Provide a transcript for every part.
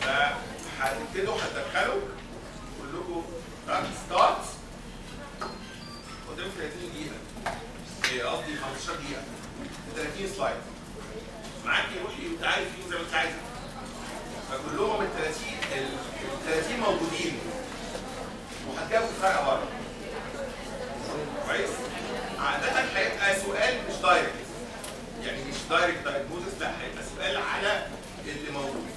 فهتبتدوا هتدخلوا اقول لكم ستارت قدام 30 دقيقة إيه، قصدي 15 دقيقة 30 سلايد معاك روحي انت عارف فيهم زي ما انت عايز فكلهم ال 30 ال 30 موجودين وهتجاوب فرق بره كويس عادة هيبقى سؤال مش دايركت يعني مش دايركت دايجنوزس لا هيبقى سؤال على اللي موجود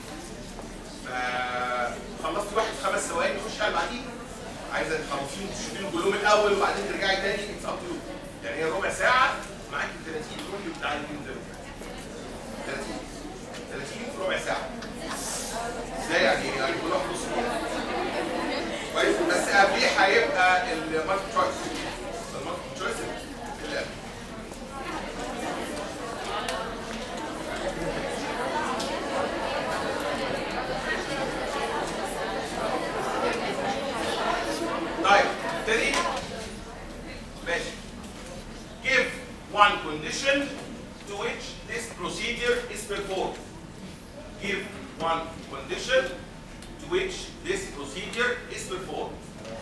فخلصتي واحد في خمس ثواني نخش على اللي بعديه عايزه تخلصيهم تشوفيهم كلهم الاول وبعدين ترجعي تاني اتس اب تو يعني هي ربع ساعه معاكي 30 روحي وتعالي فيهم زي ما انت عايزة. 30 30 في ربع ساعه ازاي يعني يعني كل واحد نص دقيقه كويس بس قبليه هيبقى المالتي تشويس المالتي تشويس اللي قبل. طيب نبتدي ماشي give one condition to which this procedure is performed give one condition to which this procedure is performed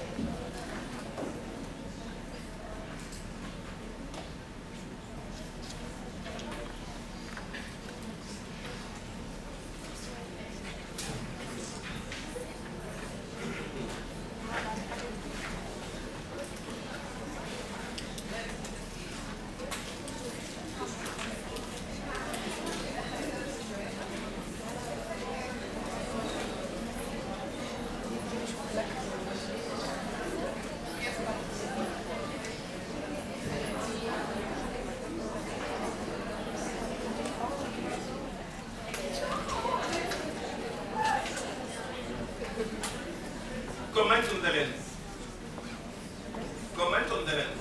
comment on the lens comment on the lens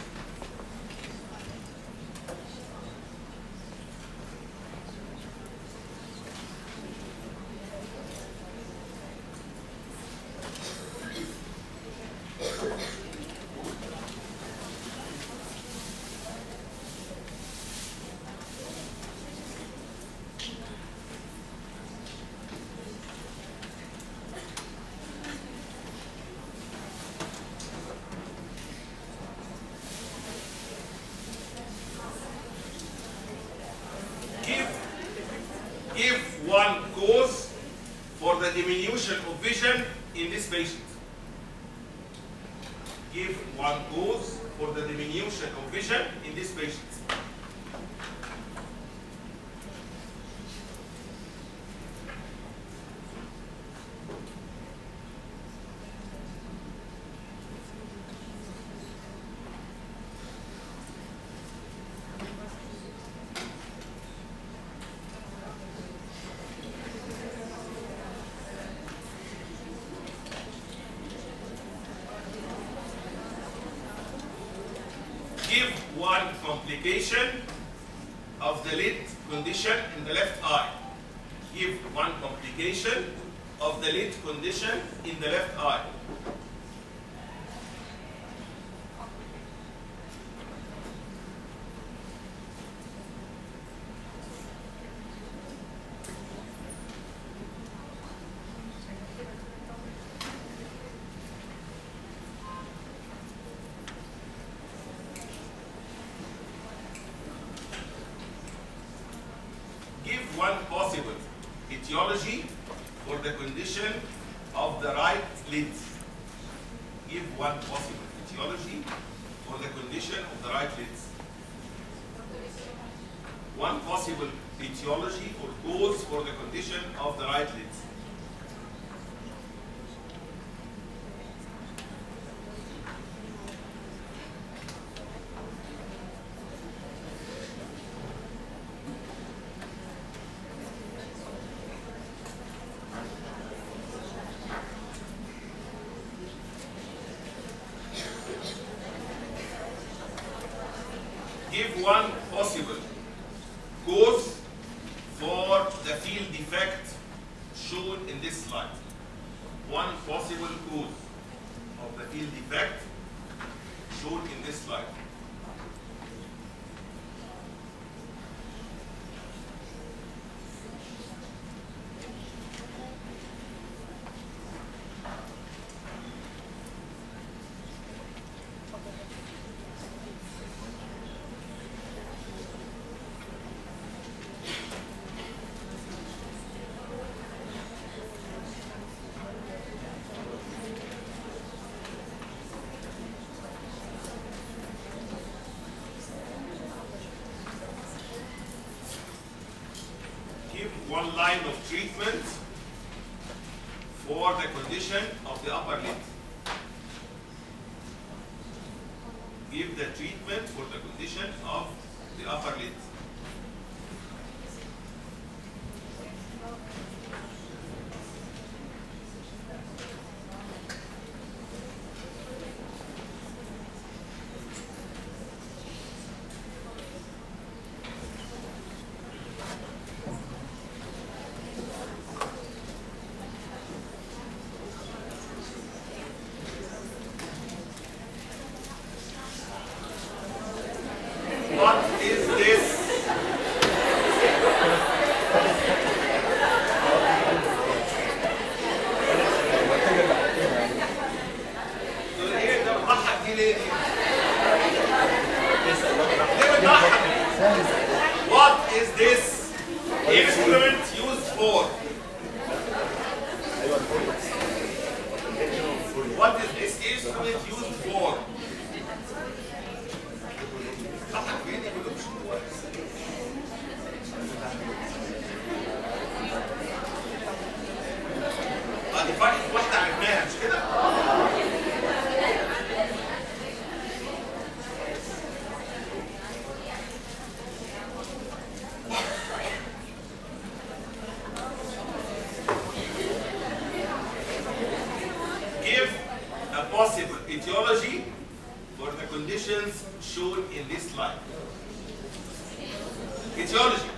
give give one cause for the diminution of vision in this patient. Give one cause for the diminution of vision in this patient. Give one complication of the lid condition in the left eye. Give one complication of the lid condition in the left eye. give one possible etiology for the condition of the right lid. Give one possible etiology for the condition of the right lid. One possible etiology or cause for the condition of the right lid. give one possible cause for the field defect shown in this slide. One possible cause of the field defect shown in this slide. one line of treatment for the condition of the upper lid. Give the treatment for the condition of the upper lid. What is this? دول ايه ده بتضحك دي ليه؟ ليه بتضحك؟ What is this instrument used for? What is this instrument used for? ضحك فين يقول مش كويس اه دي فرق واحدة عرفناها مش كده؟ Give a possible etiology for the conditions shown in this slide. Etiology.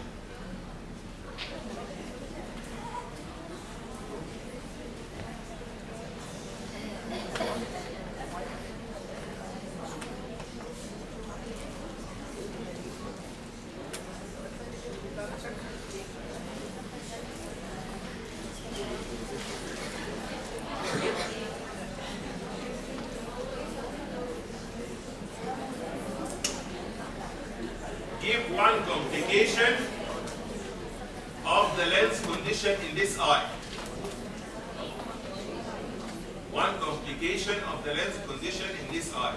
give one complication of the lens condition in this eye. One complication of the lens condition in this eye.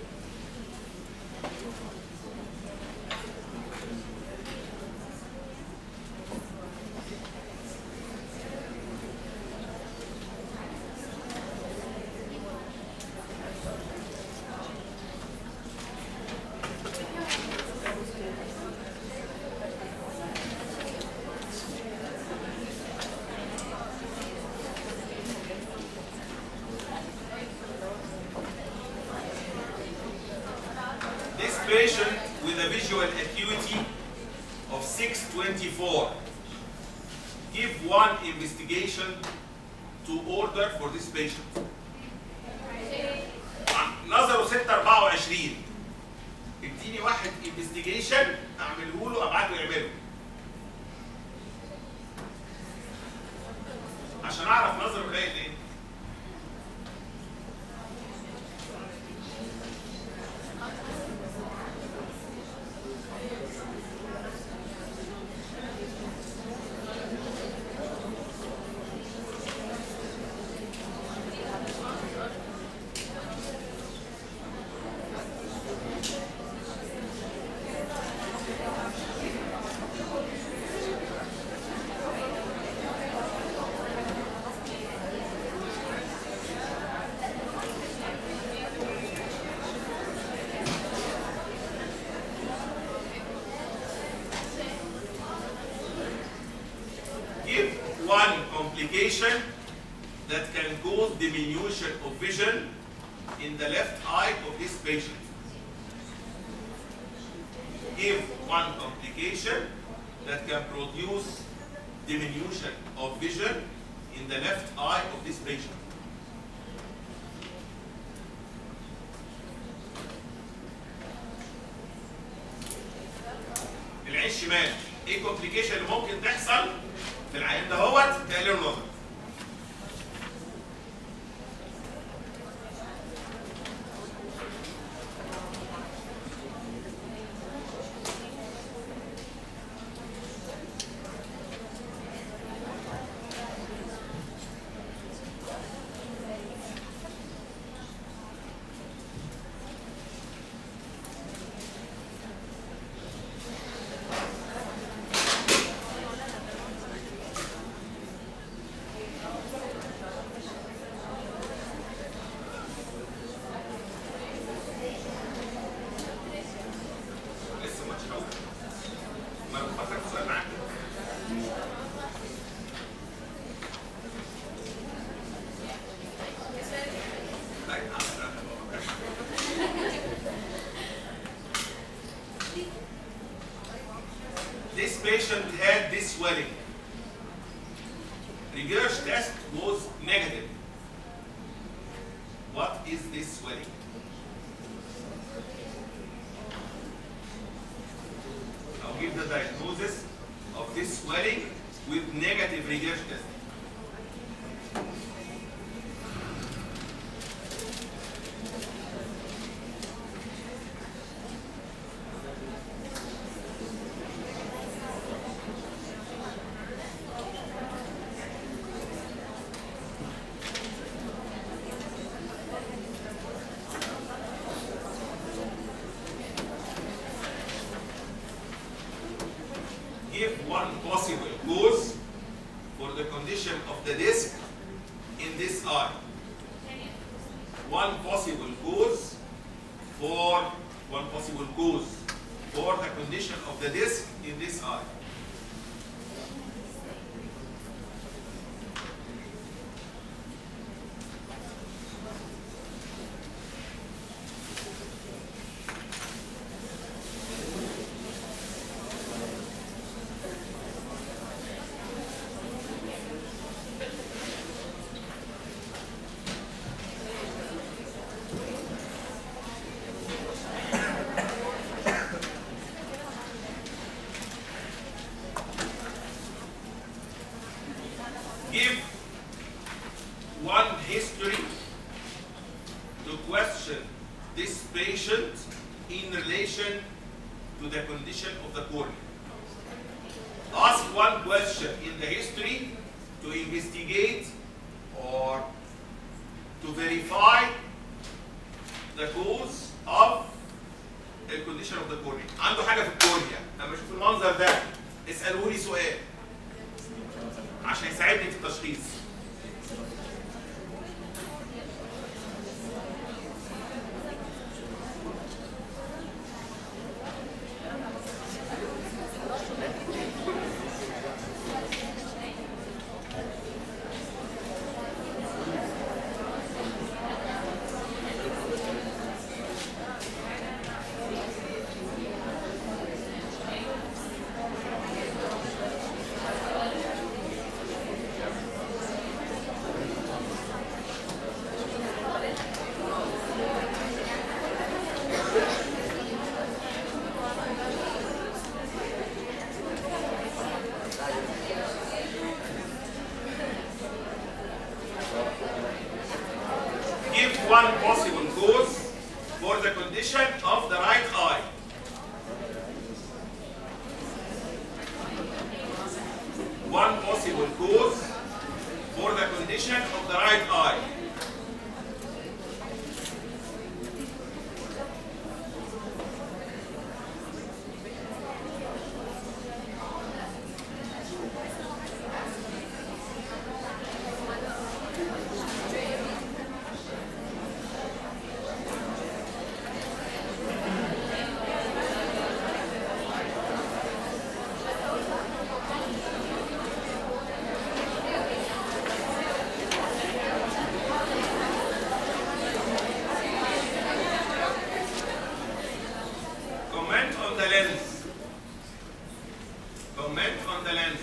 This patient with a visual acuity of 624. Give one investigation to order for this patient. نظره 624 اديني واحد انفستيجيشن اعمله له ابعته يعمله عشان اعرف نظره قليل ايه give one complication that can cause diminution of vision in the left eye of this patient. Give one complication that can produce diminution of vision in the left eye of this patient. العين الشمال ايه الكومبليكيشن اللي ممكن تحصل في العين دهوت تقلل النظر swelling. Regurg test was negative. What is this swelling? I'll give the diagnosis of this swelling with negative Regurg test. give one possible cause for the condition of the disc in this eye. One possible cause for one possible cause for the condition of the disc in this eye. give one history to question this patient in relation to the condition of the cornea. Ask one question in the history to investigate or to verify the cause of the condition of the cornea. عنده حاجة في الكورنيا لما اشوف المنظر ده اسألوا لي سؤال عشان يساعدني في التشخيص give one possible cause for the condition of the right eye. One possible cause for the condition of the right eye. Comment on the lens. Comment on the lens.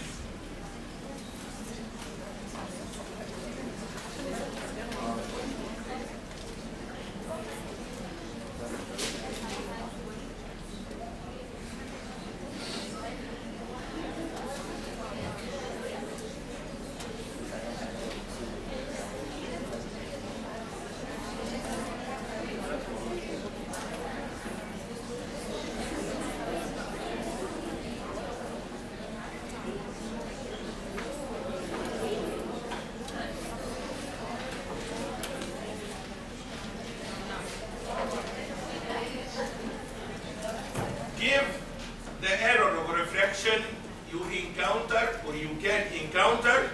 give the error of refraction you encounter or you can encounter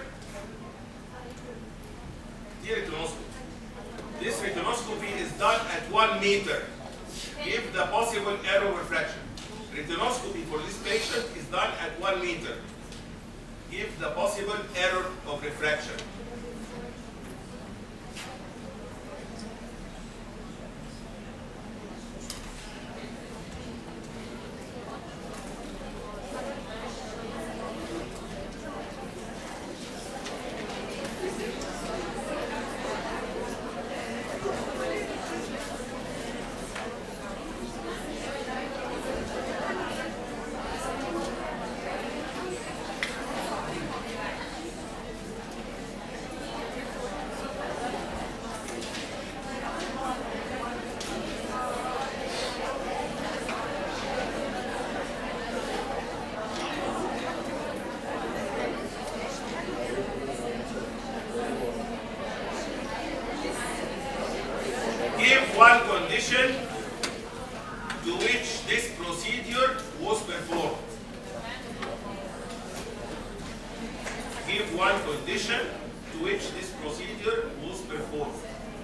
the retinoscopy. This retinoscopy is done at one meter. Give the possible error of refraction. Retinoscopy for this patient is done at one meter. Give the possible error of refraction. one condition to which this procedure was performed. Give one condition to which this procedure was performed.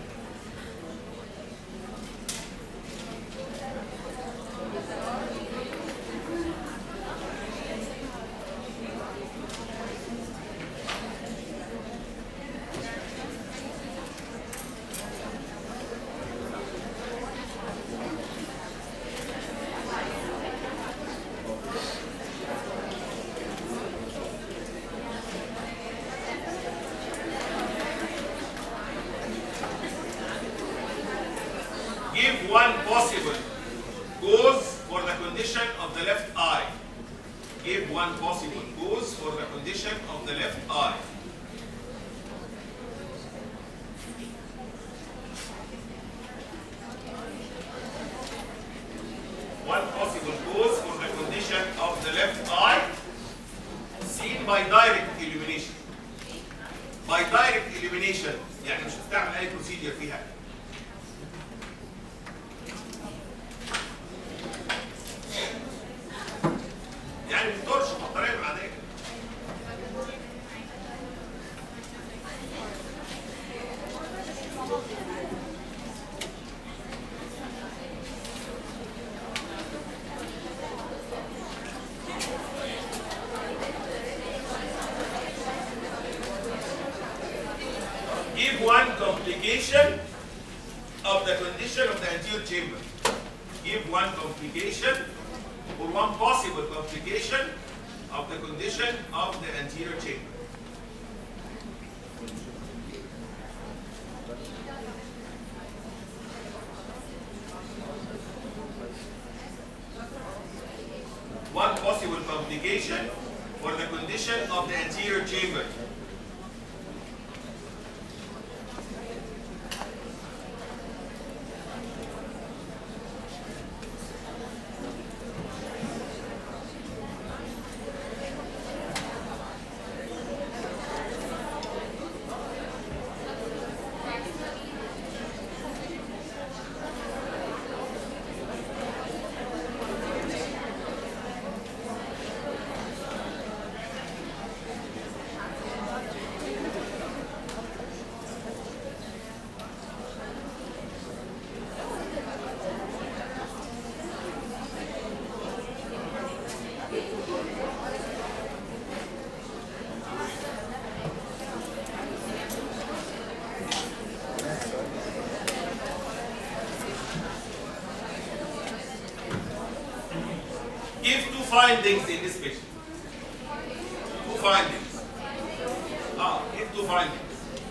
Give one possible cause for the condition of the left eye. Give one possible cause for the condition of the left eye. One possible cause for the condition of the left eye seen by direct illumination. By direct illumination يعني مش هتعمل اي بروسيجر فيها يعني بالتورش بالطريقه العاديه give one complication of the condition of the anterior chamber. Give one complication or one possible complication of the condition of the anterior chamber. One possible complication for the condition of the anterior chamber. Give two findings in this picture. Two findings. Ah, give two findings.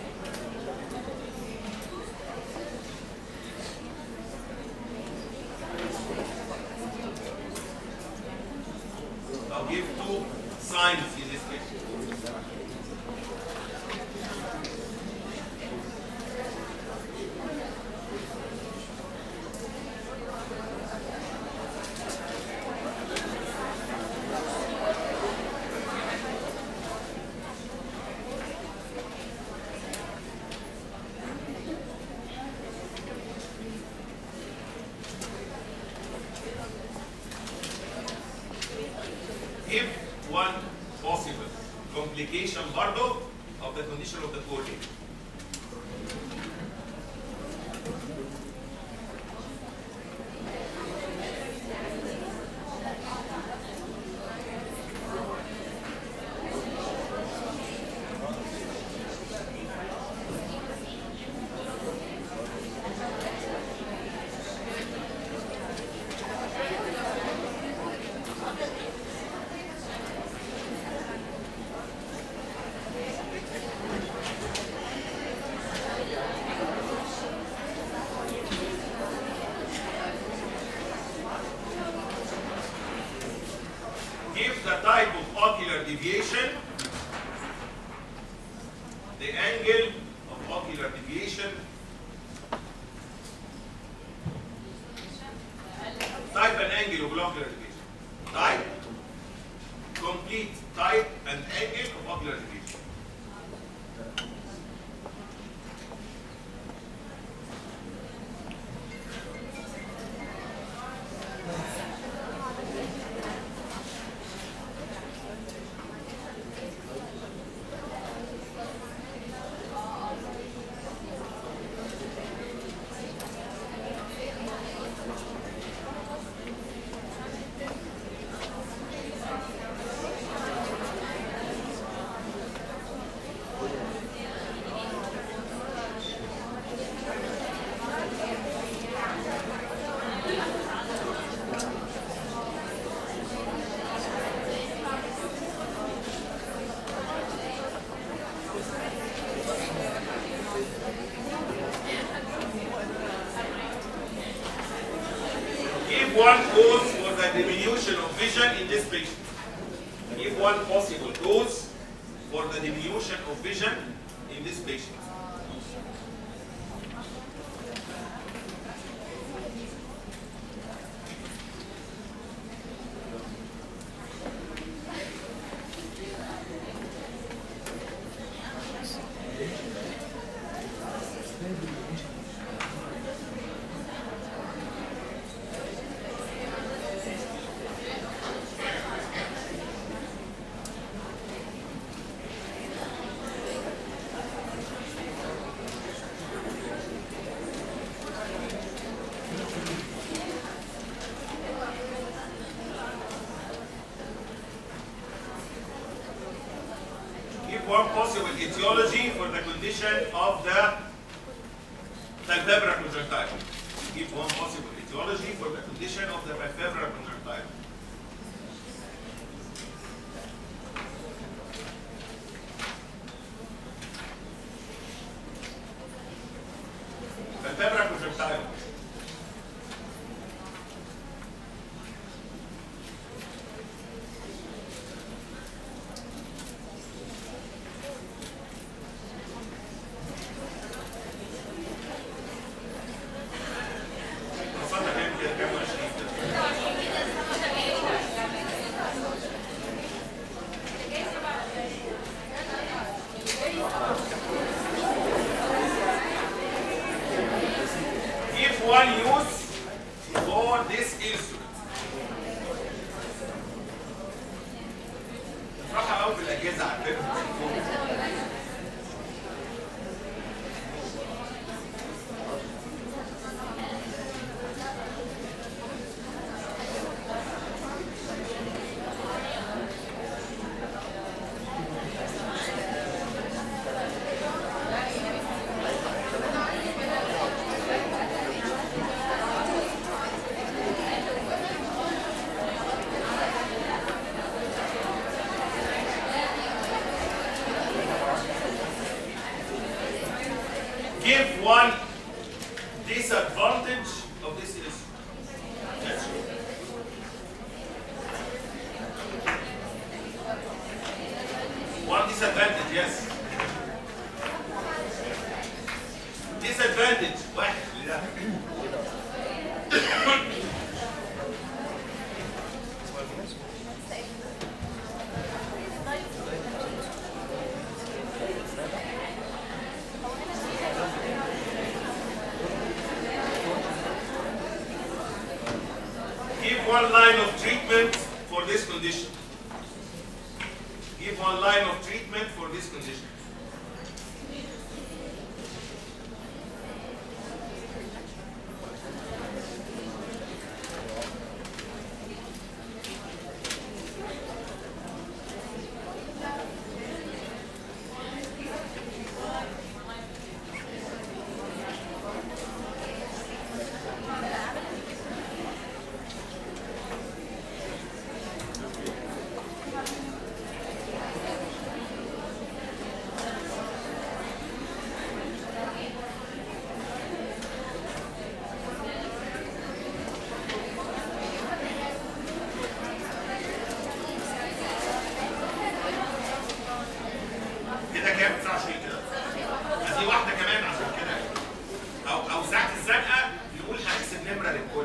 Now give two signs in this picture. give one possible complication برضه of the condition of the cornea. Give the type of ocular deviation, the angle of ocular deviation, type and angle of ocular deviation. Type, complete type and angle of ocular deviation. Give one cause for the diminution of vision in this patient. Give one possible cause for the diminution of vision in this patient. Give one possible etiology for the condition of the palpebral conjunctiva. Give one possible etiology for the condition of the palpebral conjunctiva. Palpebral conjunctiva. وصلنا كام كده كام وعشرين كده If one use for this instrument بصراحة قوي في الأجهزة على فكرة give one disadvantage of this instrument. Yes. One disadvantage, yes. Disadvantage, واحد لده. Give one line of treatment for this condition. Give one line of treatment for this condition. كده كام 29 كده دي واحده كمان عشان كده او او ساعه الزنقه يقول هنحسب نمره للكل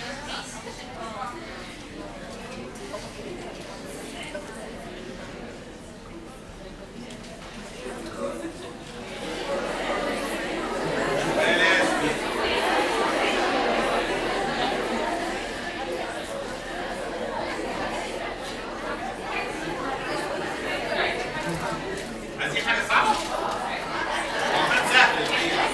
بلاش دي. عايزين حاجه صعبه؟ كان سهل الحقيقه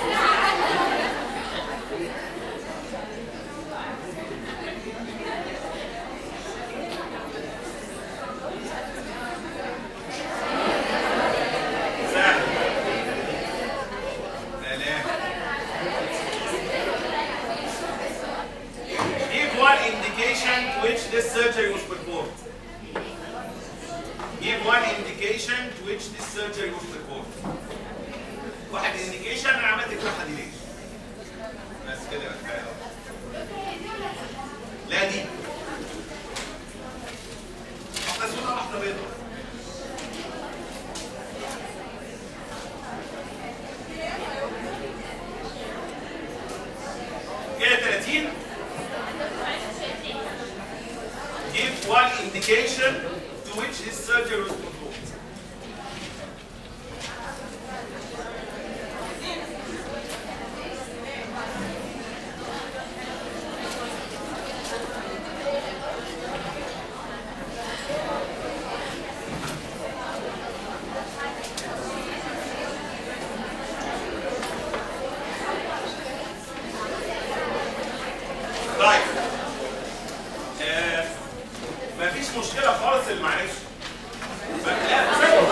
سهل آلاف Give one indication to which this surgery was performed. Give one indication to which this surgery was performed. واحد indication انا عملت الجراحه دي ليه؟ بس كده كفايه أوي. لا indication to which his surgery was performed. طيب آه، مفيش مشكلة خالص اللي معلش لا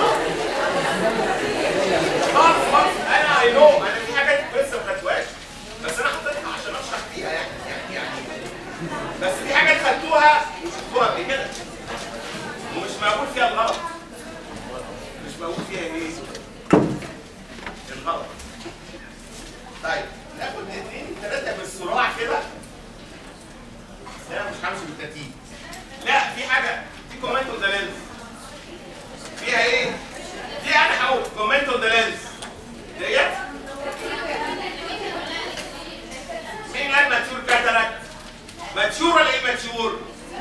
خالص خالص انا اي نو انا في حاجات لسه ما خدتوهاش بس انا حطيتها عشان اشرح فيها يعني يعني يعني بس في حاجات خدتوها وشفتوها قبل كده ومش موجود فيها الغلط مش موجود فيها ايه؟ الغلط طيب ناخد اثنين ثلاثة بالصراع كده لا مش همشي بالترتيب لا في حاجة في كومنت اون ذا لينز فيها ايه؟ دي انا هقول كومنت اون ذا لينز ديت مين قال ماتشور كاتاراكت؟ ماتشور ولا ايه ماتشور؟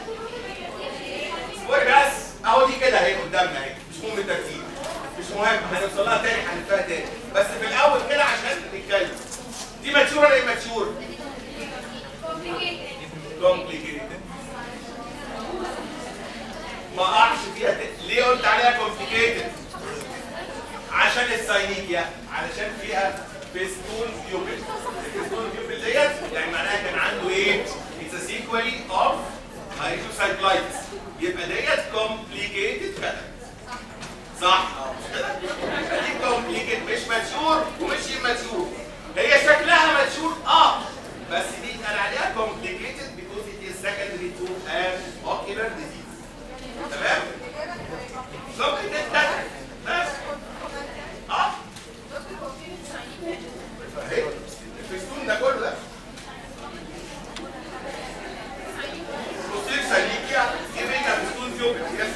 اصبري بس اهو دي كده اهي قدامنا اهي مش مهم الترتيب مش مهم هنوصل لها تاني هنفها تاني بس في الاول كده عشان نتكلم دي ماتشور ولا ايه ماتشور؟ complicated ما اقعش فيها ت... ليه قلت عليها complicated عشان الساينيكيا علشان فيها فيستون بيوبل الفيستون بيوبل ديت يعني معناها كان عنده ايه it's a sequelae of hydrocyclitis يبقى ديت complicated cataract صح مش كده يبقى دي complicated مش ماتشور ومش immature هي شكلها ماتشور اه بس دي اتقال عليها complicated because it is secondary to an ocular disease تمام complicated cataract بس اه اهي الفستون ده كله ده بصير سليكيا giving a فستون فيوبل يس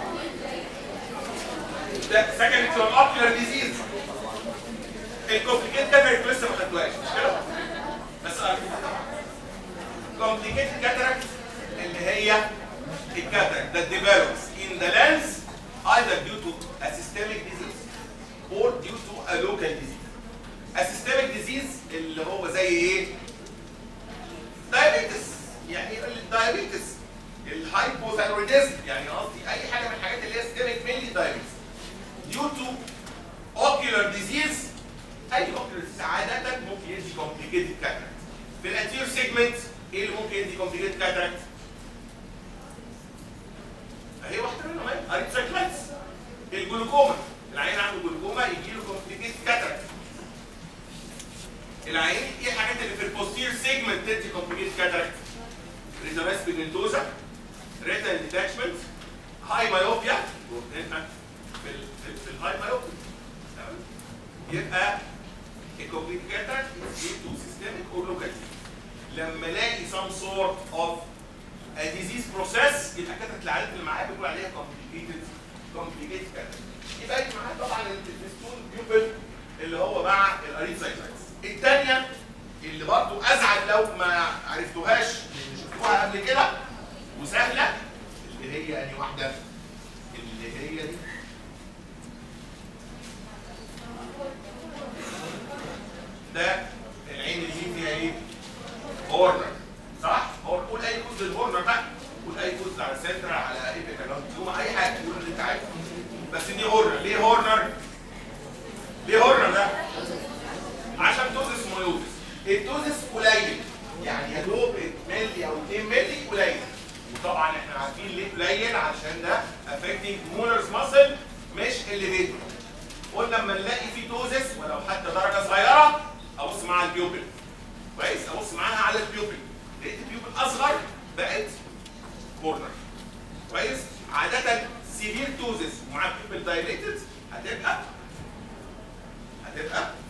ده secondary to an ocular disease الكومبليكيت كاتراكت لسه ما خدتوهاش مش كده؟ بس complicated cataract اللي هي الكاتراكت that develops in the lens either due to a systemic disease or due to a local disease. A systemic disease اللي هو زي ايه؟ diabetes يعني الدايابيتس الهايبوثايرويدزم يعني قصدي اي حاجه من الحاجات اللي هي systemic mainly diabetes due to ocular disease اي ocular disease عاده ممكن يدي complicated cataract في الانتير سيجمنت ايه اللي ممكن يدي complicated cataract؟ اهي واحده منهم اهي اريتراكلايتس الجلوكوما العيان عنده جلوكوما يجي له كومبليكيت كاتراكت العيان ايه الحاجات اللي في البوستير سيجمنت تدي كومبليكيت كاتراكت ريتناس بيجمنتوزا ريتنال ديتاتشمنت هاي مايوبيا هنا في ال في, ال- في الهاي مايوبيا تمام يبقى الكومبليكيت كاتراكت is due to systemic or local لما الاقي some sort of a disease process يبقى كانت العيادات اللي معايا بيقول عليها complicated complicated cataract يبقى يجي معايا طبعا الفيستون بيوبل اللي هو مع الاريثرايتس الثانيه اللي برضو ازعل لو ما عرفتوهاش اللي شفتوها قبل كده وسهله اللي هي اني واحده اللي هي دي ده العين اللي فيها ايه؟ هورنر صح؟ هو قول اي كود للهورنر بقى قول اي كود على السنتر على ايبيكالوم اي حاجه قول اللي انت عايزه بس دي هورنر ليه هورنر؟ ليه هورنر ده؟ عشان توزس ميوزس التوزس قليل يعني يا دوب ملي او 2 ملي قليل وطبعا احنا عارفين ليه قليل عشان ده افكتنج مولرز ماسل مش الليفيتور قلنا لما نلاقي فيه توزس ولو حتى درجه صغيره ابص مع البيوبل كويس ابص معاها على البيوبل لقيت البيوبل اصغر بقت كورنر كويس عاده سيفير توزس ومع البيوبل دايليتد هتبقى هتبقى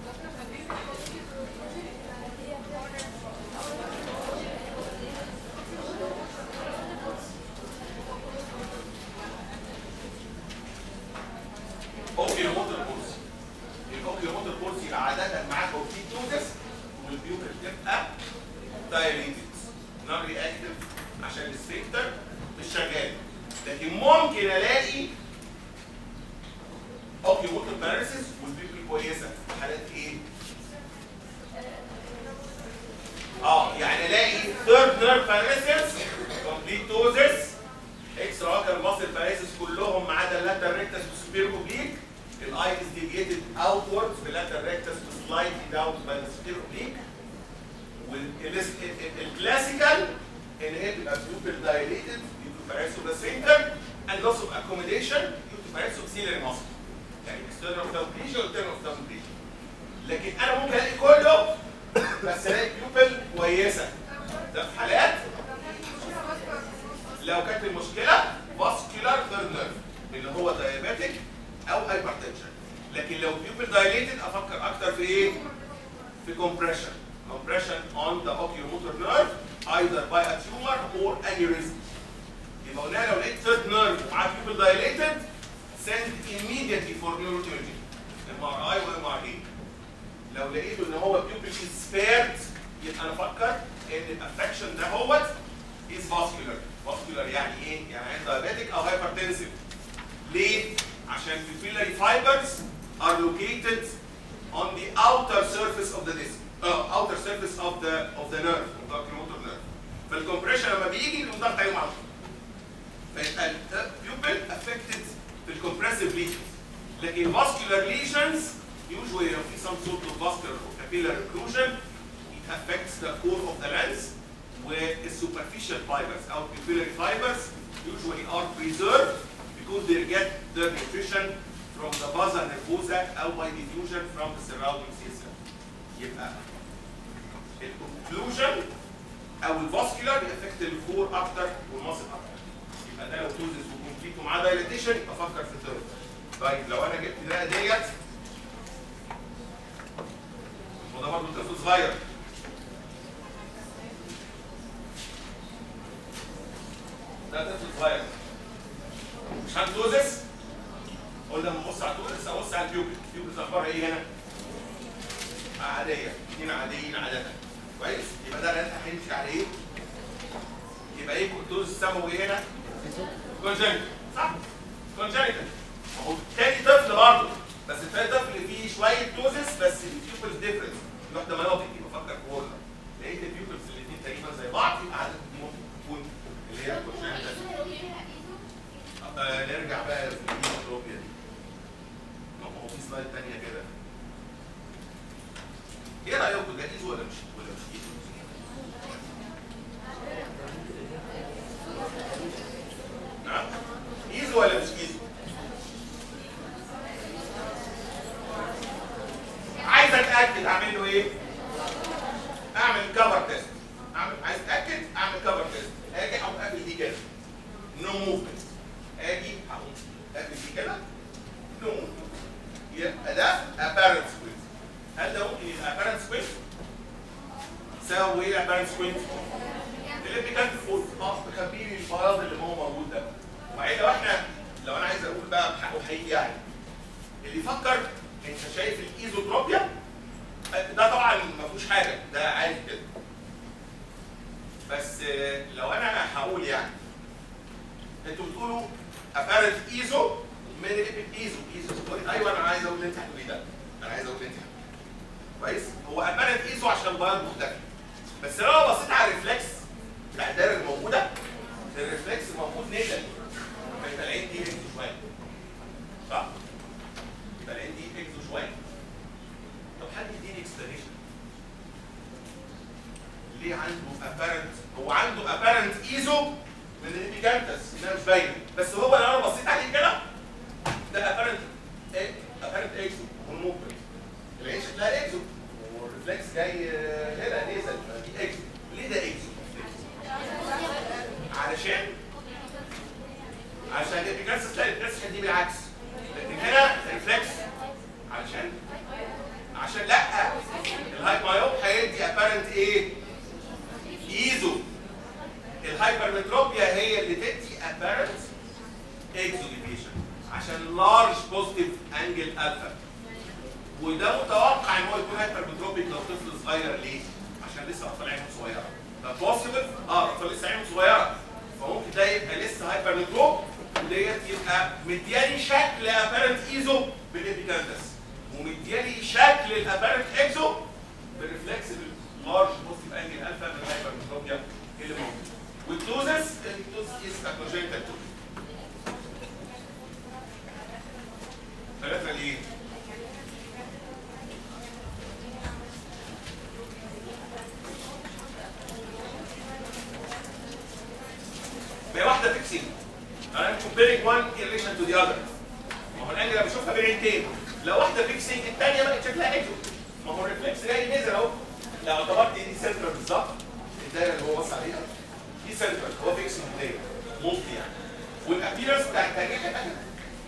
اوكي موتور كورس الاوكي موتور كورس يبقى عاده معاك اوكي توزس والبيوبل تبقى دايليتد نون رياكتيف عشان السفنكتر مش شغال لكن ممكن الاقي اوكي موتور باراليسيس والبيبل كويسه في حالات ايه؟ اه يعني الاقي ثيرد نيرف باراليسيس كومبليت توزس اكسترا اوكر ماسل باراليسيس كلهم ما عدا اللاتر ريكتس والسوبير اوبليك الاي از ديفيتد اوتورد باللاتر ريكتس سلايتلي داون باي ذا سوبير اوبليك والكلاسيكال ان هي تبقى بيوبل دايليتد due to parasympathetic and loss of accommodation due to parasympathetic muscle يعني external ophthalmoplegia و internal ophthalmoplegia لكن انا ممكن الاقي كله بس الاقي بيوبل كويسه ده في حالات لو كانت المشكله فاسكولار ثيرد نيرف اللي هو دايابيتك او هايبرتنشن لكن لو بيوبل دايليتد افكر اكتر في ايه؟ في compression compression on the oculomotor nerve either by a tumor or aneurysm يبقى قلنا لو لقيت third nerve ومعاه pupil dilated send immediately for neuroimaging MRI و MRE لو لقيته ان هو pupil is spared يبقى انا افكر ان الافكشن ده هو is vascular vascular يعني ايه؟ يعني عند diabetic او hypertensive ليه؟ عشان pupillary fibers are located on the outer surface of the disc uh, outer surface of the of the nerve of the oculomotor nerve فالكمبريشن لما بيجي بيقوم ضغط عليهم على طول فيبقى البيوبل affected بالcompressive lesions لكن vascular lesions usually لو في some sort of vascular or capillary occlusion it affects the core of the lens where the superficial fibers or pupillary fibers usually are preserved because they get their nutrition from the basa nervosa or by diffusion from the surrounding system. يبقى الاوكلوجن او الفاسكولار بيأفكت الكور اكتر والمصل اكتر. يبقى ده لو توزس وكومبليت ومعاه دايليتيشن يبقى افكر في ثيرد. طيب لو انا جبت ده ديت وده برضه طفل صغير ده طفل صغير مش عنده توزس قلنا لما ابص على التوزس ابص على البيوبل البيوبل اخبارها ايه هنا؟ عاديه اثنين عاديين عاده كويس يبقى ده اللي انت هتمشي عليه يبقى ايه التوزس السموي هنا؟ كونجنتال صح؟ كونجنتال هو تاني طفل برضه بس التاني طفل فيه شويه توزس بس البيوبلز ديفرنس واحده مناطق يبقى فكر في وورلر لقيت البيوبلز الاثنين تقريبا زي بعض يبقى عدد ممكن تكون اللي هي الكونجنتال آه نرجع بقى في الايزوتروبيا دي ما هو في سلايد تانية كده ايه رايكم ده ايزو ولا مش ولا مش ايزو؟ نعم ايزو ولا مش ايزو؟ عايز اتاكد اعمل له ايه؟ اعمل كفر تيست اعمل عايز اتاكد اعمل كفر تيست اجي اقوم قافل دي كده نو موفمنت اجي اقوم قافل دي كده نو موفمنت يبقى ده apparent squint هل ده ممكن يبقى apparent squint؟ ساوي ايه apparent squint؟ اللي كان فوق اه مخبي لي البياض اللي هو موجود ده وبعدين لو احنا لو انا عايز اقول بقى بحقه حقيقي يعني اللي يفكر انت شايف الايزوتروبيا ده طبعا ما فيهوش حاجه ده عادي كده بس آه، لو انا هقول يعني انتوا بتقولوا apparent ايزو من ايزو ايزو ايوه انا عايز اقول اللي انت هتقوليه ده انا عايز اقول اللي انت هتقوليه كويس هو apparent ايزو عشان البياض مختفي بس لو انا بصيت على الريفلكس بتاع الدايره الموجوده الريفلكس موجود نزل فانت العين دي اكزو شويه صح؟ يبقى العين دي اكزو شويه طب حد يديني اكسبلانيشن ليه عنده apparent هو عنده apparent ايزو من الابيكانتس انها مش باينه بس هو لو انا بصيت عليه كده ده apparent ايه apparent اكزو والموفمنت العين شكلها اكزو والريفلكس جاي آه، هنا نزل دي اكزو ليه ده اكزو؟ علشان عشان الابيكانتس تلاقي الريفلكس دي بالعكس لكن هنا الريفلكس علشان عشان لا الهاي مايوب هيدي ابارنت ايه؟ ايزو الهايبرمتروبيا هي اللي تدي ابارنت اكزوديفيشن عشان لارج بوزيتيف انجل الفا وده متوقع ان هو يكون هايبرمتروبيك لو طفل صغير ليه؟ عشان لسه اطفال عينهم صغيره ده بوسيبل اه اطفال لسه عينهم صغيره فممكن ده يبقى لسه هايبرمتروب ديت يبقى مدياني شكل ابارنت ايزو بالابيكاندس ومدياني شكل الابارنت اكزو بالريفلكسبل لارج بوزيتيف انجل الفا من الهايبرمتروبيا اللي موجود والتوزس التوزس از كونجنتال توزس ثلاثة ليه؟ هي واحدة فيكسينج انا comparing one in relation to the other ما هو الانجل انا بشوفها بين عينتين لو واحدة فيكسينج الثانية بقت شكلها اكزو ما هو الريفلكس جاي نزل اهو لو اعتبرت دي سنترال بالظبط الدايره اللي هو بص عليها دي سنترال هو فيكسينج دايره ملتي يعني والابيرنس بتاع الثانية هيبقى كده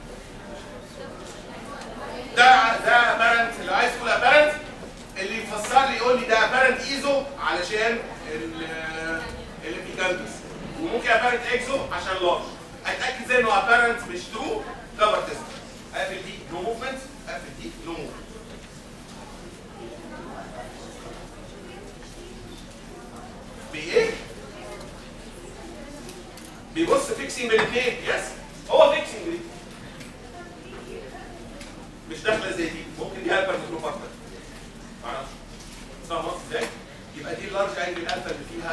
ده ده ابارنت اللي عايز تقول ابارنت اللي يفسر لي يقول لي ده ابارنت ايزو علشان الابيكانتس وممكن ابارنت اكزو عشان لارج اتاكد زي انه ابارنت مش ترو كفر تيست اقفل دي نو موفمنت اقفل دي نو موفمنت بايه؟ بيبص فيكسنج بالاثنين يس هو فيكسنج دي مش داخله زي دي ممكن دي هايبر ميكروب اكتر معرفش فاهم قصدي ازاي؟ يبقى دي اللارج انجل الفا اللي فيها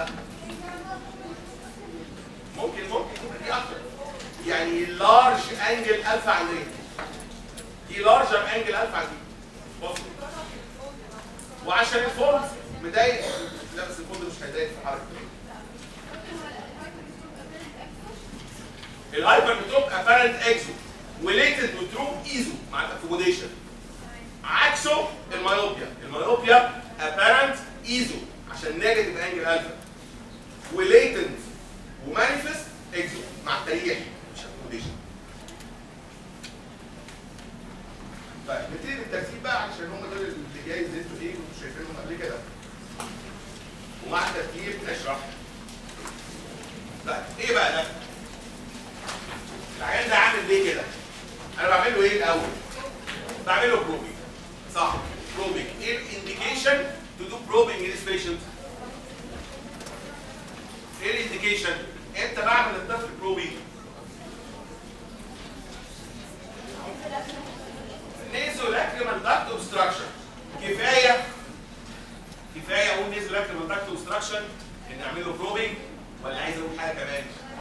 ممكن ممكن ممكن دي اكتر يعني لارج انجل الفا عن دي دي لارجر انجل الفا عن دي بص وعشان الفولد مضايق لا بس الفولد مش هيضايق في الحركه الهايبر ميتروب ابارنت اكزو وليتد ميتروب ايزو مع الاكوموديشن عكسه المايوبيا المايوبيا ابارنت ايزو عشان نيجاتيف انجل الفا وليتنت ومانيفست اكزو مع التريح مش اكوموديشن طيب نبتدي بالترتيب بقى عشان هم دول اللي جاي زي انتوا ايه كنتوا شايفينهم قبل كده ومع الترتيب نشرح طيب ايه بقى ده؟ العيان ده عامل ليه كده؟ انا بعمل له ايه الاول؟ بعمل له بروبينج صح بروبينج ايه الانديكيشن تو دو بروبينج ان ذيس بيشنت؟ ايه الانديكيشن؟ امتى بعمل الطفل بروبينج؟ نيزو لاكريمال داكت اوبستراكشن كفايه كفايه اقول نيزو لاكريمال داكت اوبستراكشن ان اعمل له بروبينج ولا عايز اقول حاجه كمان؟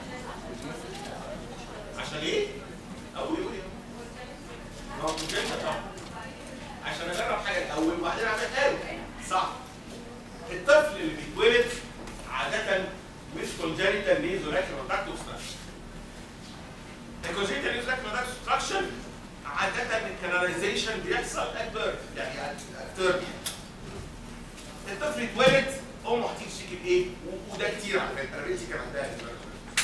عشان ايه؟ اقول يقول ايه؟ ما هو مجرد طبعا عشان اجرب حاجه الاول وبعدين اعملها له صح الطفل اللي بيتولد عاده مش كونجنتال نيزو لاكريمال داكت اوبستراكشن الكونجنتال نيزو لاكريمال داكت اوبستراكشن عادة الكاناليزيشن بيحصل ات بيرث يعني ات تيرم الطفل يتولد امه هتيجي بايه؟ و- وده كتير على فكره انا بنتي كان عندها الفيروس.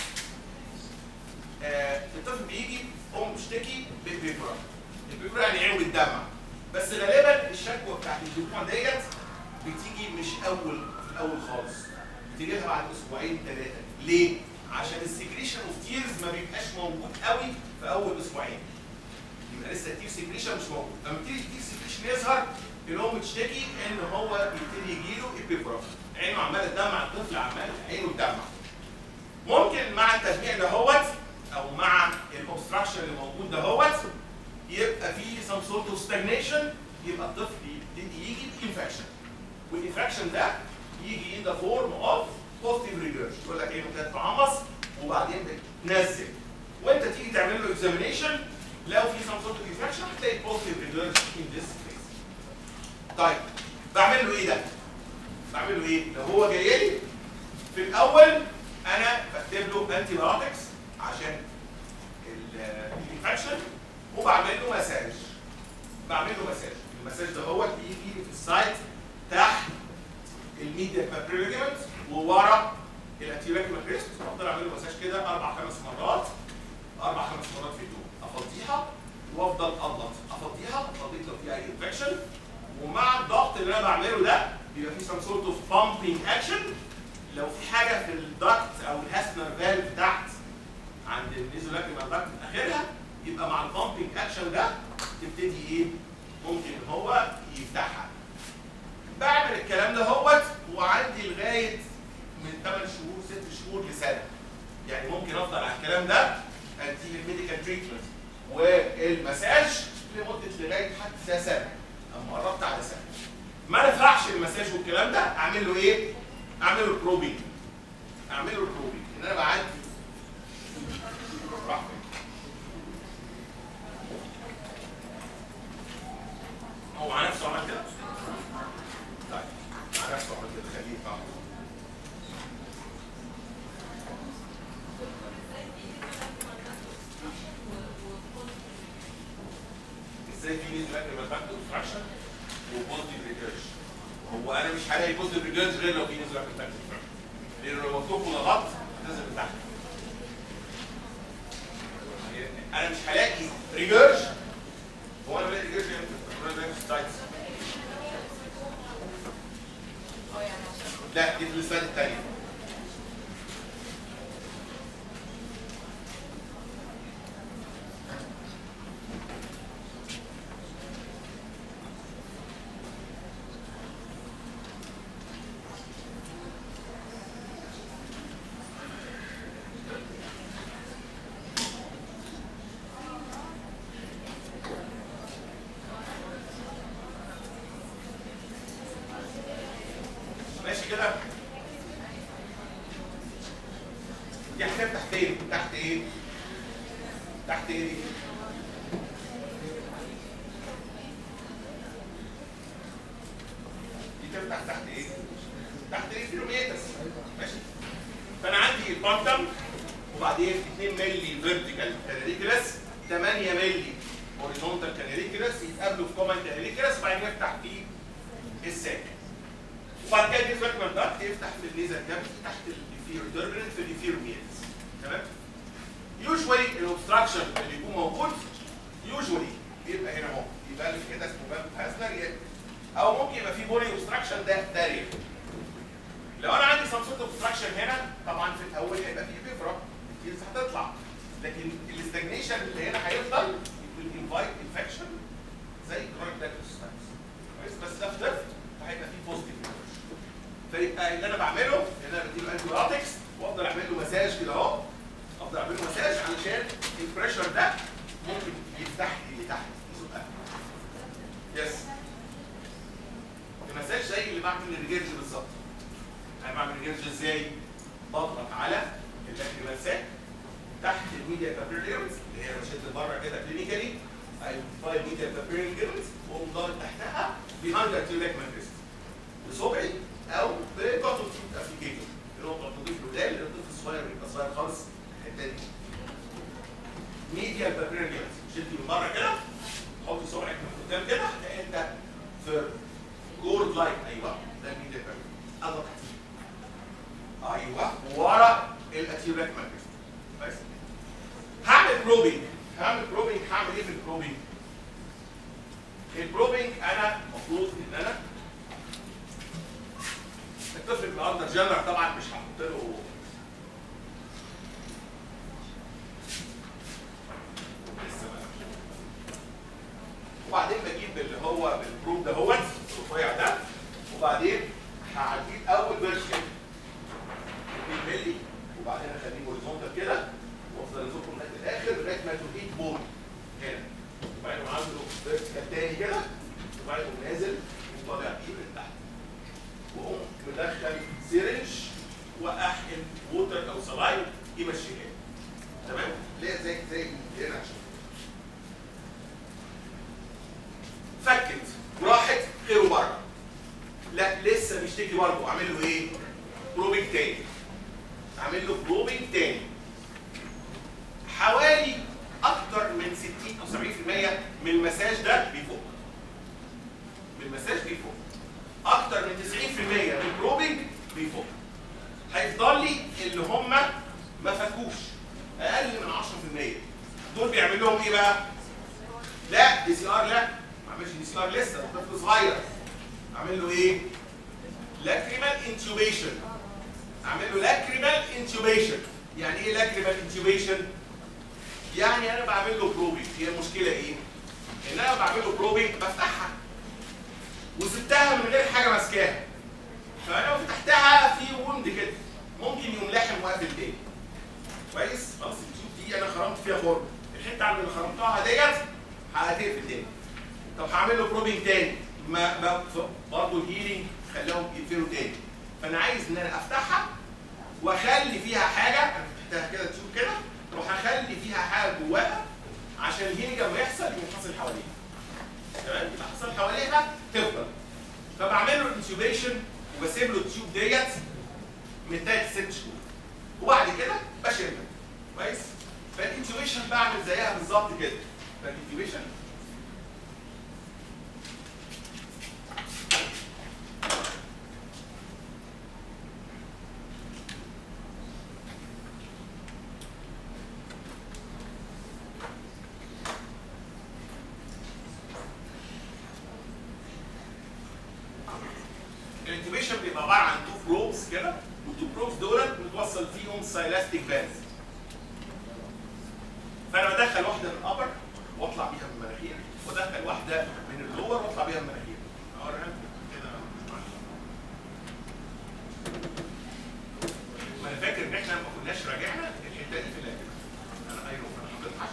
آه الطفل بيجي امه بتشتكي بالبيبرا البيبرا يعني عينه بتدمع بس غالبا الشكوى بتاعت الدموع ديت بتيجي مش اول في الاول خالص بتيجي لها بعد اسبوعين ثلاثه ليه؟ عشان السكريشن اوف تيرز ما بيبقاش موجود قوي في اول اسبوعين يبقى لسه التير سكريشن مش موجود لما تيجي التير سكريشن يظهر الام تشتكي ان هو بيبتدي يجيله ابيبرا عينه عماله تدمع الطفل عمال عينه تدمع ممكن مع التدميع دهوت او مع الاوبستراكشن اللي موجود دهوت يبقى في سم سورت اوف ستاجنيشن يبقى الطفل يبتدي يجي بانفكشن والانفكشن ده يجي ان ذا فورم اوف بوزيتيف ريجرش يقول لك عينه كانت تعمص وبعدين بتنزل وانت تيجي تعمل له اكزامينيشن لو في سم سورت اوف انفكشن هتلاقي بوزيتيف ريجرش ان ذيس كيس طيب بعمل له ايه ده؟ بعمل له ايه؟ لو هو جاي لي في الاول انا بكتب له انتي بايوتكس عشان الانفكشن وبعمل له مساج بعمل له مساج المساج ده هو بيجي في السايت تحت الميديا بابريليجمنت وورا الانتيريك ماكريست افضل اعمل له مساج كده اربع خمس مرات اربع خمس مرات في اليوم افضيها وافضل اضغط افضيها افضيت لو في اي انفكشن ومع الضغط اللي انا بعمله ده بيبقى في سم سورت اوف بامبنج اكشن لو في حاجه في الدكت او الهاسنر فالف تحت عند النيزولاكريمال دكت اخرها يبقى مع البامبنج اكشن ده تبتدي ايه ممكن هو يفتحها بعمل الكلام ده هوت وعندي لغايه من 8 شهور 6 شهور لسنه يعني ممكن افضل على الكلام ده اديه الميديكال اعمل مساج لمده لغايه حتى سنه اما قربت على سنه ما نفعش المساج والكلام ده اعمل له ايه؟ اعمل له بروبينج اعمل له بروبينج ان انا بعدي راح فين؟ هو مع نفسه عمل كده؟ طيب مع نفسه عمل كده خليه يفهم ازاي في نسبه لاكريمال باك اوبستراكشن وبوزيتيف ريجرج هو انا مش هلاقي بوزيتيف ريجرج غير لو في نسبه لاكريمال باك اوبستراكشن لان لو مكتوب غلط هتنزل من تحت انا مش هلاقي ريجرج هو انا بلاقي ريجرج امتى؟ انا بلاقي ستايتس لا دي في السلايد الثانيه ماشي كده دي هتفتح فين تحت ايه تحت ايه دي دي تفتح تحت ايه تحت ايه كيلومتر ماشي فانا عندي البانتم وبعدين 2 مللي فيرتيكال كاناليكولس 8 مللي هوريزونتال كاناليكولس يتقابلوا في كومن كاناليكولس وبعدين يفتح فيه الساك وبعد كده يجي ريكمند داكت يفتح في الليزر كابس تحت الديفير توربرنت في الديفير ميلز تمام يوجوالي الاوبستراكشن اللي يكون موجود يوجوالي بيبقى هنا اهو يبقى لك كده اسمه باب هازلر او ممكن يبقى في بولي اوبستراكشن ده ده رير لو انا عندي سمسوت اوبستراكشن هنا طبعا في الاول هيبقى في بيفرق الكيلز هتطلع لكن الاستجنيشن اللي هنا هيفضل انفايت انفكشن زي كرونيك دايكوستايتس كويس بس ده في طفل فهيبقى في بوزيتيف فيبقى اللي انا بعمله ان انا بديله انتي بايوتكس وافضل اعمل له مساج كده اهو افضل اعمل له مساج علشان البريشر ده ممكن يفتح لي تحت يزقها يس المساج زي اللي بعمل الريجرج بالظبط انا بعمل الريجرج ازاي؟ بضغط على الاكريمال ساك تحت الميديا بابيريرز اللي هي مشيت لبره كده كلينيكالي ايدنتيفاي الميديا بابيريرز واقوم ضاغط تحتها بهاند ارتيوليك ماتريست بصبعي او بكوتون تيوب ابلكيتور اللي هو تضيف له ده للطفل الصغير بيبقى صغير خالص الحته دي ميديا بابيريرز شلت من بره كده حط صبعك من قدام كده تلاقي انت في جولد لايت ايوه ده الميديا بابيريرز اضغط ايوه ورا الاتيوليك ماتريست كويس هعمل بروبينج هعمل بروبينج هعمل ايه في البروبينج؟ البروبينج انا المفروض ان انا الطفل الاندر جنرال طبعا مش هحط له لسه بقى. وبعدين بجيب اللي هو بالبروب ده هو الرفيع ده وبعدين هعديه الاول فيرتيكال 2 مللي وبعدين اخليه هوريزونتال كده وافضل ازقه لغايه الاخر لغايه ما تلاقيه بول هنا وبعدين عامله فيرتيكال تاني كده وبعدين أقوم نازل وطالع بيه من تحت واقوم مدخل سيرنج واحقن ووتر او سلايد يمشيها تمام؟ ليه زي زي هنا عشان فكت وراحت غيره بره لا لسه بيشتكي برضه اعمل له ايه؟ بروبينج تاني اعمل له بروبينج تاني حوالي اكتر من 60 او 70% من المساج ده بيفوق من المساج بيفوق اكتر من 90% من البروبينج بيفوق هيفضل لي اللي هم ما فكوش اقل من 10% دول بيعمل لهم ايه بقى؟ لا دي سي ار لا ما اعملش دي سي ار لسه ده طفل صغير اعمل له ايه؟ لاكريمال انتوبيشن اعمل له لاكريمال انتوبيشن يعني ايه لاكريمال انتوبيشن؟ يعني انا بعمل له بروبينج هي المشكله ايه؟ ان انا بعمل له بروبينج بفتحها وسبتها من غير حاجه ماسكاها فانا لو فتحتها في وند كده ممكن يقوم لاحم وقافل تاني كويس خلاص التيوب دي انا خرمت فيها خرم الحته عند اللي خرمتها ديت هتقفل تاني طب هعمل له بروبنج تاني ما ما برضه الهيلينج خلاهم يقفلوا تاني فانا عايز ان انا افتحها واخلي فيها حاجه انا فتحتها كده تشوف كده وهخلي فيها حاجه جواها عشان الهيلينج لما يحصل يقوم حاصل حواليها تمام يبقى حصل حواليها تفضل فبعمل له الانسيوبيشن وبسيب له التيوب ديت من ثلاث ست شهور وبعد كده بشيلها كويس فالانتيوبيشن بعمل زيها بالظبط كده فالانتيوبيشن الانتيوبيشن بيبقى عباره عن تو بروبس كده والتو بروبس دولت متوصل فيهم سايلاستيك فانز فانا بدخل واحده من الابر واطلع بيها من المناخير وادخل واحده من اللور واطلع بيها من المناخير اوريها لكم كده وانا فاكر ان احنا ما كناش راجعنا الحته دي في الاخر انا ايوه انا حاططها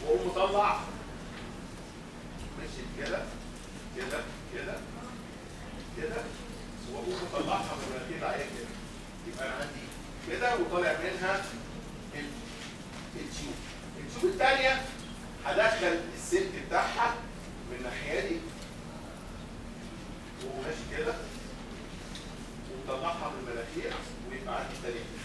واقوم مطلع ماشي كده كده كده كده واقوم مطلعها من المناخير العاليه كده يبقى انا عندي كده وطالع منها ال- التيوب التيوب الثانيه هدخل السلك بتاعها من الناحيه دي وهو ماشي كده ومطلعها من المناخير ويبقى عندي ثلاثه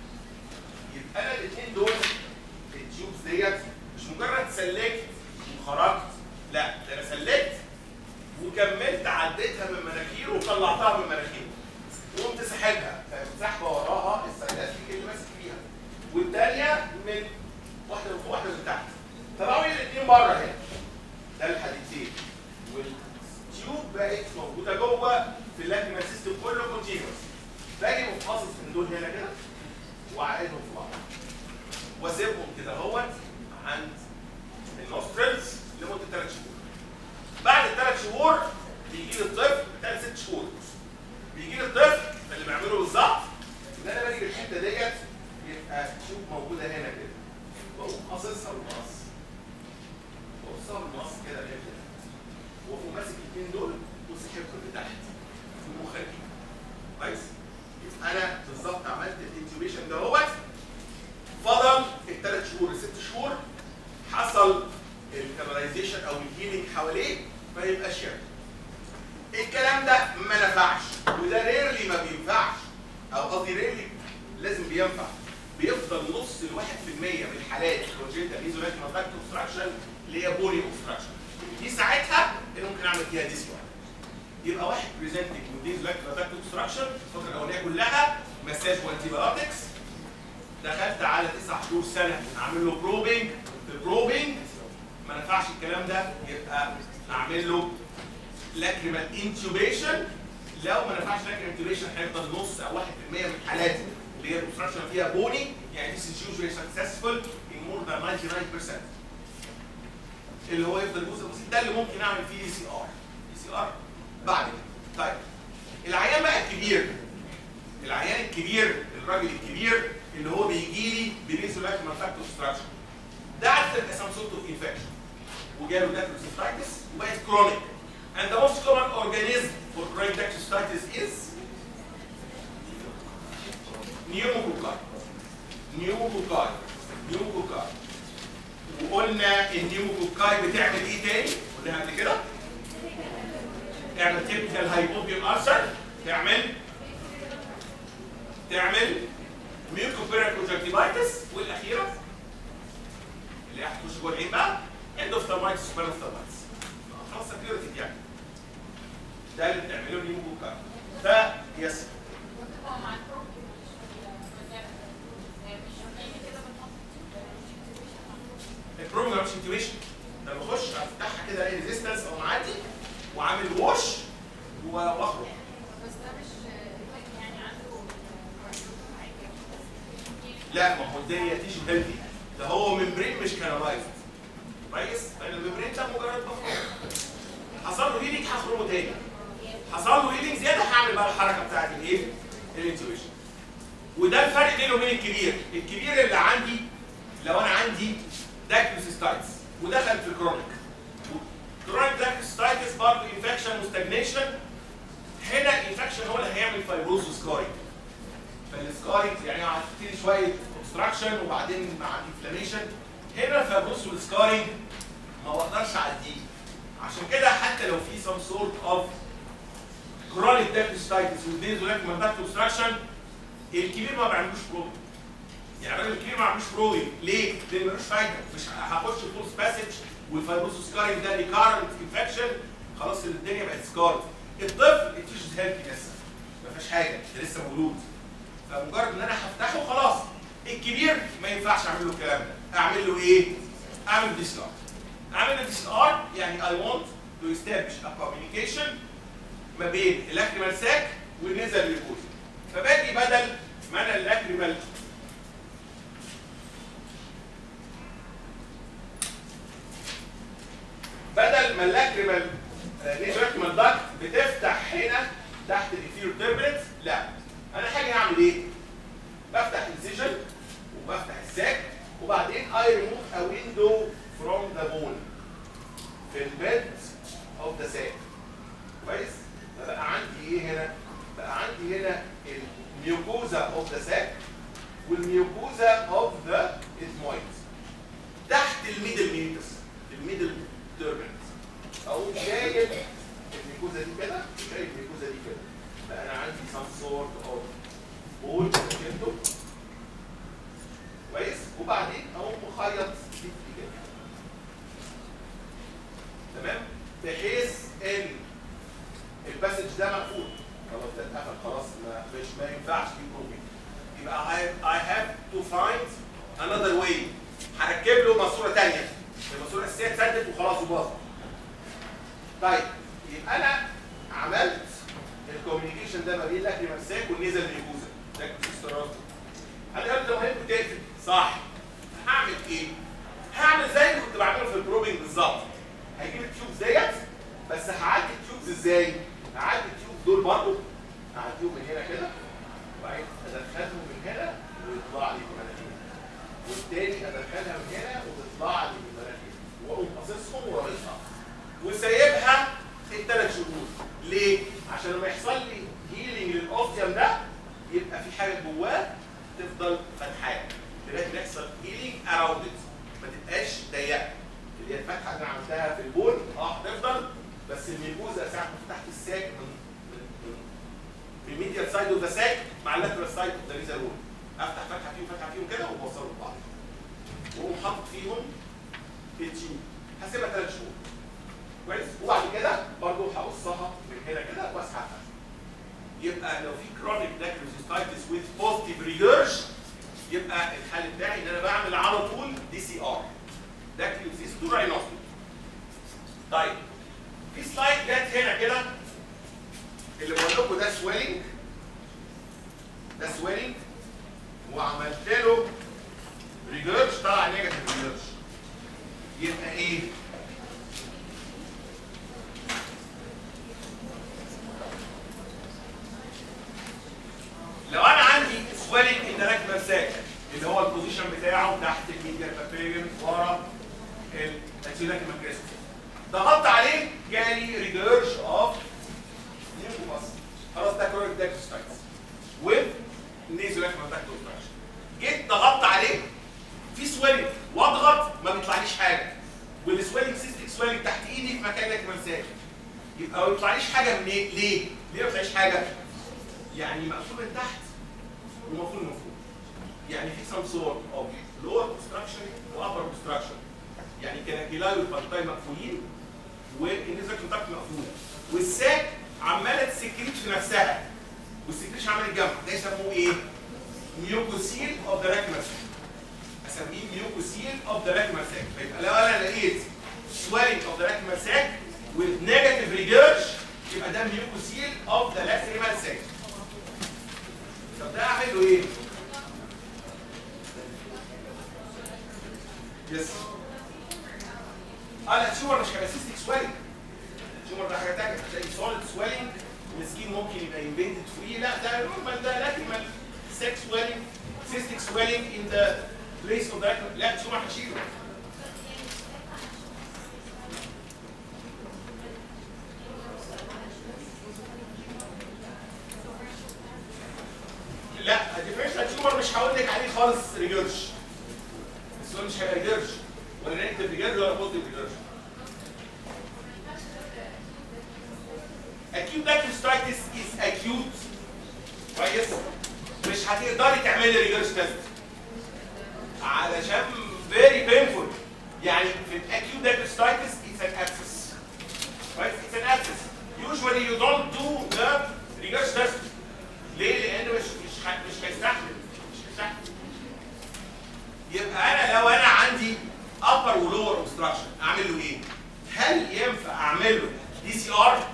يبقى انا الاثنين دول التيوبس ديت مش مجرد سلكت وخرجت لا ده انا سلكت وكملت عديتها من مناخيره وطلعتها من مناخيره وقمت ساحبها فسحبه وراها السلاستيك اللي ماسك فيها والثانيه من واحده من فوق واحده من تحت طلعوا لي الاثنين بره هنا ده الحديدتين والتيوب بقت موجوده جوه في اللاكريمال سيستم كله كونتينوس باجي مفحصص من دول هنا كده واعقدهم في بعض واسيبهم كده اهوت عند النوسترلز لمده ثلاث شهور بعد الثلاث شهور بيجي لي الطفل ثلاث ست شهور بيجي لي الطفل اللي بعمله بالظبط ان انا باجي الحته ديت يبقى تيوب موجوده هنا كده واقوم قاصصها بالمقص واقصها بالمقص كده لحته واقوم ماسك الاثنين دول وسحبهم لتحت في مخرجي كويس يبقى انا بالظبط عملت الانتوبيشن دهوت فضل الثلاث شهور الست شهور حصل الكاناليزيشن او الهيلينج حواليه ما يبقاش يعمل الكلام ده ما نفعش وده ريرلي ما بينفعش او قصدي ريرلي لازم بينفع بيفضل نص الواحد في المية من الحالات الكونجنتال ايزوليت ماتاك اوبستراكشن اللي هي بولي اوبستراكشن دي ساعتها اللي ممكن اعمل فيها ديسيو يبقى واحد بريزنتنج وديز لاك ماتاك اوبستراكشن الفتره الاولانيه كلها مساج وانتي بايوتكس دخلت على تسع شهور سنه اعمل له بروبنج البروبنج ما نفعش الكلام ده يبقى اعمل له لاكريمال انتوبيشن لو ما نفعش لاكريمال انتوبيشن هيفضل نص او 1% من الحالات اللي هي الاوبستراكشن فيها بوني يعني this is usually successful in more than 99% اللي هو يفضل جزء بسيط ده اللي ممكن اعمل فيه اي سي ار اي سي ار بعد كده طيب العيان بقى الكبير العيان الكبير الراجل الكبير اللي هو بيجي لي بريزولاكريمال فاكتور اوبستراكشن ده عاده تبقى سام سورت اوف انفكشن وجاله داكروسيستايتس وبقت كرونيك and the most common organism for chronic dactylocystitis is pneumococci pneumococci pneumococci وقلنا النيوموكوكاي بتعمل ايه تاني؟ قلنا قبل كده تعمل تيبيكال هايبوبيوم ألسر تعمل تعمل ميوكوبيرال كونجكتيفايتس والاخيره اللي هتخش جوه العين بقى اندوفتالمايتس سبيروفتالمايتس خلاص سكيورتي يعني ده اللي بتعمله النيوموكوكاي ف يس البروجرام مش انتويشن ده بخش افتحها كده الاقي ريزيستنس او معدي وعامل ووش واخرج بس ده مش يعني عنده لا ما هو الدنيا تيجي هيلثي ده هو ممبرين مش كانالايزد كويس فان الممبرين ده مجرد مفروض حصل له هيلينج هخرمه تاني حصل له هيلينج زياده هعمل بقى الحركه بتاعت الايه؟ الانتويشن وده الفرق بينه وبين الكبير الكبير اللي عندي لو انا عندي داكيوسيستايتس ودخل في كرونيك كرونيك داكيوسيستايتس برضه انفكشن وستاجنيشن هنا الانفكشن هو اللي هيعمل فايبروز وسكارينج فالسكارينج يعني هتبتدي شويه اوبستراكشن وبعدين مع انفلاميشن هنا الفايبروز والسكارينج ما بقدرش اعديه عشان كده حتى لو في some sort of chronic dactylocystitis والديزولاك مانتاكت اوبستراكشن الكبير ما بيعملوش بروبلم يعني الراجل الكبير ما عملوش بروبلم ليه؟ لان ملوش فايده مش هخش فول باسج والفايبروس سكارينج ده ريكارنت انفكشن خلاص الدنيا بقت سكارد الطفل التيشوز هيلثي لسه ما فيهاش حاجه ده لسه مولود فمجرد ان انا هفتحه خلاص الكبير ما ينفعش اعمل له الكلام ده اعمل له ايه؟ اعمل دي ار اعمل له دي ار يعني I want to establish a communication ما بين الاكريمال ساك والنزل للجوز فباجي بدل ما انا الاكريمال بدل ما الاكريمال نيزراكريمال داكت بتفتح هنا تحت الانفيريور تيربلت لا انا حاجه هعمل ايه؟ بفتح السيجن وبفتح الساك وبعدين اي ريموف ا ويندو فروم الميوكوزا اوف ذا ساك والميوكوزا اوف ذا ethmoids تحت الميدل ميوكس الميدل تيربنت اقوم شايل الميوكوزا دي كده شايل الميوكوزا دي كده بقى انا عندي some sort of بول شلته كويس وبعدين اقوم مخيط دي كده تمام بحيث ان الباسج ده مقفول خلاص ده اتقفل خلاص ما مش ما ينفعش في بروبنج يبقى I, I have to find another way هركب له ماسوره ثانيه الماسوره الاساسيه اتسدت وخلاص وباظت طيب يبقى انا عملت الكوميونيكيشن ده ما بين الاكل مساك والنيزل ميوكوزا ده استراتيجي انا قلت ده مهم تقفل صح هعمل ايه؟ هعمل زي اللي كنت بعمله في البروبنج بالظبط هجيب التيوبز ديت بس هعدي التيوبز ازاي؟ هعدي التيوبز دول برضه هعديهم من هنا كده وبعدين ادخلهم من هنا ويطلع لي المناخير والتاني ادخلها من هنا وتطلع لي المناخير واقوم قاصصهم ورابطها وسايبها الثلاث شهور ليه؟ عشان لما يحصل لي هيلينج للاوستيوم ده يبقى في حاجه جواه تفضل فتحاه لغايه ما يحصل هيلينج اراوند ما تبقاش ضيقه اللي هي الفتحه اللي انا عملتها في البول اه هتفضل بس الميكوزا ساعه ما فتحت الساك من من من في الميديال سايد اوف ذا ساك مع اللاترال سايد اوف ذا ريزر وول افتح فتحه فيهم فتحه فيهم كده وبوصلهم ببعض واقوم حاطط فيهم التيوب هسيبها ثلاث شهور كويس وبعد كده برضه هقصها من هنا كده واسحبها يبقى لو في كرونيك داكروسيستايتس ويز بوزيتيف ريجرش يبقى الحل بتاعي ان انا بعمل على طول دي سي ار داكروسيستو راينوستومي طيب في سلايد جت هنا كده اللي بقول لكم ده سويلنج ده سويلنج وعملت له ريجرش طلع نيجاتيف ريجرش يبقى ايه؟ لو انا عندي سويلنج ان راكبه ساك اللي هو البوزيشن بتاعه تحت الميديا بابيريوم ورا الاتيلاك ماكريست ضغطت عليه جالي ريجرش اوف نيوكوباس خلاص ده كرونيك داكتوستايتس وذ نيزولاك ماتاكتو جيت ضغطت عليه في سويلنج واضغط ما بيطلعليش حاجه والسويلنج سيستيك سويلنج تحت ايدي في مكان لك منساك يبقى ما بيطلعليش حاجه من ايه؟ ليه؟ ليه ما بيطلعليش حاجه؟ يعني مقفول من تحت ومقفول من فوق يعني في some sort of lower obstruction و upper obstruction يعني كلاكيلاي والبارتاي مقفولين والنزل كونتاكت مقفول والساك عماله تسكريت في نفسها والسكريش عمال يتجمع ده يسموه ايه؟ ميوكوسيل اوف ذا راكماس اسميه ميوكوسيل اوف ذا راكماس فيبقى لو انا لقيت swelling اوف ذا راكماس with negative regurg يبقى ده ميوكوسيل اوف ذا لاكريمال ساك طب ده اعمل له ايه؟ يس اه لا التيومر مش هيبقى سيستيك سويلنج التيومر ده حاجه ثانيه هتلاقي سوليد سويلنج السكين ممكن يبقى انفيدد فري لا ده نورمال ده لاكريمال سيك سويلنج سيستيك سويلنج ان ذا بليس اوف ذا لا التيومر هشيله لا الديفرنشال تيومر مش هقول لك عليه خالص ريجرش السؤال مش هيبقى ريجرش ولا نيجاتيف ريجرش ولا بوزيتيف ريجرش acute dactylitis is acute كويس مش هتقدري تعملي ريجرش تيست علشان very painful يعني في الاكيوت dactylitis it's an abscess كويس it's an abscess usually you don't do the reverse test ليه؟ لان مش مش ه- مش هيستحمل مش هيستحمل يبقى انا لو انا عندي upper ولور obstruction اعمل له ايه؟ هل ينفع اعمل له دي سي ار؟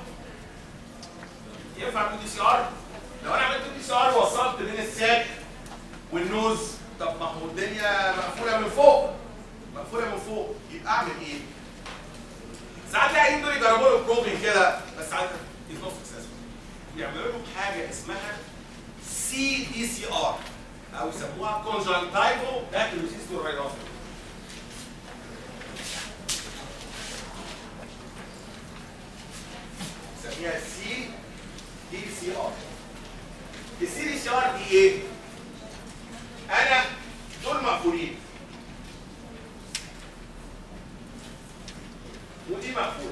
ينفع اعمل دي سي ار؟ لو انا عملت دي سي ار وصلت بين الساك والنوز طب ما هو الدنيا مقفوله من فوق مقفوله من فوق يبقى اعمل ايه؟ ساعات العيانين دول يجربوا له بروبين كده بس ساعات از نوت سكسسفول يعملوا له حاجه اسمها سي دي سي ار او يسموها كونجنتايفو داكيلوسيستو راينوفيل يسميها سي دي سي ار السي دي سي ار دي ايه؟ انا دول مقفولين ودي مقفوله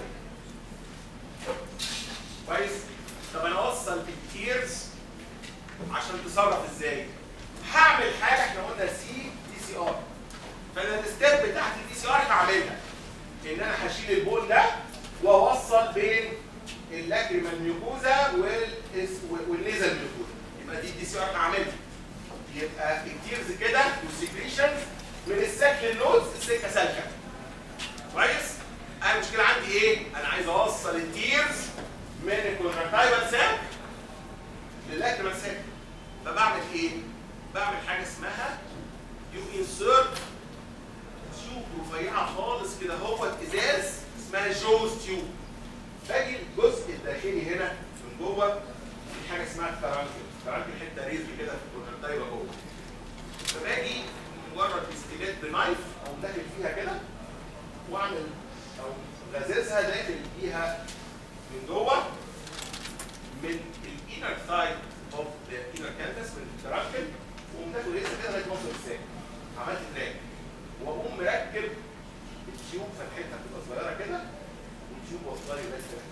كويس طب انا اوصل التيرز عشان تصرف ازاي هعمل حاجه احنا قلنا سي دي سي ار فانا الستيب بتاعت الدي سي ار هعملها ان انا هشيل البول ده واوصل بين اللاكريما الميوكوزا والإس- والنيزل الميوكوزا يبقى دي الدي سي ار هعملها يبقى التيرز كده والسكريشنز من السك للنوز السكه سالكه كويس انا المشكله عندي ايه انا عايز اوصل التيرز من الكونتراكتايفال ساك للاكريمال ساك فبعمل ايه بعمل حاجه اسمها يو انسيرت تيوب رفيعه خالص كده هو ازاز اسمها جوز تيوب باجي الجزء الداخلي هنا من جوه في حاجه اسمها الترانكل الترانكل حته ريزل كده في الكونتراكتايفال جوه فباجي مجرد استيلات بنايف او داخل فيها كده واعمل او غزازها داخل فيها من جوه من الانر سايد اوف ذا انر كانتس من الترانكل واقوم داخل لسه كده لغايه مصر الساك عملت تراك واقوم مركب التيوب فتحتها بتبقى صغيره كده والتيوب واصله لي لغايه كده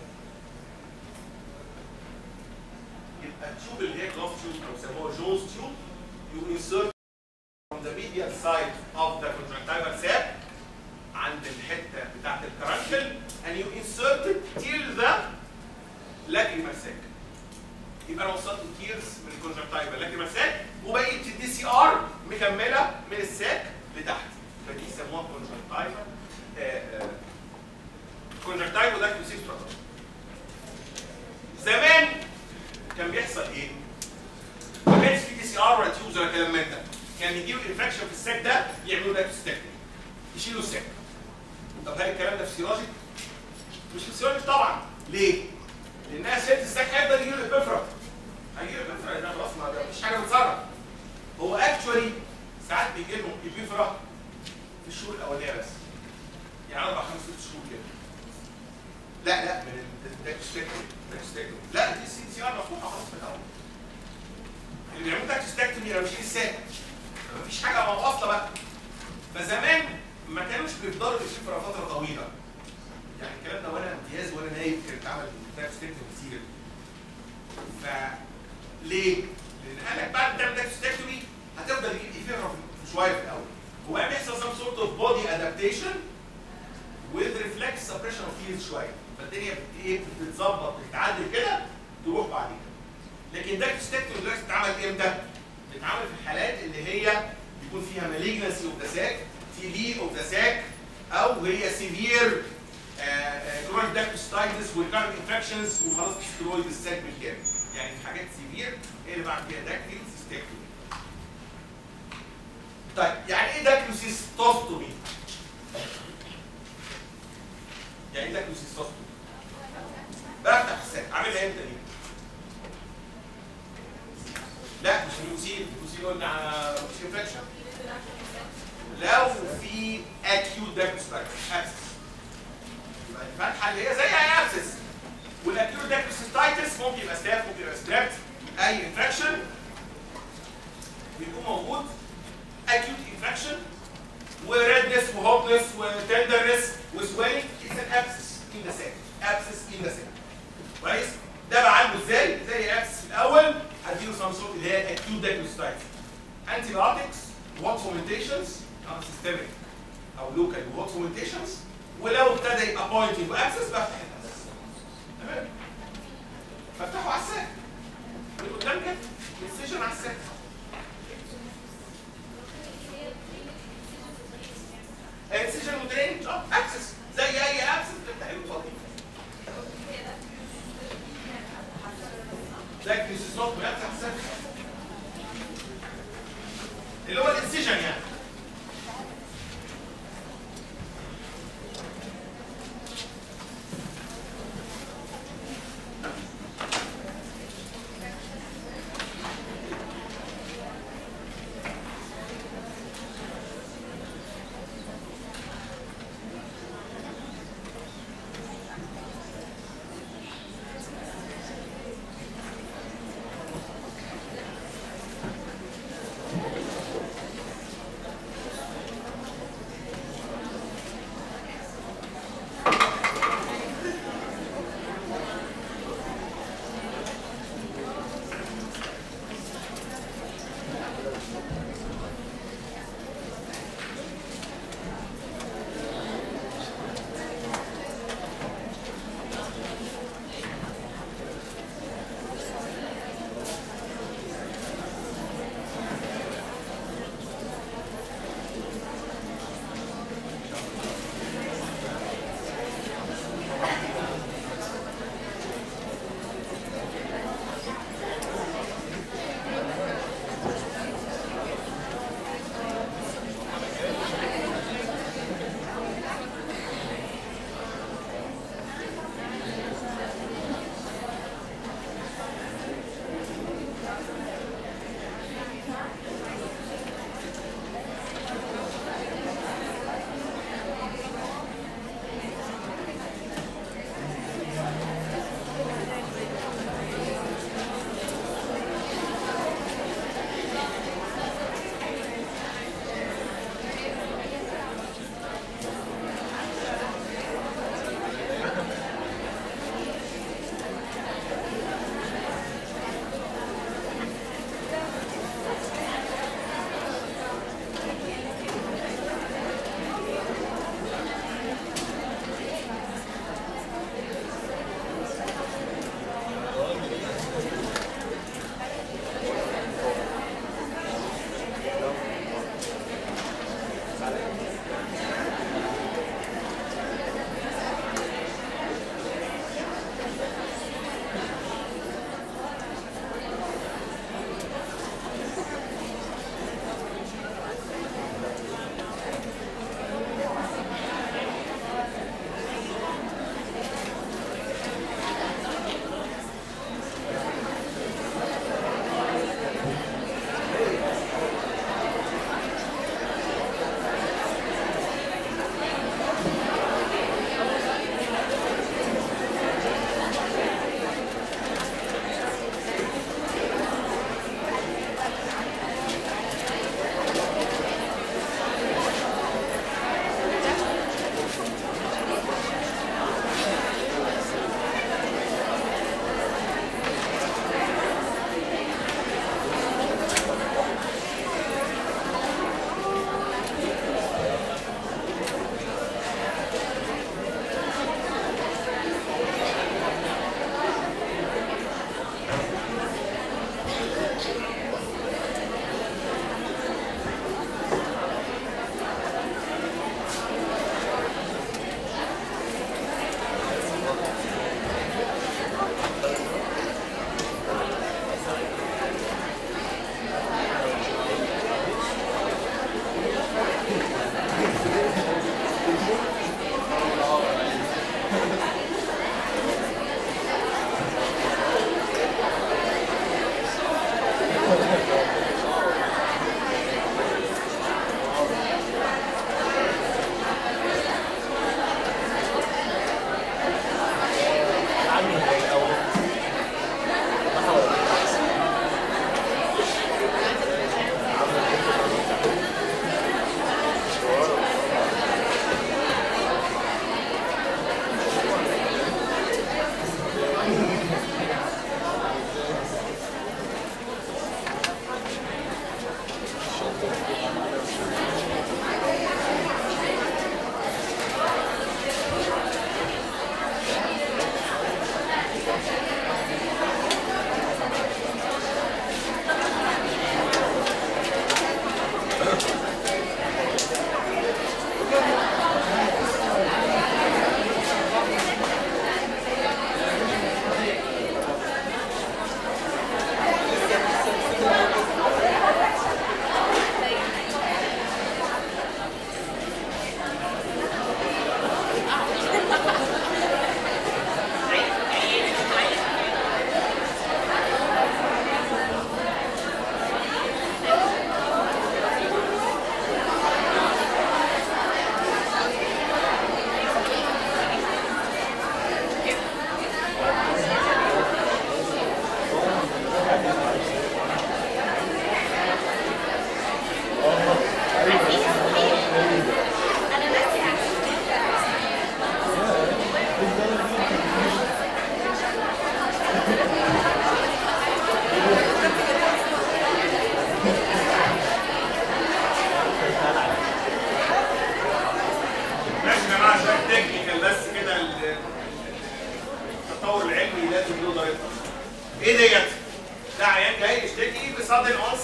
يبقى التيوب اللي هي جلاس تيوب او يسموها جونز تيوب يو انسرت from the medial side of the conjunctival sac عند الحته بتاعت الكرانكل and you insert it till the lacrimal sac يبقى انا وصلت التيرز من الكونجكتايفا lacrimal sac وبقيه الدي سي ار مكمله من الساك لتحت فدي يسموها كونجكتايفا كونجكتايفا ده كونسيسترا زمان كان بيحصل ايه؟ ما كانش في دي سي ار ولا تيوبز ولا كلام من ده كان يجيبوا انفكشن في الساك ده يعملوا ده يشيلوا الساك طب هل الكلام ده فسيولوجي؟ مش فسيولوجي طبعا ليه؟ لانها ست الساك هيفضل يجيله البفره هيجيله البفره لانها خلاص ما فيش حاجه بتصرف هو اكشولي ساعات بيجي لهم البفره في الشهور الاولانيه بس يعني اربع خمس ست شهور كده لا لا من الداكستكتومي الداكستكتومي لا دي سي سي ار مفتوحه خلاص في الاول اللي بيعملوا داكستكتومي لما بيشيل الساك مفيش حاجه واصله بقى فزمان ما كانوش بيفضلوا الشفره فتره طويله يعني الكلام ده وانا امتياز وانا نايم كان اتعمل داكستكتومي كتير ف ليه؟ لان قال لك بعد ما تعمل داكستكتومي هتفضل يجيب ايفيرا في شويه في الاول هو بيحصل some sort of body adaptation with reflex suppression of fields شويه فالدنيا بت- ايه بتتظبط بتتعدل كده تروح بعد كده لكن داكستكتومي دلوقتي بتتعمل امتى؟ بتتعمل في الحالات اللي هي يكون فيها malignancy اوف ذا ساك تي بي اوف ذا ساك او هي سيفير كرونيك داكتوستايتس والكارد انفكشنز وخلاص تسترويد الساك بالكامل يعني في حاجات سيفير هي اللي بعد كده داكتيلسيستكتومي طيب يعني ايه داكتوسيستوستومي؟ يعني ايه داكتوسيستوستومي؟ بفتح الساك عاملها امتى دي؟ لا مش الميوسين الميوسين قلنا مش انفكشن لو في اكيوت داكتوستايتس ابسس يبقى الفتحه اللي هي زي اي ابسس والاكيوت داكتوستايتس ممكن يبقى ستاف ممكن يبقى ستريبت اي انفكشن بيكون موجود acute infection وredness وهوبنس وتندرنس وسويلنج it's an abscess in the sac abscess in the sac كويس ده بعالجه ازاي زي abscess في الاول هديله some sort اللي هي acute diagnostitis antibiotics what fomentations او systemic او local what fomentations ولو ابتدى يبقى pointing وابسس بفتح الابسس تمام بفتحه على الساك من قدام كده السيشن على الساك انسيجن ودرينج اه اكسس زي اي اكسس بتفتح الفاضي لكن السيستم بيفتح الساك اللي هو الانسيجن يعني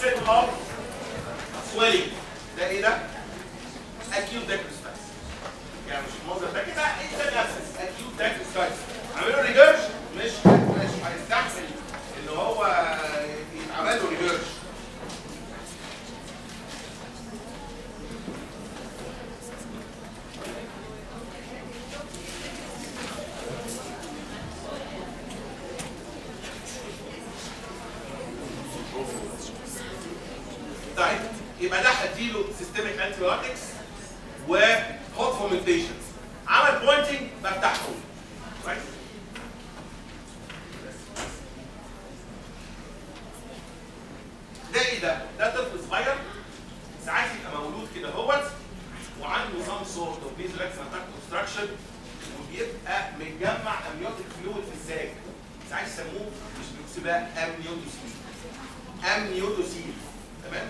onset of swelling ده ايه ده؟ acute dactylitis يعني مش المنظر ده كده انت نفسك acute dactylitis عملوا ريجرش مش مش هيستحمل ان هو يتعمل له ريجرش طيب يبقى ده هديله سيستميك انتي بايوتكس وهوت فومنتيشنز عمل بوينتنج بفتحه كويس ده ايه ده؟ ده طفل صغير ساعات يبقى مولود كده اهوت وعنده سام سورت اوف بيزلاكس اتاك اوبستراكشن وبيبقى متجمع امنيوتيك فلويد في الساج ساعات يسموه مش بيكسبها امنيوتوسيل امنيوتوسيل تمام؟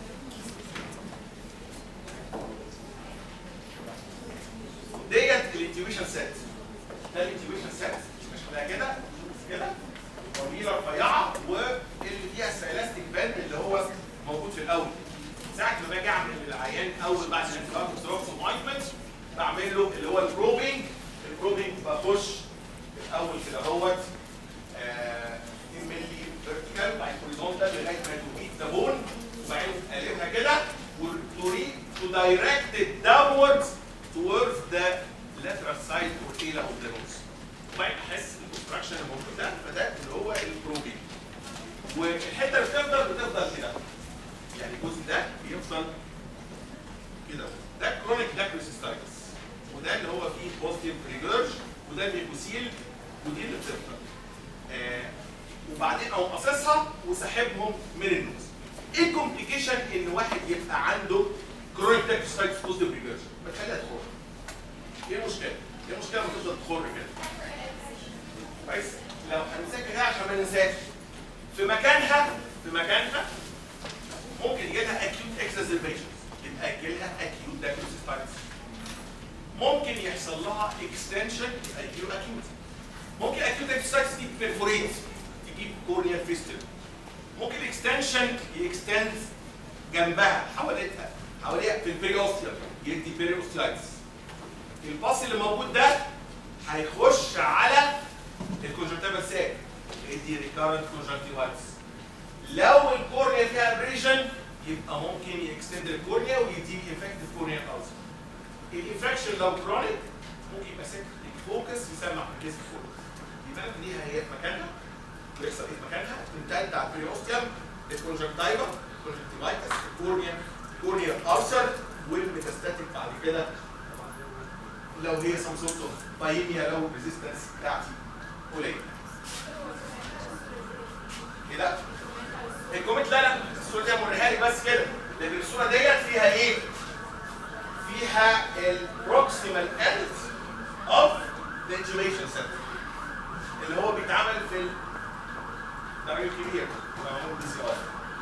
ديت الانتيويشن سيت ده الانتيويشن سيت مش شكلها كده كده طويله رفيعه واللي فيها السيلاستيك باند اللي هو موجود في الاول ساعه ما باجي اعمل للعيان اول بعد الانفلاماتوري ستروكس ومايتمنت بعمل له اللي هو البروبينج البروبينج بخش الاول كده اهوت آه، 2 مللي فيرتيكال بعدين هوريزونتال لغايه ما تبيت ذا بون وبعدين قلبها كده وتريد تو دايركت ات داونوردز towards the lateral side or tail of the nose. وبعدين احس بالكونستراكشن الموجود ده فده اللي هو البروبين. والحته اللي بتفضل بتفضل كده. يعني الجزء ده بيفضل كده ده كرونيك داكروسيستايتس وده اللي هو فيه بوزيتيف ريجرج وده الميكوسيل ودي اللي بتفضل. آه وبعدين اقوم قاصصها وسحبهم من النوز. ايه الكومبليكيشن ان واحد يبقى عنده كرونيك داكروسيستايتس بوزيتيف ريجرج؟ بتخليها تخر. ايه المشكله؟ ايه المشكله لما تفضل تخر كده؟ كويس؟ لو هنمسكها كده عشان ما ننساش في مكانها في مكانها ممكن يجي لها acute exacerbations يبقى يجي لها acute diagnosis ممكن يحصل لها extension يبقى يجي له acute ممكن acute diagnosis دي perforate تجيب corneal fistula ممكن extension يextend جنبها حواليها حواليها في البريوستيال يدي بيريوستيلايتس الباص اللي موجود ده هيخش على الكونجنتيفال ساك يدي ريكارنت كونجنتيفايتس لو الكورنيا فيها ابريشن يبقى ممكن يكستند الكورنيا ويدي انفكتيف كورنيا الالسر الانفكشن لو كرونيك ممكن يبقى سيك فوكس يسمع في الكيس فوكس يبقى ليها هي في مكانها بيحصل ايه في مكانها تمتد على البريوستيوم الكونجنتيفا الكونجنتيفايتس الكورنيا الكورنيا الالسر والميتاستاتيك بعد كده لو هي سم سورت اوف بايميا لو الريزيستنس بتاعتي قليل ايه ده؟ الكومنت لا لا الصوره دي موريها لك بس كده لكن الصوره ديت فيها ايه؟ فيها البروكسيمال اند اوف ذا انتوبيشن سنتر اللي هو بيتعمل في الدرجه الكبير معمول بي سي ار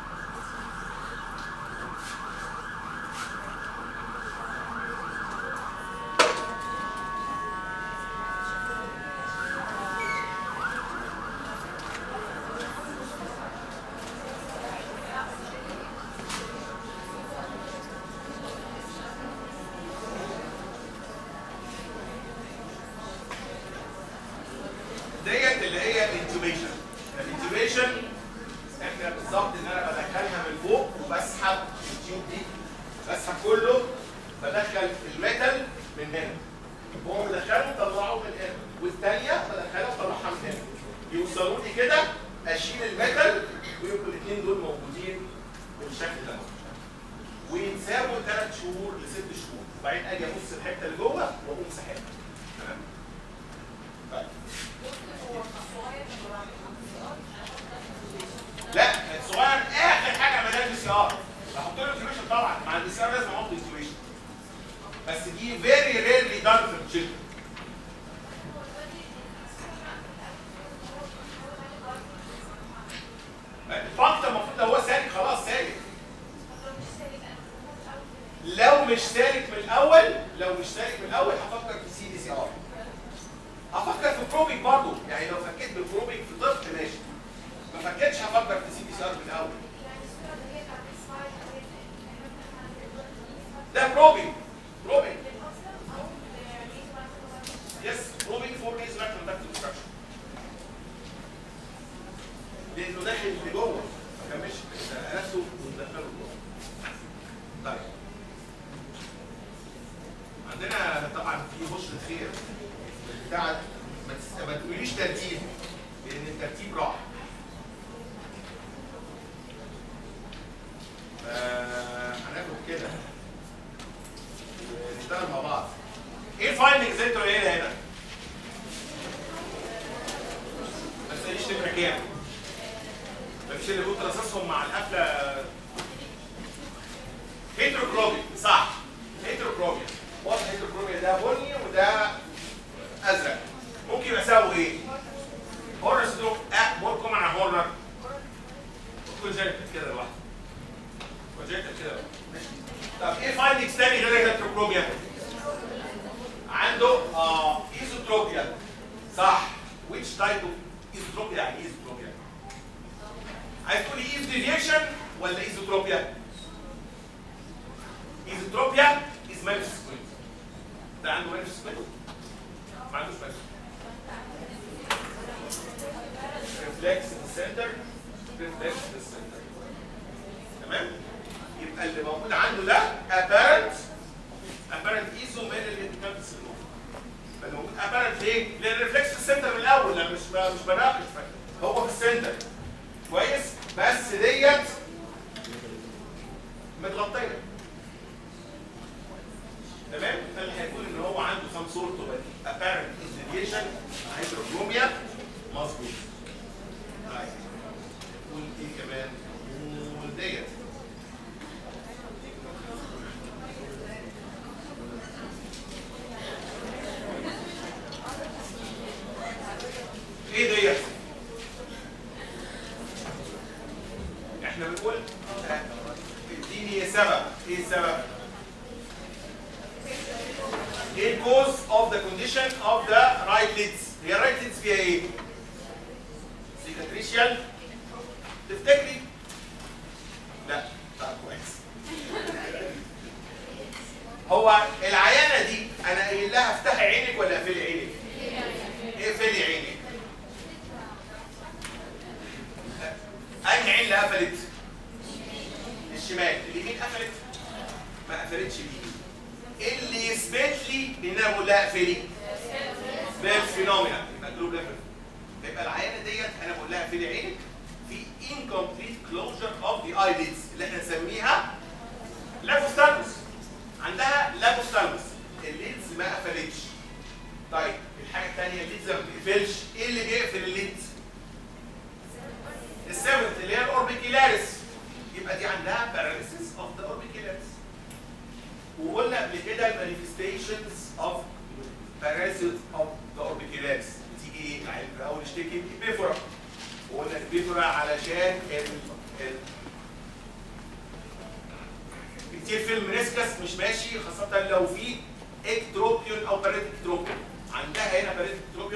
ديت اللي هي الانتوبيشن الانتوبيشن احنا بالظبط ان انا بدخلها من فوق وبسحب التيوب دي بسحب كله بدخل الميتال من هنا وهو مدخله طلعه من هنا والثانيه بدخلها وطلعها من هنا يوصلوا لي كده اشيل الميتال ويبقوا الاثنين دول موجودين بالشكل ده ويتسابوا ثلاث شهور لست شهور وبعدين اجي ابص الحته اللي جوه واقوم ساحبها تمام طيب لا الصغير اخر حاجه عملها البي سي ار بحط له انتوبيشن طبعا مع البي سي ار لازم احط انتوبيشن بس دي فيري ريرلي دان في التشيلدرن الفانكت المفروض لو هو سالك خلاص سالك لو مش سالك من الاول لو مش سالك من الاول هفكر في سي دي سي ار هفكر في بروبيك برضه يعني لو فكيت بالبروبيك في طفل ماشي ما فكتش هفكر في سي دي سي ار من الاول ده بروبينج بروبينج يس بروبينج فور ريز لاك كونتاكت ديستراكشن لانه داخل لجوه ما كملش ده نفسه مدخله جوه طيب عندنا طبعا في بشرة خير بتاع ما تس- ما تقوليش ترتيب لان الترتيب راح آه، هناخد كده نشتغل مع بعض ايه الفايندنجز اللي انتوا قايلينها هنا؟ ما تساليش نمره كام مفيش اللي كنت رصاصهم مع القفله هيدروكروميا صح هيدروكروميا واضح هيدروكروميا ده بني وده ازرق ممكن يبقى سببه ايه؟ هورنر سندروم اه مور كومن على هورنر كونجنتال كده لوحده كونجنتال كده لوحده ماشي. طب ايه فايندنجز تاني غير الهيدروكروميا؟ عنده اه ايزوتروبيا صح which type of ايزوتروبيا يعني ايه ايزوتروبيا؟ عايز تقول ايز ديفيشن ولا ايزوتروبيا؟ ايزوتروبيا از مانيفست ده عنده مانيفست ما عندوش مانيفست ريفلكس في السنتر ريفلكس في السنتر تمام يبقى اللي موجود عنده ده apparent apparent ايزو من الهيبوكامبس سيندروم اللي موجود apparent ليه؟ لان الريفلكس في السنتر من الاول انا مش مش بناقش هو في السنتر كويس بس ديت متغطيه تمام فاللي هيقول ان هو عنده some sort of apparent deviation هيدروكروميا مظبوط طيب قول ايه كمان قول ديت ايه ديت احنا بنقول آه، اديني سبب ايه السبب ايه الكوز اوف ذا كونديشن اوف ذا رايت ليدز هي الرايت ليدز فيها ايه سيكاتريشيال تفتكري لا طب كويس هو العيانه دي انا قايل لها افتحي عينك ولا اقفلي عينك اقفلي عينك اي عين اللي قفلت الشمال اليمين قفلت ما قفلتش اليمين ايه اللي يثبت لي ان انا بقول لها اقفلي بيل فينومينا يبقى جلوب ليفل يبقى العيانه ديت انا بقول لها اقفلي عينك في incomplete closure of the eyelids اللي احنا نسميها لابوستالموس عندها لابوستالموس الليدز ما قفلتش طيب الحاجه الثانيه الليدز ما بتقفلش ايه اللي بيقفل الليدز السيفنت اللي هي الاوربيكيلاريس يبقى دي عندها باراليسيس اوف ذا اوربيكيلاريس وقلنا قبل كده المانيفستيشنز اوف باراليسيس اوف ذا اوربيكيلاريس بتيجي ايه؟ العيل في الاول يشتكي بيفرا وقلنا البيفرا علشان ال ال كتير في المنسكس مش ماشي خاصة لو في اكتروبيون او باريتيك تروبيون عندها هنا باريتيك تروبيون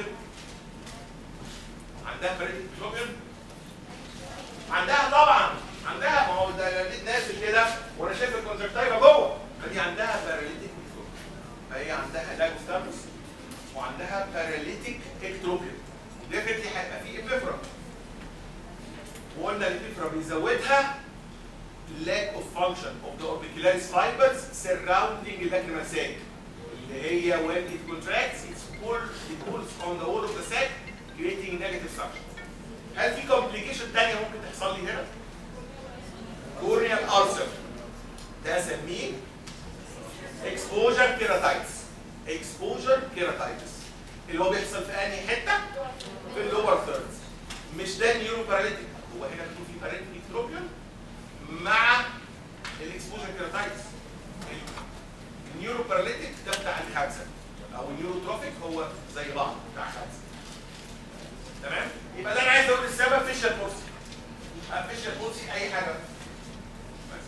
عندها باريتيك تروبيون عندها طبعا عندها ما هو ده ليه ناس كده وانا شايف الكونجكتيفا جوه فدي عندها باراليتيك فهي عندها لاجوستامس وعندها باراليتيك اكتروبيون ديفنتلي هيبقى في ابيفرا وقلنا الابيفرا بيزودها lack of function of the orbicularis fibers surrounding the lacrimal sac اللي هي when it contracts it's pull it pulls on the wall of the sac creating negative suction هل في complication تانية ممكن تحصل لي هنا؟ corneal ulcer ده اسميه exposure keratitis exposure keratitis اللي هو بيحصل في انهي حته؟ في اللور ثيرد مش ده نيورو باراليتيك هو هنا بيكون في باراليتيك تروبيون مع الاكسبوجر كيراتايتس النيورو باراليتيك ده بتاع الحادثه او النيوروتروفيك هو زي بعض بتاع الحادثه تمام يبقى ده انا عايز اقول السبب فيشل بورسي فيشل بورسي اي حاجه بس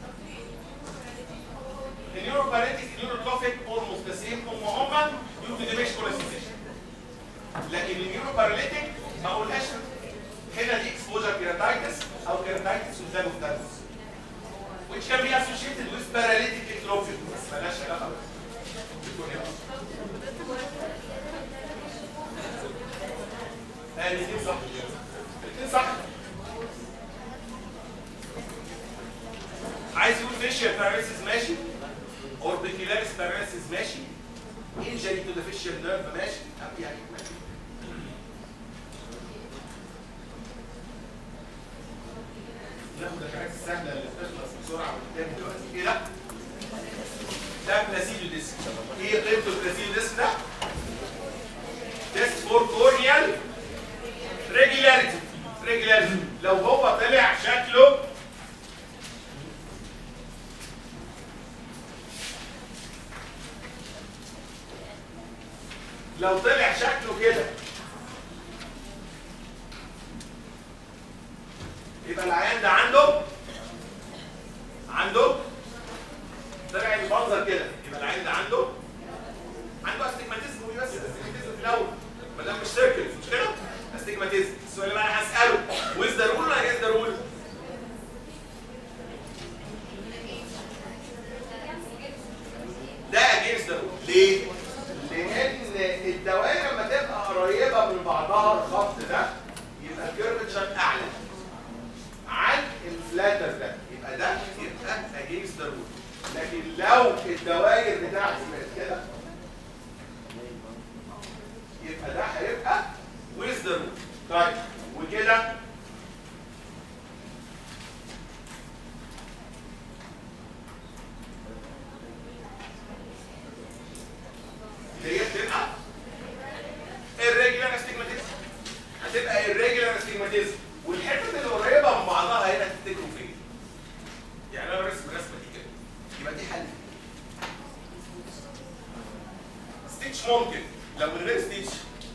النيورو باراليتيك النيوروتروفيك اولموست ذا سيم هم هم ديو تو ديميش كوليستيشن لكن النيورو باراليتيك ما اقولهاش هنا دي exposure keratitis او keratitis with xanthophthalmos which can be associated with paralytic ديكلوفيد بس مالهاش علاقه بالكورنيا اه الاثنين صح الاثنين صح عايز يقول فيشيال باراليسيس ماشي اوربيكيولاريس باراليسيس ماشي انجري تو ذا فيشيال نيرف ماشي طب يعني ماشي ناخد الحاجات السهله اللي بتخلص بسرعه وقدام دلوقتي ايه ده؟ ده بلاسيدو ديسك ايه قيمته البلاسيدو ديسك ده؟ تيست فور كورنيال ريجولاريتي ريجولاريتي لو هو طلع شكله لو طلع شكله كده يبقى العيان ده عنده عنده طلع المنظر كده يبقى العيان ده عنده عنده استجماتيزم ودي بس استجماتيزم في الاول ما دام مش سيركل مش كده؟ استجماتيزم السؤال اللي بقى انا هساله ويز ذا رول ولا جاز ذا رول؟ ده اجينست ذا رول ليه؟ لان الدوائر لما تبقى قريبه من بعضها الخط ده يبقى الكيرفتشر اعلى عن الفلاتر ده يبقى ده يبقى اجينست ذا رول لكن لو الدوائر بتاعتي بقت كده يبقى ده هيبقى ويز ذا رول طيب وكده هي بتبقى الريجولار استجماتيزم هتبقى الريجولار استجماتيزم والحته اللي قريبه من بعضها هنا تفتكروا فين؟ يعني انا برسم الرسمه دي كده يبقى دي حل ستيتش ممكن لو من غير ستيتش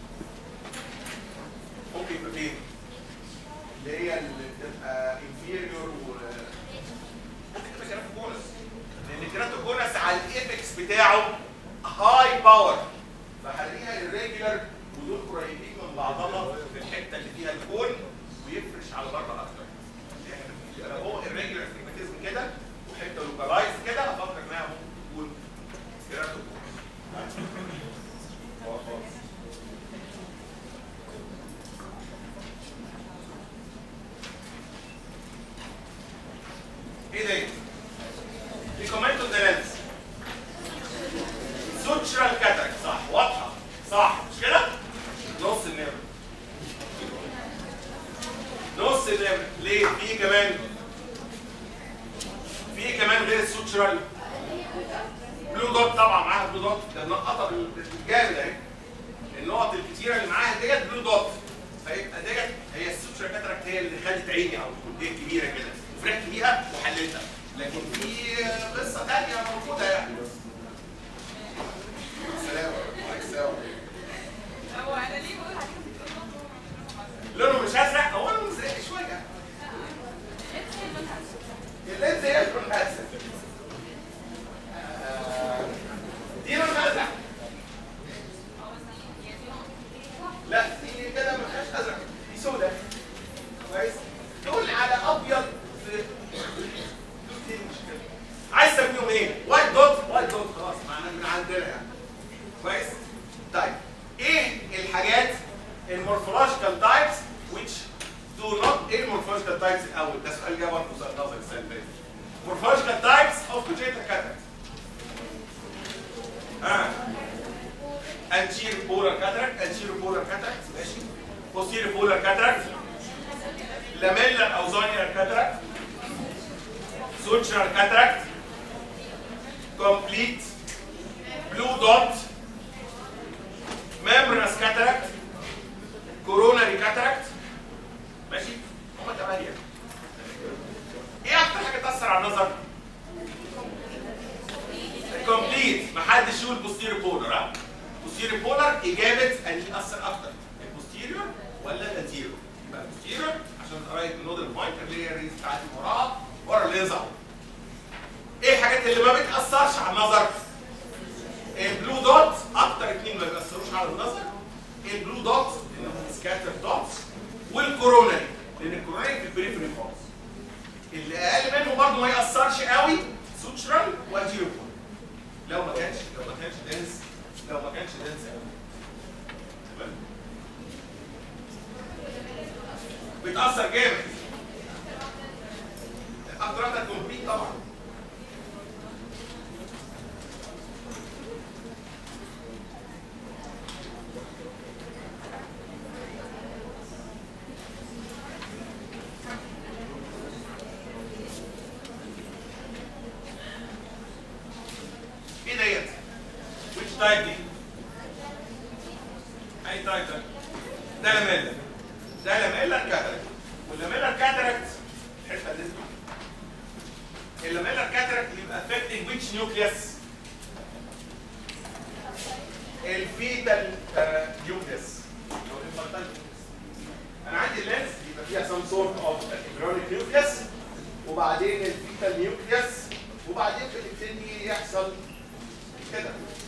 ممكن يبقى فين؟ اللي هي اللي بتبقى انفيريور و ممكن تبقى كراتوكونس لان الكراتوكونس على الايبكس بتاعه هاي باور فهلاقيها الريجولار ودول قريبين من بعضها في الحته اللي فيها الكون ويفرش على بره اكتر يعني لو هو الريجولار استجماتيزم كده وحته لوكالايز كده افكر انها ممكن تكون كيراتوكونس ايه ده؟ ريكومند تو ذا لينس سوتشرال كاتاك صح واضحه صح مش كده؟ نص النمر نص النمر ليه؟ في كمان في كمان غير السوتشرال بلو دوت طبعا معاها بلو دوت ده منقطه بالجامد اهي النقط الكتيره اللي معاها ديت بلو دوت فيبقى ديت هي السوتشرال كاتاراكت هي اللي خدت عيني او دي كبيره كده وفرحت بيها وحليتها لكن في قصه ثانيه موجوده يعني سلام عليكم السلام هو انا ليه بقول حاجه لونه مش ازرق هو لونه مزرق شويه اللينز هي اللون ازرق آه، دي لون ازرق لا دي كده ما فيهاش ازرق دي سوداء كويس دول على ابيض في دول تاني مش كده عايز تسميهم ايه؟ وايت دوت وايت دوت خلاص معناها من عندنا يعني كويس طيب ايه الحاجات المورفولوجيكال تايبس which do not ايه المورفولوجيكال تايبس الاول ده سؤال جه برضه سؤال نظري السنه اللي فاتت morphological types of congenital cataract ها anterior polar cataract anterior polar cataract ماشي posterior polar cataract lamellar او zonular cataract sutural cataract complete blue dot membranous cataract coronary cataract ماشي هم ثمانية ايه اكتر حاجة تأثر على النظر؟ الكومبليت محدش يقول بوستيريو بولر ها بوستيريو بولر إجابة أن يأثر أكتر البوستيريو ولا الانتيريو يبقى البوستيريو عشان قريب من نودل بوينت اللي هي الريز بتاعت وراها ورا الليزر ايه الحاجات اللي ما بتأثرش على النظر؟ البلو دوت اكتر اتنين ما بيأثروش على النظر البلو دوت اللي هم سكاتر دوتس والكوروناري لان الكوروناري في البريفري خالص اللي اقل منه برضه ما يأثرش قوي سوتشرال وانتيريو لو ما كانش دنس قوي تمام بيتاثر جامد اكتر واحده كومبليت طبعا ايه ديت؟ which type دي؟ اي تايب ده؟ ده لاميلا ده لاميلا كاتراكت واللاميلا كاتراكت الحته اللي اسمها اللاميلا كاتراكت بيبقى affecting which nucleus؟ الفيتال نيوكليس انا عندي اللينس يبقى فيها some sort of embryonic nucleus وبعدين الفيتال نيوكليس وبعدين بتبتدي يحصل كده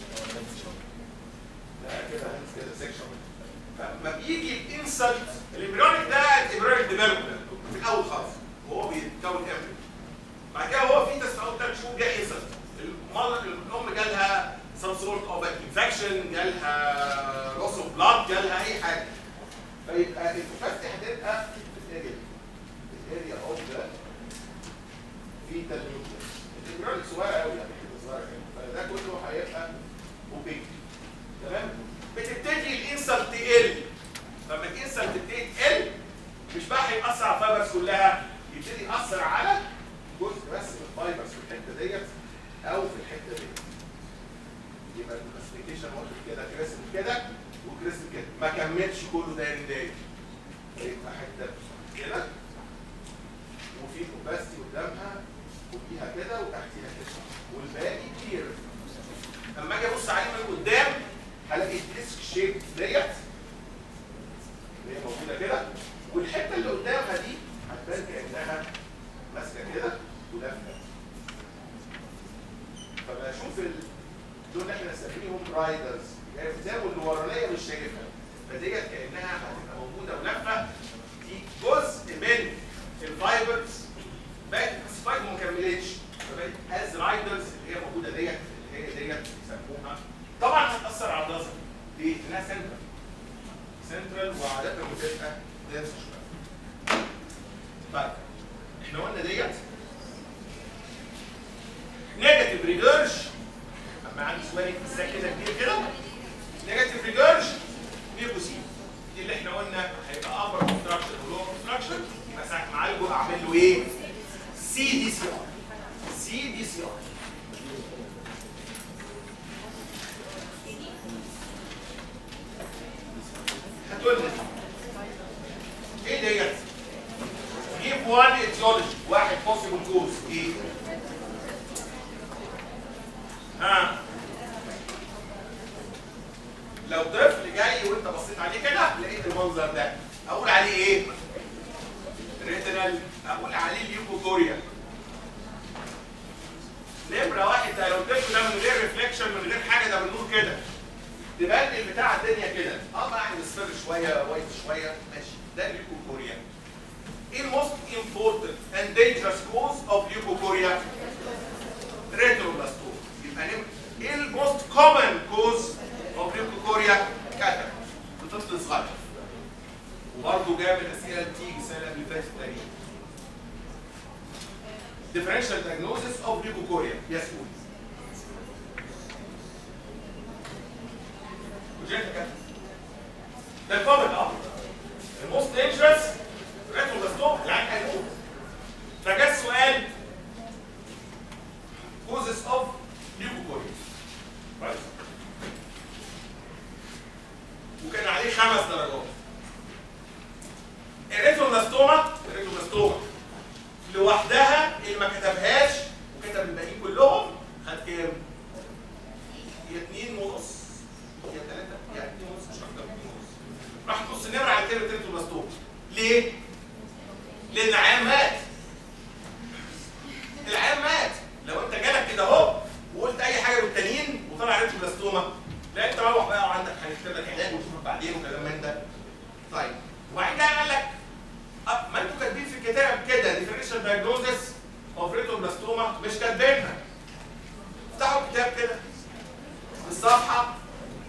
لا كده كده سيكشن فلما بيجي الانسلت الامبريونيك ده الامبريونيك ديفلوبمنت في الاول خالص وهو بيتكون امبريو بعد كده هو في تسع او ثلاث شهور جاي انسلت الام جالها some sort of infection جالها loss of blood جالها اي حاجه فيبقى الكفاستي هتبقى في الاريا الاريا اوف ذا فيتال نيوكليس الامبريونيك صغير قوي يعني كده صغير قوي فده كله هيبقى اوبيك تمام بتبتدي الانسل تقل لما الانسل تبتدي تقل مش بقى هيأثر على الفايبرز كلها يبتدي يأثر على جزء بس من الفايبرز في الحته ديت او في الحته ديت يبقى الكلاسيفيكيشن واخد كده كريسل كده وكريسل كده ما كملش كله داير داير يبقى حته كده وفي كوباستي قدامها وفيها كده وتحتيها كده والباقي كتير لما اجي ابص عليه من قدام هلاقي الديسك شيب ديت اللي هي موجوده كده والحته اللي قدامها دي هتبان كانها ماسكه كده ولافه فبشوف ال... دول اللي احنا نسميهم رايدرز يعني زي اللي ورانيه مش شايفها فديت كانها هتبقى موجوده ولافه دي جزء من الفايبرز بقت كلاسيفايد وما كملتش فبقت از رايدرز اللي هي موجوده ديت اللي هي ديت بيسموها طبعا هتاثر على النظر ليه؟ لانها سنترال سنترال وعاده بتبقى دنس شويه طيب احنا قلنا ديت نيجاتيف ريجرج اما عندي سؤال في الساك كده كبير كده نيجاتيف ريجرج ميوكوسين دي اللي احنا قلنا هيبقى ابر كونستراكشن ولور كونستراكشن يبقى ساعه ما اعالجه اعمل له ايه؟ سي دي سي ار سي دي سي ار هتقول لي ايه ديت؟ جيب وان اتيولوجي واحد بوسيبل كوز ايه؟ ها لو طفل جاي وانت بصيت عليه كده لقيت المنظر ده اقول عليه ايه؟ ريتينال اقول عليه ليوكوكوريا نمرة واحد ده لو الطفل ده من غير ريفليكشن من غير حاجة ده بالنور كده تبان البتاع الدنيا كده اه بقى مصفر شوية وايت شوية ماشي ده ليوكوكوريا ايه الموست important and dangerous cause of leukocoria؟ retroblastom يبقى نمرة ايه الموست common cause of leukocoria؟ كاتر لطفل صغير وبرضه جاب الاسئله اللي بتيجي السنه اللي فاتت تقريبا differential diagnosis of leukocoria yes قول وجيتك ده الكومن اه الموست دينجرس ريتروبلاستوم العين هيموت فجاء السؤال causes of leukocoria كويس وكان عليه خمس درجات الريتروبلاستوما الريتروبلاستوما لوحدها اللي ما كتبهاش وكتب الباقيين كلهم خد كام؟ هي اتنين ونص هي تلاتة يعني اتنين ونص مش اكتر من اتنين ونص راح نص النمرة على كلمة ريتروبلاستوما ليه؟ لأن العيان مات العيان مات لو انت جالك كده اهو وقلت اي حاجه من التانيين وطلع ريتروبلاستوما لا انت روح بقى وعندك هنكتب لك علاج ونشوفك بعدين وكلام من ده طيب وبعدين جاي قال لك أه، ما انتوا كاتبين في الكتاب كده ديفرنشال دايجنوزس اوف ريتروبلاستوما مش كاتبينها افتحوا الكتاب كده الصفحه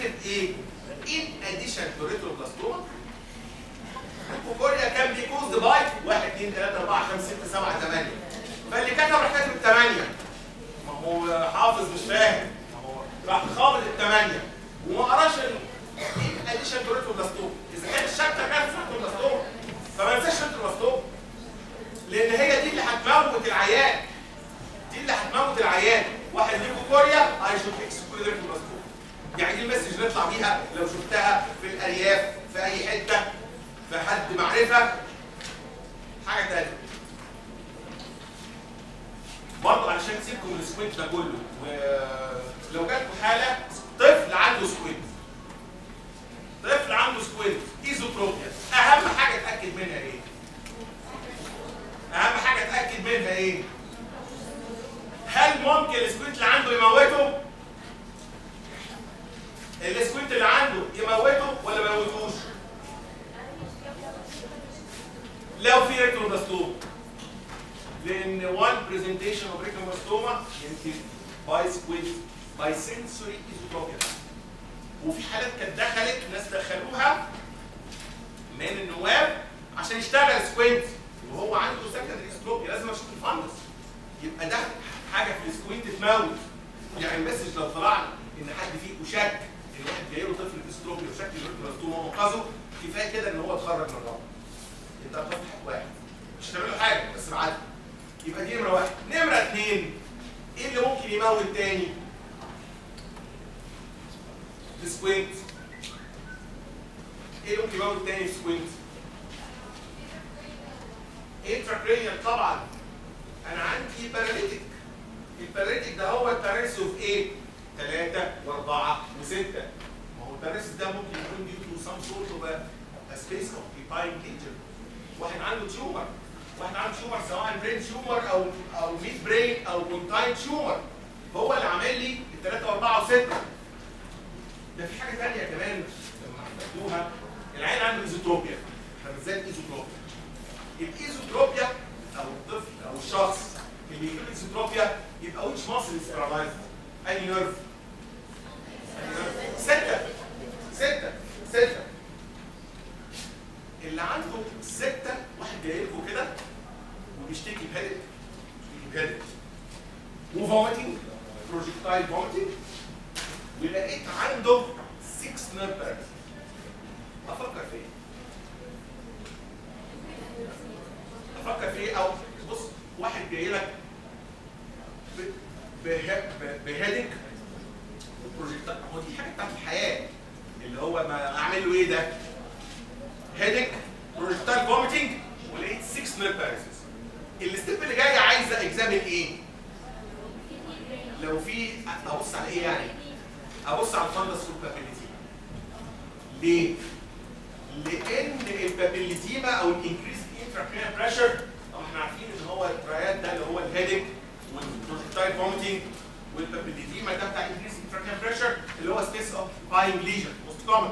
كاتب ايه؟ in addition to retinoblastoma الكوكوريا كان بي كوزد باي 1 2 3 4 5 6 7 8 فاللي كتب راح كاتب الثمانيه ما هو حافظ مش فاهم ما هو راح خابط الثمانيه وما قراش ال in addition to retinoblastoma اذا كان الشابتر كان في retinoblastoma فما ننساش retinoblastoma لان هي دي اللي هتموت العيان دي اللي هتموت العيان واحد ليه كوريا اي شوت اكسكلود retinoblastoma يعني دي المسج اللي نطلع بيها لو شفتها في الارياف في اي حته في حد معرفه حاجه تانية برضه علشان تسيبكم من السكوينت ده كله ولو جاتكم حاله طفل عنده سكوينت طفل عنده سكوينت ايزوتروبيا اهم حاجه اتاكد منها ايه؟ اهم حاجه اتاكد منها ايه؟ هل ممكن السكوينت اللي عنده يموته؟ السكوينت اللي عنده يموته ولا ما يموتوش؟ لو في ريتروبلاستوما لان one presentation of retinoblastoma يمكن by squint by sensory esotropia وفي حالات كانت دخلت ناس دخلوها من النواب عشان يشتغل سكوينت وهو عنده سكندري اسوتروبيا لازم اشوف الفندس يبقى ده حاجه في السكوينت تموت يعني المسج لو طلعنا ان حد فيكم شك ان واحد جاي له طفل في استروبيا وشك الريتروبلاستوما ومنقذه كفايه كده ان هو اتخرج من الرابط انت هتفتح واحد مش هتعمل له حاجه بس معدي يبقى دي نمره واحد نمره اثنين ايه اللي ممكن يموت تاني؟ السكوينت ايه اللي ممكن يموت تاني في السكوينت؟ انتراكرينيال طبعا انا عندي باراليتيك الباراليتيك ده هو الباراليسيس اوف ايه؟ ثلاثة وأربعة وستة ما هو الباراليسيس ده ممكن يكون due to some sort of a, a space occupying lesion واحد عنده تيومر واحد عنده تيومر سواء برين تيومر او او ميد برين او بونتاين تيومر هو اللي عامل لي الثلاثة وأربعة وستة ده في حاجة ثانية كمان لما هتاخدوها العين عنده ايزوتروبيا احنا ازاي الايزوتروبيا الايزوتروبيا او الطفل او الشخص اللي يجيب ايزوتروبيا يبقى ويتش ماسل از بارالايزد انهي نيرف؟ ستة ستة ستة اللي عنده ستة واحد جاي لكم كده وبيشتكي بهدك بهدك وفوميتنج بروجكتايل فوميتنج ولقيت عنده 6 نيرف باراليسيس افكر في ايه؟ افكر في ايه او بص واحد جاي لك بهدك وبروجكتايل هو دي حاجه بتاعت الحياه اللي هو ما اعمل له ايه ده؟ هيدك بروجكتايل فوميتنج ولقيت 6 نيرف باراليسيس الستيب اللي جاي عايزه اكزامن ايه؟ لو في ابص على ايه يعني؟ ابص على الفندس والبابيليتيما ليه؟ لان البابيليتيما او الانكريس انتراكرينال بريشر طبعا احنا عارفين ان هو الترايات ده اللي هو الهيدك والبروجكتايل فوميتنج والبابيليتيما ده بتاع انكريس انتراكرينال بريشر اللي هو سبيس اوف باينج ليجن موست كومن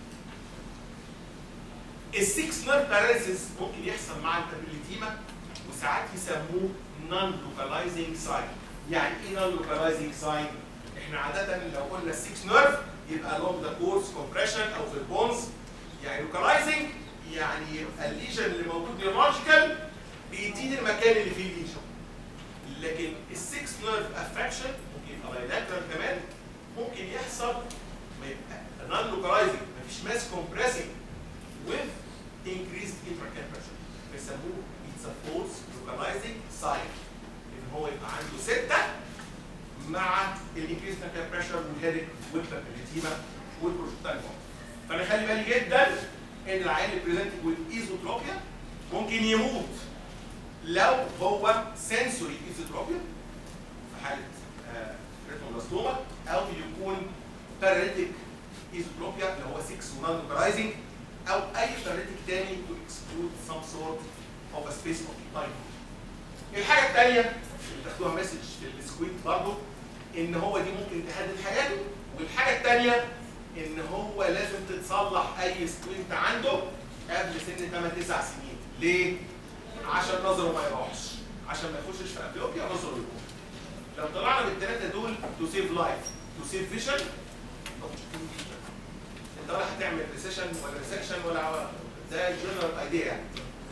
السكس نيرف باراليسيس ممكن يحصل مع البابيليتيما وساعات يسموه نون لوكالايزنج ساين يعني ايه نون لوكالايزنج ساين؟ احنا عاده لو قلنا السكس نيرف يبقى لونج ذا كورس كومبريشن او في البونز يعني لوكالايزنج يعني يبقى الليجن اللي موجود نيورولوجيكال بيديني المكان اللي فيه الليجن لكن السكس نيرف افكشن ممكن يبقى بايلاترال كمان ممكن يحصل ما يبقى نون لوكالايزنج مفيش ماس كومبريسنج with increased intracranial pressure بيسموه it's a false localizing sign ان هو يبقى عنده ستة مع الانكريز intracranial pressure والهيدك والبابيليتيما والبروجكتايل فانا خلي بالي جدا ان العيان اللي بريزنتد والايزوتروبيا ممكن يموت لو هو سنسوري ايزوتروبيا في حاله ريتنوبلاستوما او يكون باراليتيك ايزوتروبيا اللي هو 6 ونون لوكالايزنج او اي باراليتيك تاني to exclude some sort of a space occupying. الحاجه الثانيه اللي تاخدوها مسج في السكويت برضه ان هو دي ممكن تهدد حياته والحاجه الثانيه ان هو لازم تتصلح اي سكوينت عنده قبل سن 8 9 سنين ليه؟ عشان نظره ما يروحش عشان ما يخشش في افيوبيا نظره يروح لو طلعنا بالثلاثه دول تو سيف لايف تو سيف فيجن انت ولا هتعمل ريسيشن ولا ريسكشن ولا ده جنرال ايديا يعني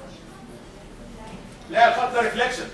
لا الخط ده ريفلكشن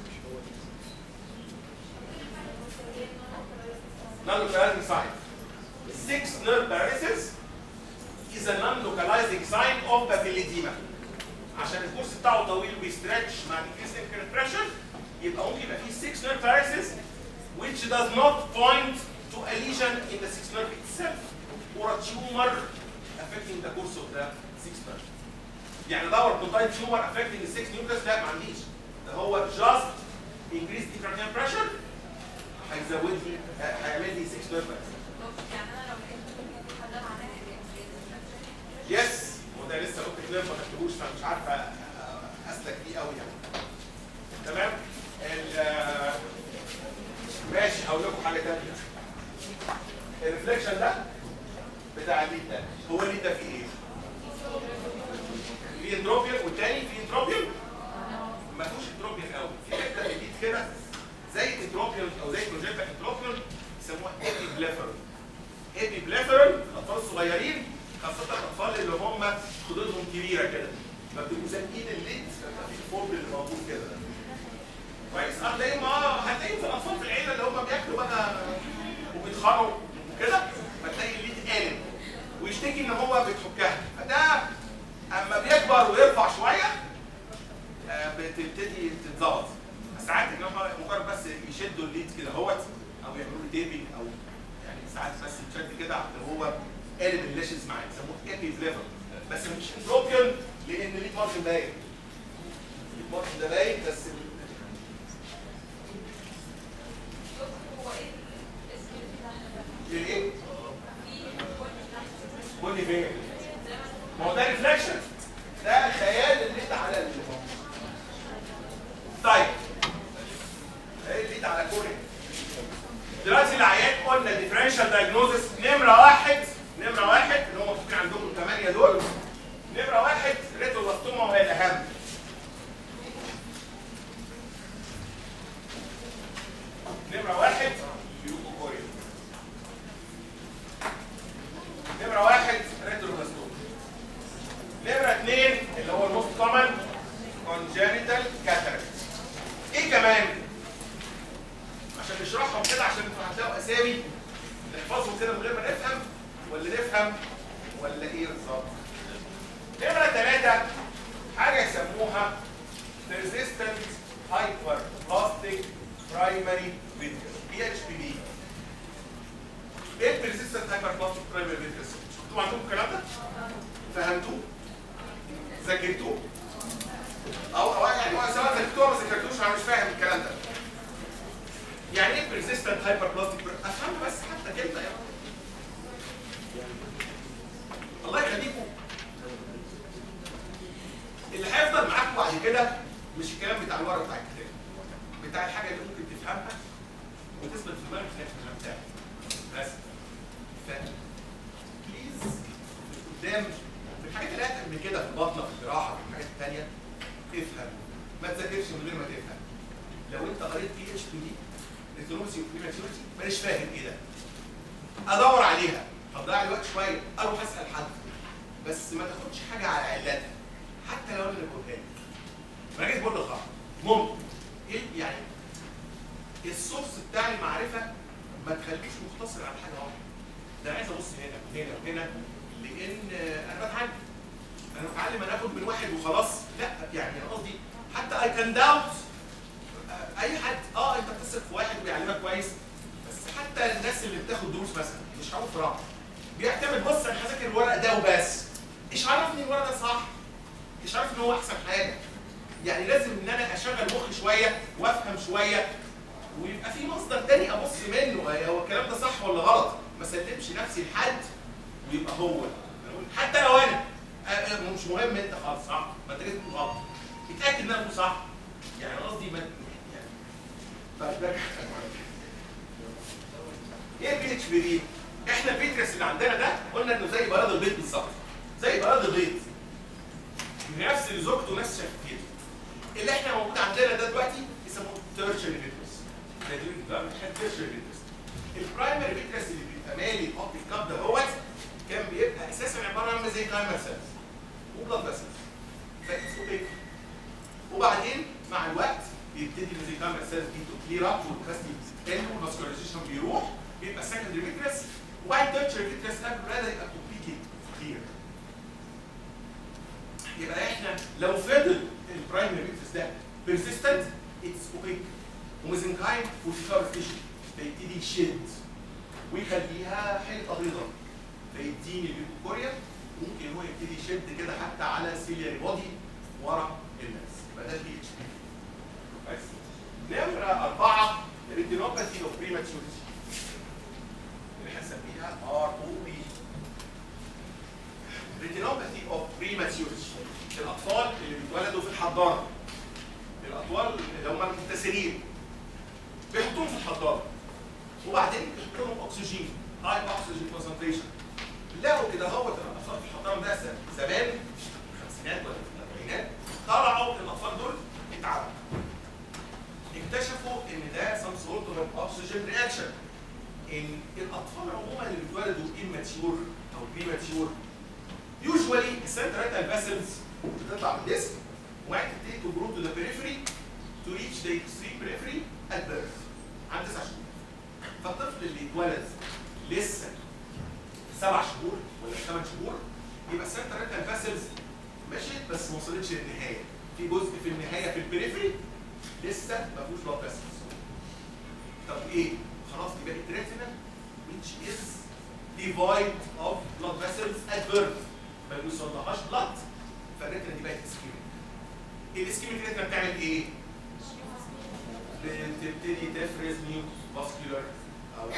non-localizing sign. Six nerve paralysis is a non-localizing sign of papilledema. عشان الكورس بتاعه طويل وبيسترتش مع decreasing current pressure يبقى ممكن يبقى فيه six nerve paralysis which does not point to a lesion in the sixth nerve itself or a tumor affecting the course of the sixth nerve. يعني دور كونتاين tumor affecting the sixth nucleus لا ما عنديش ده هو just increase intracranial pressure هيزود لي هيعمل لي 6 نيرف يعني انا لو لقيت حد معناها يس وده لسه قلت كلير ما كتبوش فمش عارفه اسلك فيه قوي يعني تمام ال- ماشي هقول لكم حاجه ثانيه الريفليكشن ده بتاع الليد ده هو الليد ده فيه ايه؟ في انتروبيوم والتاني في انتروبيوم ما فيهوش انتروبيوم قوي في حته الليد كده زي الانتروبيوم او زي بروجيكت انتروبيوم يسموها ايبي بليفرون ايبي بليفرون الاطفال الصغيرين خاصه الاطفال اللي هم خدودهم كبيره كده فبيبقوا زانقين الليد في الفورد اللي موجود كده كويس هتلاقيهم اه هتلاقيهم في الاطفال في العيله اللي هم بياكلوا بقى وبيتخانقوا وكده فتلاقي الليد قالب ويشتكي ان هو بتحكها فده اما بيكبر ويرفع شويه آه، بتبتدي تتظبط ساعات ان هم مجرد بس يشدوا الليد كده اهوت او يعملوا له تيبنج او يعني ساعات بس يتشد كده اللي هو قالب الليشز معاه يسموه ايبي فليفر بس مش انتروبيون لان الليد مارجن باين الليد مارجن ده باين بس ال- هو ايه الاسم اللي للايه؟ فيه بني فين؟ ما هو ده ريفلكشن ده خيال الليد على ال طيب ايه الليد على كوريا دلوقتي العيان قلنا ديفرنشال دايجنوزس نمره واحد نمره واحد اللي هم مكتوبين عندكم الثمانيه دول نمره واحد ريتروبلاستوما وهي الاهم نمره واحد ليوكوكوريا نمره واحد ريتروبلاستوما نمره اثنين اللي هو الموست كومن كونجينيتال كاتاراكت ايه كمان؟ عشان نشرحهم كده عشان انتوا هتلاقوا اسامي نحفظهم كده من غير ما نفهم ولا نفهم ولا ايه بالظبط؟ نمره ثلاثه حاجه يسموها persistent hyperplastic primary vitreous بي اتش بي بي ايه persistent hyperplastic primary vitreous؟ شفتوا عندكم الكلام ده؟ فهمتوه؟ ذاكرتوه؟ او او يعني هو سواء ذاكرتوه ما ذاكرتوش انا مش فاهم الكلام ده يعني ايه persistent hyperplastic افهم بس حتى كلمه يعني الله يخليكم اللي هيفضل معاكم بعد كده مش الكلام بتاع الورق بتاع الكتاب بتاع الحاجه اللي ممكن تفهمها وتثبت في دماغك انك فهمتها بس ف بليز قدام في الحاجات اللي قبل كده في البطنه في الجراحه في الحاجات الثانيه افهم ما تذاكرش من غير ما تفهم لو انت قريت بي اتش بي دي ريتينوسي وبريماتيورتي مانيش فاهم ايه ده ادور عليها هتضيع لي وقت شويه اروح اسال حد بس ما تاخدش حاجه على علتها حتى لو انا اللي بقولها لك ما جيت بقول لك ممكن ايه يعني السورس بتاع المعرفه ما تخليش مختصر على حاجه واحده ده انا عايز ابص هنا وهنا وهنا لان انا بتعلم انا بتعلم انا اخد من واحد وخلاص لا يعني انا قصدي حتى اي كان داوت اي حد اه انت بتثق في واحد وبيعلمك كويس بس حتى الناس اللي بتاخد دروس مثلا مش هقول فراغ بيعتمد بص انا هذاكر الورق ده وبس ايش عرفني الورق ده صح مش عارف ان هو احسن حاجه يعني لازم ان انا اشغل مخي شويه وافهم شويه ويبقى في مصدر تاني ابص منه هو الكلام ده صح ولا غلط ما سلمش نفسي لحد ويبقى هو حتى لو انا آه، آه، مش مهم انت خالص صح ما انت جيت تقول غلط اتاكد ان انا بقول صح يعني أنا قصدي ما يعني طيب ده ايه البي اتش بي دي؟ احنا البيترس اللي عندنا ده قلنا انه زي بياض البيض بالظبط زي بياض البيض نفس اللي زوجته ونفس شفافيته اللي احنا موجود عندنا ده دلوقتي يسموه تيرشري فيترس ده تيرشري فيترس البرايمري فيترس اللي بيبقى مالي الاوبتيك كاب ده هو كان بيبقى اساسا عباره عن زي تايمر سيلز وبلاد فيسلز فاكس اوبيك وبعدين مع الوقت بيبتدي الميزيكامر سيلز دي تو كلير اب والكاستي بتقل والفاسكولاريزيشن بيروح بيبقى سكندري فيترس وبعدين تيرشري فيترس قبل ما يبقى كومبليتلي كلير يبقى احنا لو فضل البرايمري فيترس ده بيرسيستنت اتس اوبيك وميزنكايم وتيكار ستيشن فيبتدي يشد ويخليها حيطه بيضاء فيديني الكوريا ممكن هو يبتدي يشد كده حتى على سيلياري بودي ورا الناس يبقى ده البي اتش بي بس نمرة أربعة ريتينوباثي أوف بريماتيوريتي اللي هنسميها ار او بي ريتينوباثي أوف بريماتيوريتي الأطفال اللي بيتولدوا في الحضانة الأطفال اللي هم المبتسرين بيحطوهم في الحضانة وبعدين بيحطوا لهم أكسجين هاي أكسجين كونسنتريشن لقوا كده هو الأطفال في الحضانة ده زمان في الخمسينات ولا في الأربعينات طلعوا الأطفال دول اتعبوا اكتشفوا ان ده سم سورت اوف اوكسجين رياكشن ان الاطفال عموما اللي بيتولدوا immature او premature usually السنترال فاسلز بتطلع من الجسم وبعدين تبتدي to grow to the periphery to reach the extreme periphery at birth عند تسع شهور فالطفل اللي اتولد لسه سبع شهور ولا ثمان شهور يبقى السنترال فاسلز مشيت بس ما وصلتش للنهايه في جزء في النهايه في البريفري لسه ما فيهوش بلاد فيسلز طب ايه خلاص دي بقت ريتنا which is devoid of blood vessels at birth ما بيوصلهاش بلاد فالريتنا دي بقت اسكيميك الاسكيميك ريتنا بتعمل ايه؟ بتبتدي تفرز نيو فاسكولار او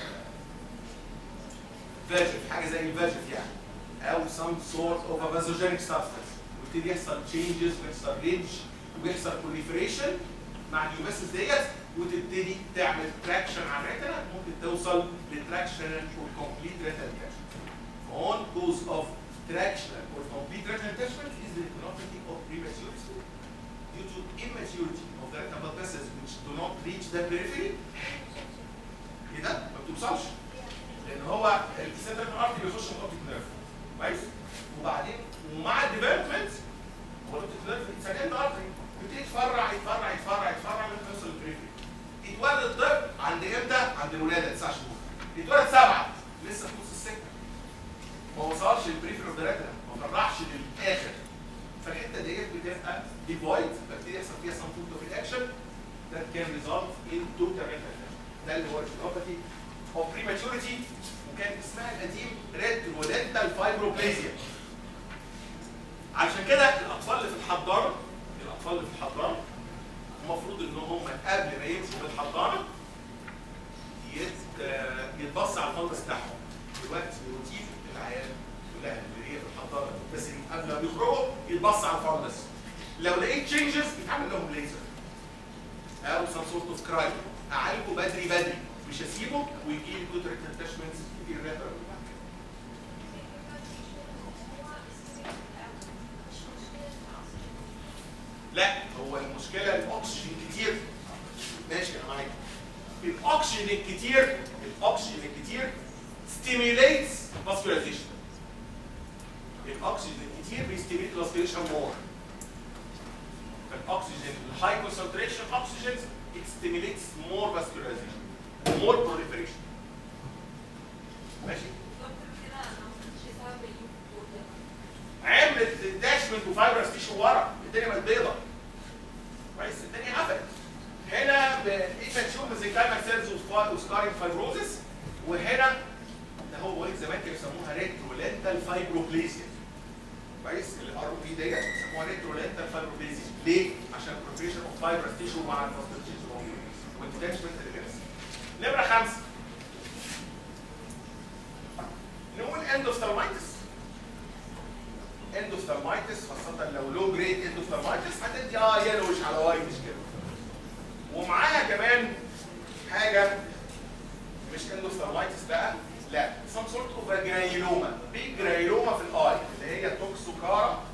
فاجف حاجه زي الفاجف يعني او some sort of a vasogenic substance ويبتدي يحصل changes ويحصل رينج ويحصل proliferation مع اليوميسس ديت وتبتدي تعمل تراكشن على الريتنا ممكن توصل لتراكشن or complete retinal detachment. One cause of traction or complete retinal detachment is the retinopathy of prematurity due to immaturity of the retinal blood vessels which do not reach the periphery. ايه ده؟ ما بتوصلش لان هو السنترال ارتي بيخش من اوبتيك نيرف كويس؟ وبعدين ومع الديفلوبمنت هو الاوبتيك نيرف اتسجل ارتري يبتدي يتفرع يتفرع يتفرع يتفرع لغايه ما يوصل للبريفري يتولد الطفل عند امتى؟ عند الولاده تسع شهور يتولد سبعه لسه في نص السكه ما وصلش للبريفري اوف ذا ريتنا ما فرعش للاخر فالحته ديت بتبقى ديفويد فبتبتدي يحصل فيها سم فود اوف رياكشن that can result in total retinal ده اللي هو الريتينوباثي اوف بريماتوريتي وكان اسمها القديم ريترودنتال فايبروبليزيا علشان كده الاطفال اللي في الحضانه الاطفال اللي في الحضانه المفروض ان هم قبل ما يمشوا في الحضانه يت... يتبص على الفندس بتاعهم دلوقتي روتين العيال كلها اللي هي في الحضانه بس قبل ما بيخرجوا يتبص على الفندس لو لقيت تشينجز يتعمل لهم ليزر او سم سورت اوف كرايم اعالجه بدري بدري مش هسيبه ويجي لي كوتريك اتاشمنتس كتير ريتر لا هو المشكله الاكسجين كتير ماشي انا معاك الاكسجين الكتير الاكسجين الكتير stimulates vascularization الاكسجين الكتير بيستيميت vascularization more فالاكسجين الهاي concentration oxygen it stimulates more vascularization more proliferation ماشي عملت داشمنت وفايبرس تيشو ورا الدنيا بقت بيضة كويس الدنيا قفلت هنا ايماتشوم زي كايمر سيلز وسكارين فايبروزس وهنا ده هو بقول زمان كانوا يسموها ريترولنتال فايبروبليزيا كويس الار او بي ديت بيسموها ريترولنتال فايبروبليزيا ليه؟ عشان بروفيشن اوف فايبرس تيشو مع الفاسكولاريزيشن موجود والداشمنت اللي بيحصل نمرة خمسة نقول اندوستالمايتس اندوستالمايتس خاصة لو لو جريد اندوستالمايتس هتدي اه يلوش على وايتش كده ومعاها كمان حاجة مش اندوستالمايتس بقى لا سم سورت اوف جرانيلوما بيج جرانيلوما في الاي اللي هي توكسوكارا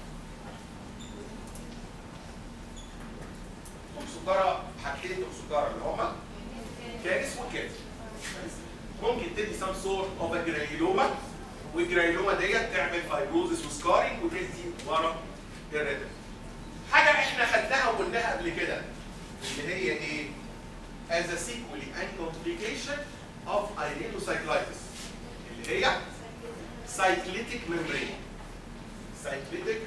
توكسوكارا حاجتين توكسوكارا اللي هما كانس وكات ممكن تدي سام سورت اوف جرانيلوما والجرانيلوما ديت تعمل فايبروزس وسكارينج وتدي ورا الريتنا حاجه احنا خدناها وقلناها قبل كده اللي هي ايه؟ as a sequel and complication of iridocyclitis اللي هي cyclitic membrane cyclitic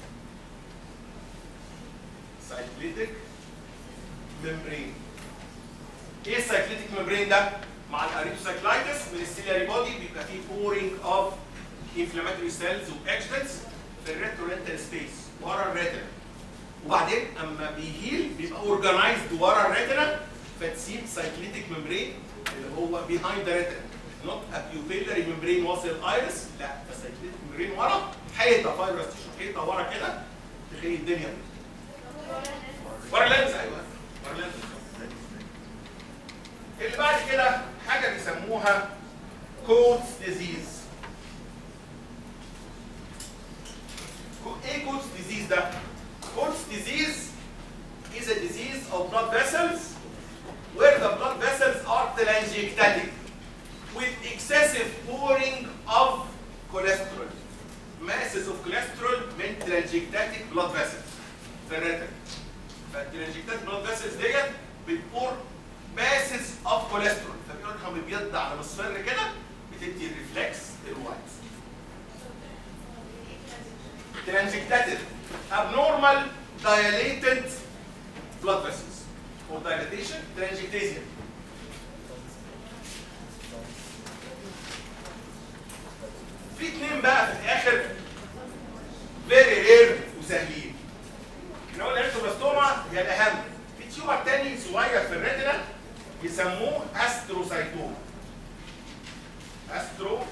cyclitic membrane ايه السايكليتيك ممبرين ده؟ مع الاريثوسايكلايتس من السيلاري بودي بيبقى فيه بورينج اوف انفلاماتوري سيلز واكشنز في الريترولنتال سبيس ورا الريتنا وبعدين اما بيهيل بيبقى اورجنايزد ورا الريتنا فتسيب سايكليتيك ممبرين اللي هو بيهايند ذا ريتنا نوت ا بيوبيلاري ممبرين واصل الايرس لا ده سايكليتيك ممبرين ورا حيطه فايبرس تيشو حيطه ورا كده تخيل الدنيا ورا اللينز ايوه ورا اللينز اللي بعد كده حاجه بيسموها كودز ديزيز ايه كودز ديزيز ده؟ كودز ديزيز is a disease of blood vessels where the blood vessels are telangiectatic with excessive pouring of cholesterol masses of cholesterol من telangiectatic blood vessels في الريتم فالتلانجيكتات blood vessels ديت بتبور ماسز اوف كوليسترول فبيقول لهم بيض على مصفر كده بتدي الريفلكس الوايت ترانزكتاتيف abnormal dilated blood vessels or dilatation telangiectasia في اتنين بقى في الاخر فيري رير وسهلين احنا قلنا الارثوبلاستوما هي الاهم في تيومر تاني صغير في الريتنا يسموه استروسايتوما استروسايتوما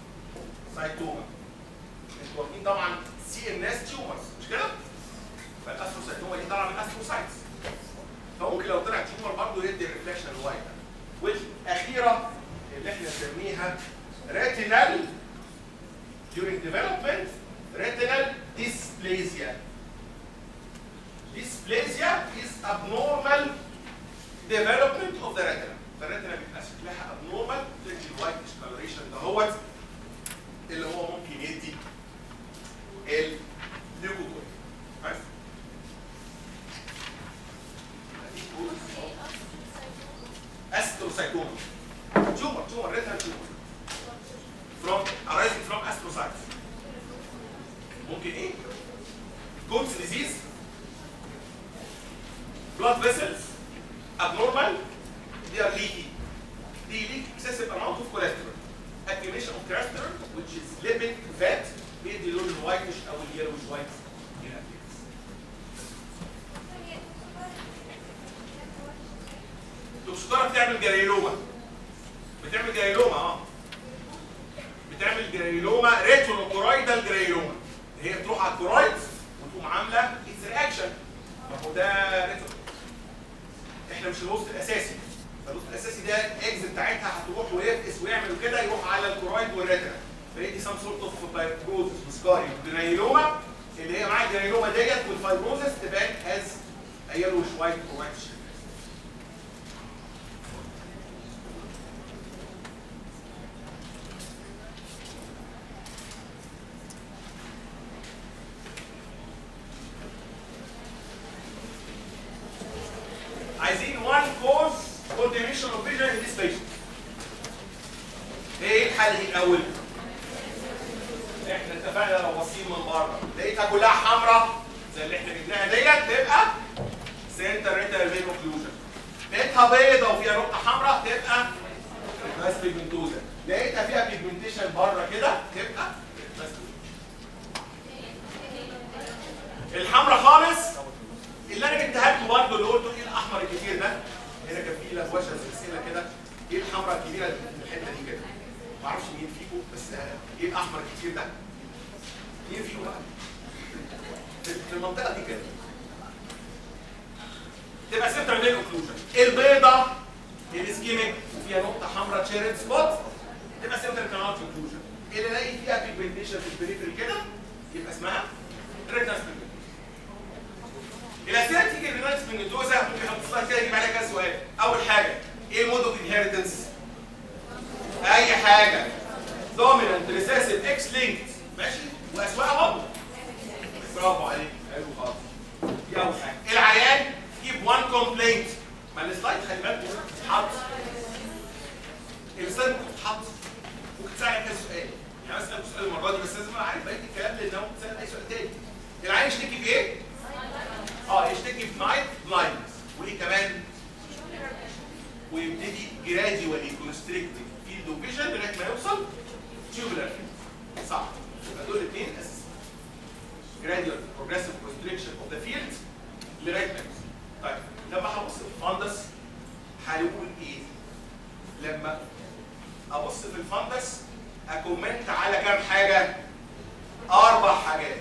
انتوا واخدين طبعا سي ان اس تيومرز مش كده؟ فالاستروسايتوما دي طالعه من استروسايتس فممكن لو طلع تيومر برضه يدي الريفلكشن الوايت والاخيره اللي احنا نسميها ريتينال during development retinal dysplasia dysplasia is abnormal development of the retina فالريتنا بيبقى شكلها abnormal تدي الوايت discoloration دهوت اللي هو ممكن يدي الليوكوتويد عارف؟ astrocytoma tumor tumor retinal tumor from arising from astrocytes ممكن ايه؟ Coats disease blood vessels abnormal they are leaky they leak excessive amount of cholesterol accumulation of cholesterol which is lipid fat بيدي لون الوايتش او اليلوش وايت الى اخره الدكتوره بتعمل جريلوما بتعمل جريلوما اه بتعمل جريلوما ريتروكورايدال جريلوما هي بتروح على الكورايد وتقوم عامله اتس رياكشن ما هو ده ريترو احنا مش الوسط الاساسي فالوسط الاساسي ده الاكز بتاعتها هتروح ويفقس ويعمل كده يروح على الكورايد والريتنا فيدي سام سورت اوف فايبروزس وسكاري جرانيلوما اللي هي مع الجرانيلوما ديت والفايبروزس تبان از يلوش وايت اور وايت عايزين one cause for diminution of vision in this patient. ايه الحل دي الاول؟ احنا اتفقنا لو باصين من بره لقيتها كلها حمراء زي اللي احنا جبناها ديت تبقى سنتر ريتال فين اوكلوجن. لقيتها بيضه وفيها نقطه حمراء تبقى بس بيجمنتوزا. لقيتها فيها بيجمنتيشن بره كده تبقى بس الحمراء خالص اللي انا جبتها لكم برضه اللي قلته ايه الاحمر الكتير ده هنا كان في لغوشه سلسله كده ايه الحمراء الكبيره اللي في الحته دي كده ما اعرفش مين فيكم بس ايه الاحمر الكتير ده مين فيكم بقى في في المنطقه دي كده تبقى سنتر لين اوكلوجن البيضه الاسكيميك وفيها نقطه حمراء تشيرد سبوت تبقى سنتر كانال اوكلوجن اللي الاقي فيها بيجمنتيشن في البريفري كده يبقى اسمها ريتنس الاسئله تيجي للناس من الدوزه ممكن احط لها كده يجيب عليها كذا سؤال اول حاجه ايه المود اوف انهيرتنس اكس لينكد ماشي واسواقهم برافو عليك حلو خالص دي اول حاجه العيان جيب 1 كومبلينت ما السلايد خلي بالك اتحط السلايد ممكن تتحط ممكن تسال كذا سؤال يعني مثلا سؤال المره دي بس لازم ابقى عارف بقيه الكلام لان هو ممكن تسال اي سؤال تاني العيان يشتكي بايه؟ اه يشتكي بنايت بلايندنس وايه كمان؟ ويبتدي جراديوالي كونستريكتنج فيلد اوف فيجن لغايه ما يوصل تيوبولار صح يبقى دول الاثنين اساسي gradual progressive constriction of the field لغايه ما يوصل طيب لما هبص في الفندس هيقول ايه؟ لما ابص في الفندس اكومنت على كام حاجه؟ اربع حاجات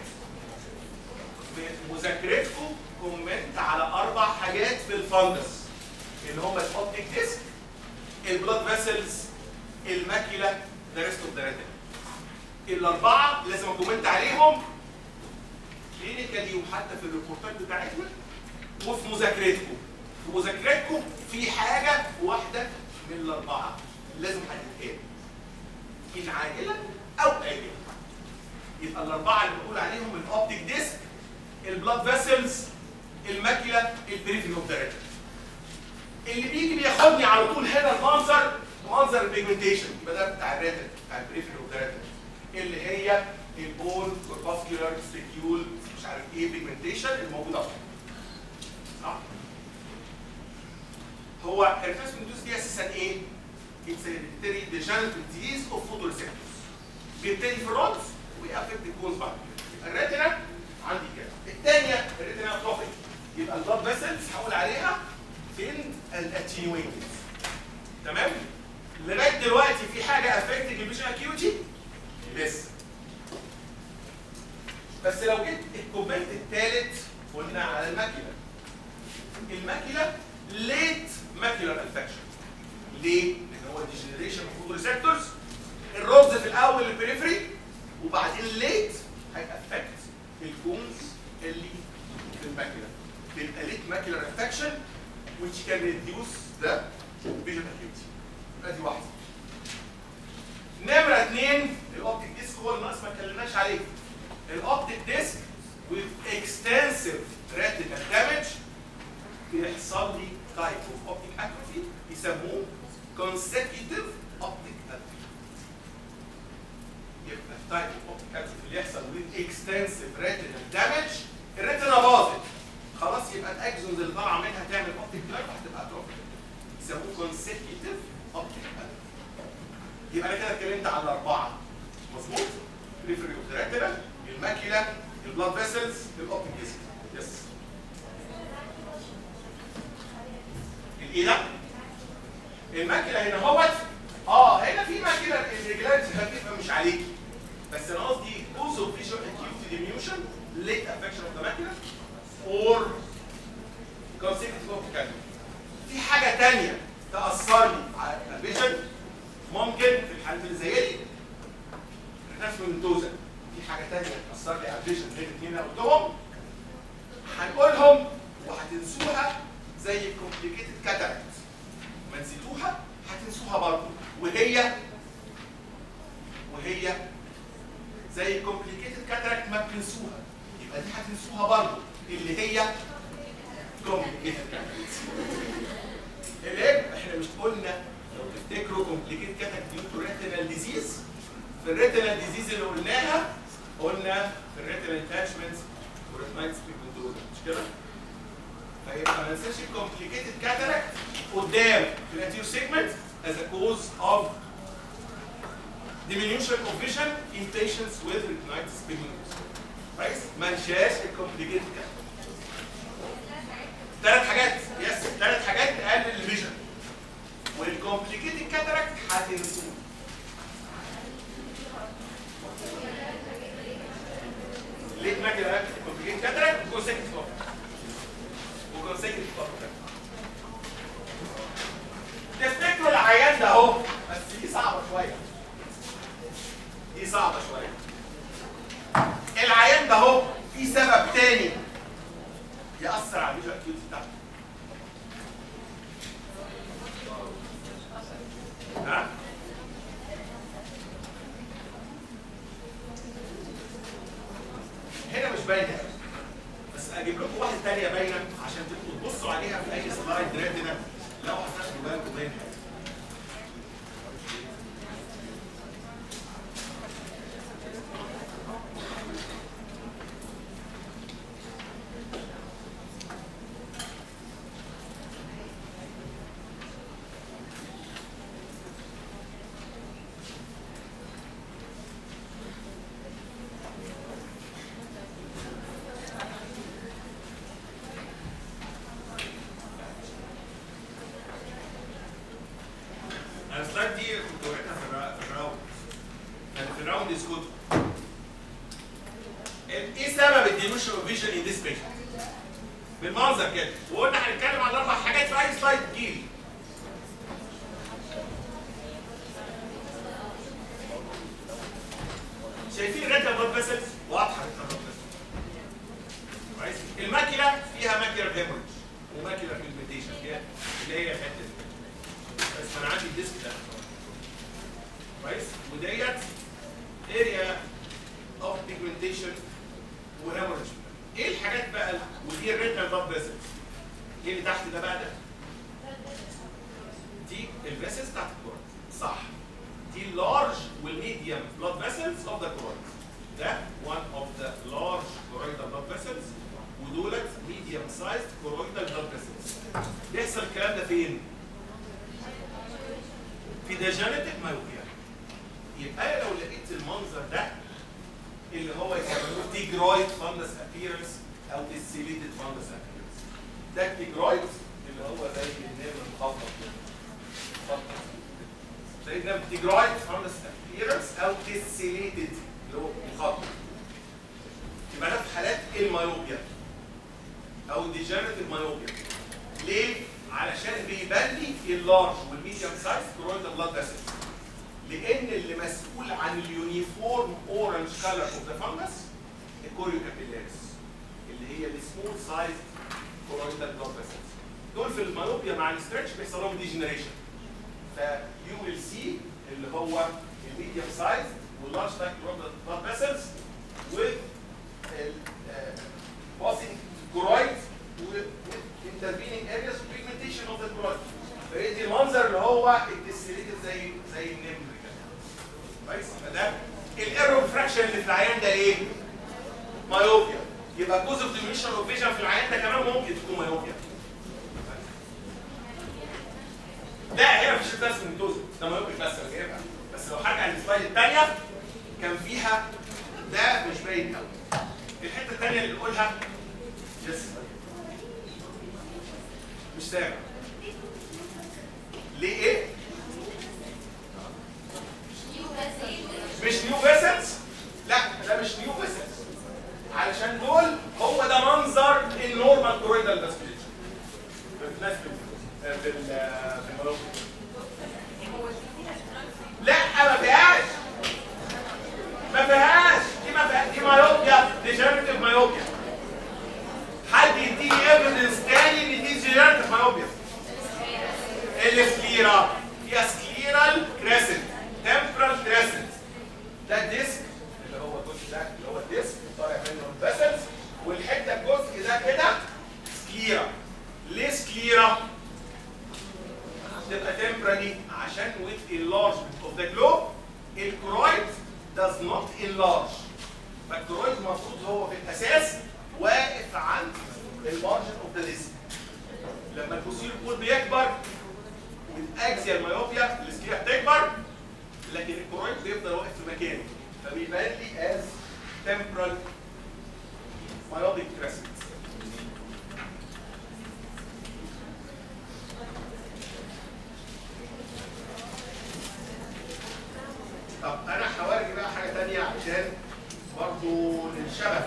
مذاكرتكم كومنت على اربع حاجات في الفندس اللي هم الاوبتيك ديسك البلاد فيسلز الماكيلا ذا ريست اوف ذا ريتنا الاربعه لازم اكومنت عليهم كلينيكالي وحتى في الريبورتات بتاعتنا وفي مذاكرتكم في مذاكرتكم في حاجه واحده من الاربعه لازم هتتقال ان عاجله او اجله يبقى الاربعه اللي بقول عليهم الاوبتيك ديسك البلاد فيسلز الماكيلا البريفري اوف ذا ريتنا اللي بيجي بياخدني على طول هنا المنظر منظر البيجمنتيشن يبقى ده بتاع الريتن بتاع البريفري اوف ذا ريتن اللي هي البون كورباسكيولار ستيكيول مش عارف ايه بيجمنتيشن الموجوده اهو صح هو الريفرسمنت دي اساسا ايه؟ It's a hereditary degenerative disease of photoreceptors. بيبتدي في الرودز ويأفكت الكونز بعد كده. الريتنا عندي كده. الثانية الريتنا اتروفيك. يبقى البلاد فيسلز هقول عليها فين الاتينيويتد. تمام؟ لغايه دلوقتي في حاجه افكتنج الفيجن اكيوتي؟ لسه. بس لو جيت الكومنت الثالث قلنا على الماكيلا. الماكيلا ليت ماكيولار انفكشن. ليه؟ لان هو ديجنريشن اوف ريسبتورز الرمز في الاول البريفري وبعدين ليت هيأفكت الكونز اللي في الماكيولا. تبقى ليت ماكيولار انفكشن which can reduce the vision acuity. ادي واحده. نمره اثنين الاوبتيك ديسك هو اللي ناقص ما اتكلمناش عليه. الاوبتيك ديسك with extensive retinal damage بيحصل لي type of optic atrophy يسموه consecutive optic atrophy. يبقى التايب of optic atrophy اللي يحصل with extensive retinal damage الريتنا باظت خلاص يبقى الاكزونز اللي طالعه منها تعمل اوبتيك نيرف هتبقى اتروفيك يسموه consecutive optic atrophy. يبقى انا كده اتكلمت على الاربعه مظبوط؟ بريفري اوف ذا ريتنا الماكيلا البلاد فيسلز الاوبتيك ديسك يس الايه ده؟ الماكينه هنا اهوت اه هنا في ماكينه الرجلات خفيفه مش عليكي بس انا قصدي cause of visual acuity diminution late affection of the macula or consecutive optic atrophy. في حاجه ثانيه تاثر لي على الفيجن ممكن في الحالات اللي زي دي الناس من في حاجه ثانيه تاثر لي على الفيجن غير الاثنين اللي قلتهم هنقولهم وهتنسوها زي complicated cataract ما نسيتوها هتنسوها برضه وهي وهي زي complicated cataract ما بتنسوها يبقى دي هتنسوها برضه اللي هي complicated cataract اللي هي احنا مش قلنا لو تفتكروا complicated cataract due to retinal disease في الريتينال ديزيز اللي قلناها قلنا في الريتينال اتاتشمنت وريتنايتس بيجمنتوزا مش كده؟ فيبقى ما ننساش الكومبليكيتد كاتاراكت قدام في الانتيريور سيجمنت as a cause of diminution of vision in patients with retinitis pigmentosa. كويس؟ ما ننساش الكومبليكيتد كاتاراكت. ثلاث حاجات يس ثلاث حاجات تقلل الفيجن. والكومبليكيتد كاتاراكت هتنسوه. ليه ما كده كومبليكيتد كاتاراكت كونسيكتيف وكونسيكتيف تفتكروا العيان ده اهو بس دي صعبه شويه دي صعبه شويه العيان ده اهو في سبب تاني ياثر على الفيجوال اكيوتي بتاعته ها واحده ثانيه باينه عشان تبقوا تبصوا عليها في اي سلايد ريتنا لو هتاخدوا بالكم منها انا السلايد دي كنت وريتها في الرا- في الراوند كان في الراوند از جود ايه سبب الديلوشن اوف فيجن ان ذيس بيشنت؟ بالمنظر كده وقلنا هنتكلم عن اربع حاجات في اي سلايد تجيلي شايفين الريد بلاد فيسلز واضحه الريد بلاد كويس الماكله فيها ماكيولار هيموريج وماكيولار فيجمنتيشن اللي هي الحته دي بس انا عندي الديسك ده كويس وديت اريا اوف بيجمنتيشن وهيموريج ايه الحاجات بقى ودي الريتنال بلاد فيسلز ايه اللي تحت ده بقى ده دي الفيسلز بتاعت الكورة صح دي اللارج والميديوم بلاد فيسلز اوف ذا كورة ده one of the large choroidal blood vessels ودولت medium sized choroidal blood vessels بيحصل الكلام ده فين؟ في ديجنريتيف مايوبيا يبقى أنا لو لقيت المنظر ده اللي هو يسموه تيجرويد فاندس ابييرنس او ديسيليتد فاندس ابييرنس ده التيجرويد اللي هو زي النمر المخطط كده مخطط. زي النمر تيجرويد فاندس ابييرنس او ديسيليتد اللي هو مخطط يبقى ده في حالات المايوبيا او ديجنريتيف مايوبيا ليه؟ علشان بيبان لي اللارج والميديوم سايز كرويدال بلاد فيسلز لان اللي مسؤول عن اليونيفورم اورنج كلر اوف ذا فانجس الكوريو كابيلاريس اللي هي السمول سايز كرويدال بلاد فيسلز دول في المانوبيا مع الستريتش بيحصل لهم ديجنريشن فيو ويل سي اللي هو الميديوم سايز واللارج سايز كرويدال بلاد فيسلز with passing choroid with intervening areas of pigmentation of the choroid فيدي المنظر اللي هو الديسيليتد زي زي النمر كده كويس فده الايرور فراكشن اللي في العيان ده ايه؟ مايوبيا يبقى جزء اوف ديميشن اوف فيجن في العيان ده كمان ممكن تكون مايوبيا لا هنا مفيش بس من دوز ده مايوبيا بس انا جايبها بس لو هرجع للسلايد الثانيه كان فيها ده مش باين قوي الحته الثانيه اللي نقولها لسه مش سامع ليه ايه؟ مش نيو فيسلز لا ده مش نيو فيسلز علشان دول هو ده منظر النورمال كورويدال فاسكوليتشر في الناس في في ال- في المناطق لا ما فيهاش ما فيهاش دي ما فيهاش دي مايوبيا ديجنريتيف مايوبيا حد يديني ايفيدنس تاني ان دي ديجنريتيف مايوبيا السكليرا هي سكليرال كريسنت تمبرال كريسنت ده الديسك اللي هو الجزء ده اللي هو الديسك طالع منه الفيسلز والحته الجزء ده كده سكليرا ليه سكليرا؟ تبقى temporary عشان with enlargement of the globe الكرويد does not enlarge فالكرويد المفروض هو في الاساس واقف عند المارجن اوف ذا ديسك لما الفصيل الكود بيكبر والاكزيال مايوبيا السكيا بتكبر لكن الكرويد بيفضل واقف في مكانه فبيبان لي از temporal myopic crescent طب انا هوري بقى حاجه تانية عشان برضو للشبه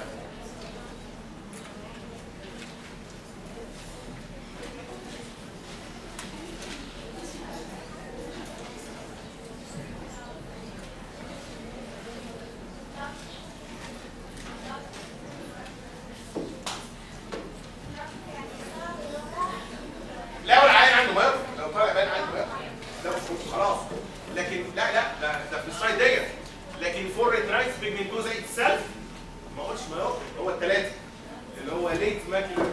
لو العيان عنده مرض لو طالع باين عنده مرض ده مش خلاص لكن لا لا ده, ده في السلايد ديت لكن فور ريترايتس بيجمنتيشن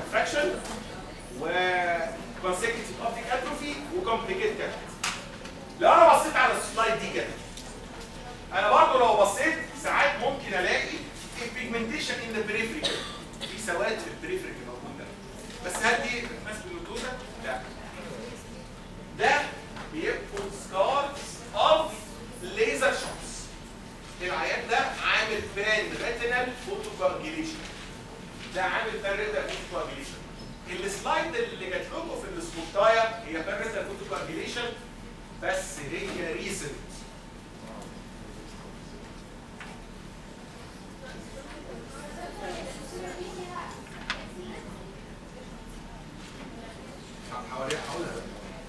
ريفراكشن و consecutive optic atrophy وكومبليكيت كده لو انا بصيت على السلايد دي كده انا برضه لو بصيت ساعات ممكن الاقي البيجمنتيشن ان ذا بريفري في سواد في البريفري موجوده بس هل دي ناس بالمدوزه؟ لا ده بيبقوا سكارز اوف ليزر شوتس العيان ده عامل بان ريتينال فوتو كواجيليشن ده عامل بان ريتينال فوتو كواجيليشن السلايد اللي جات لكم في السبوتايه هي بان ريتينال فوتو كواجيليشن بس هي ريسنت حواليها حولها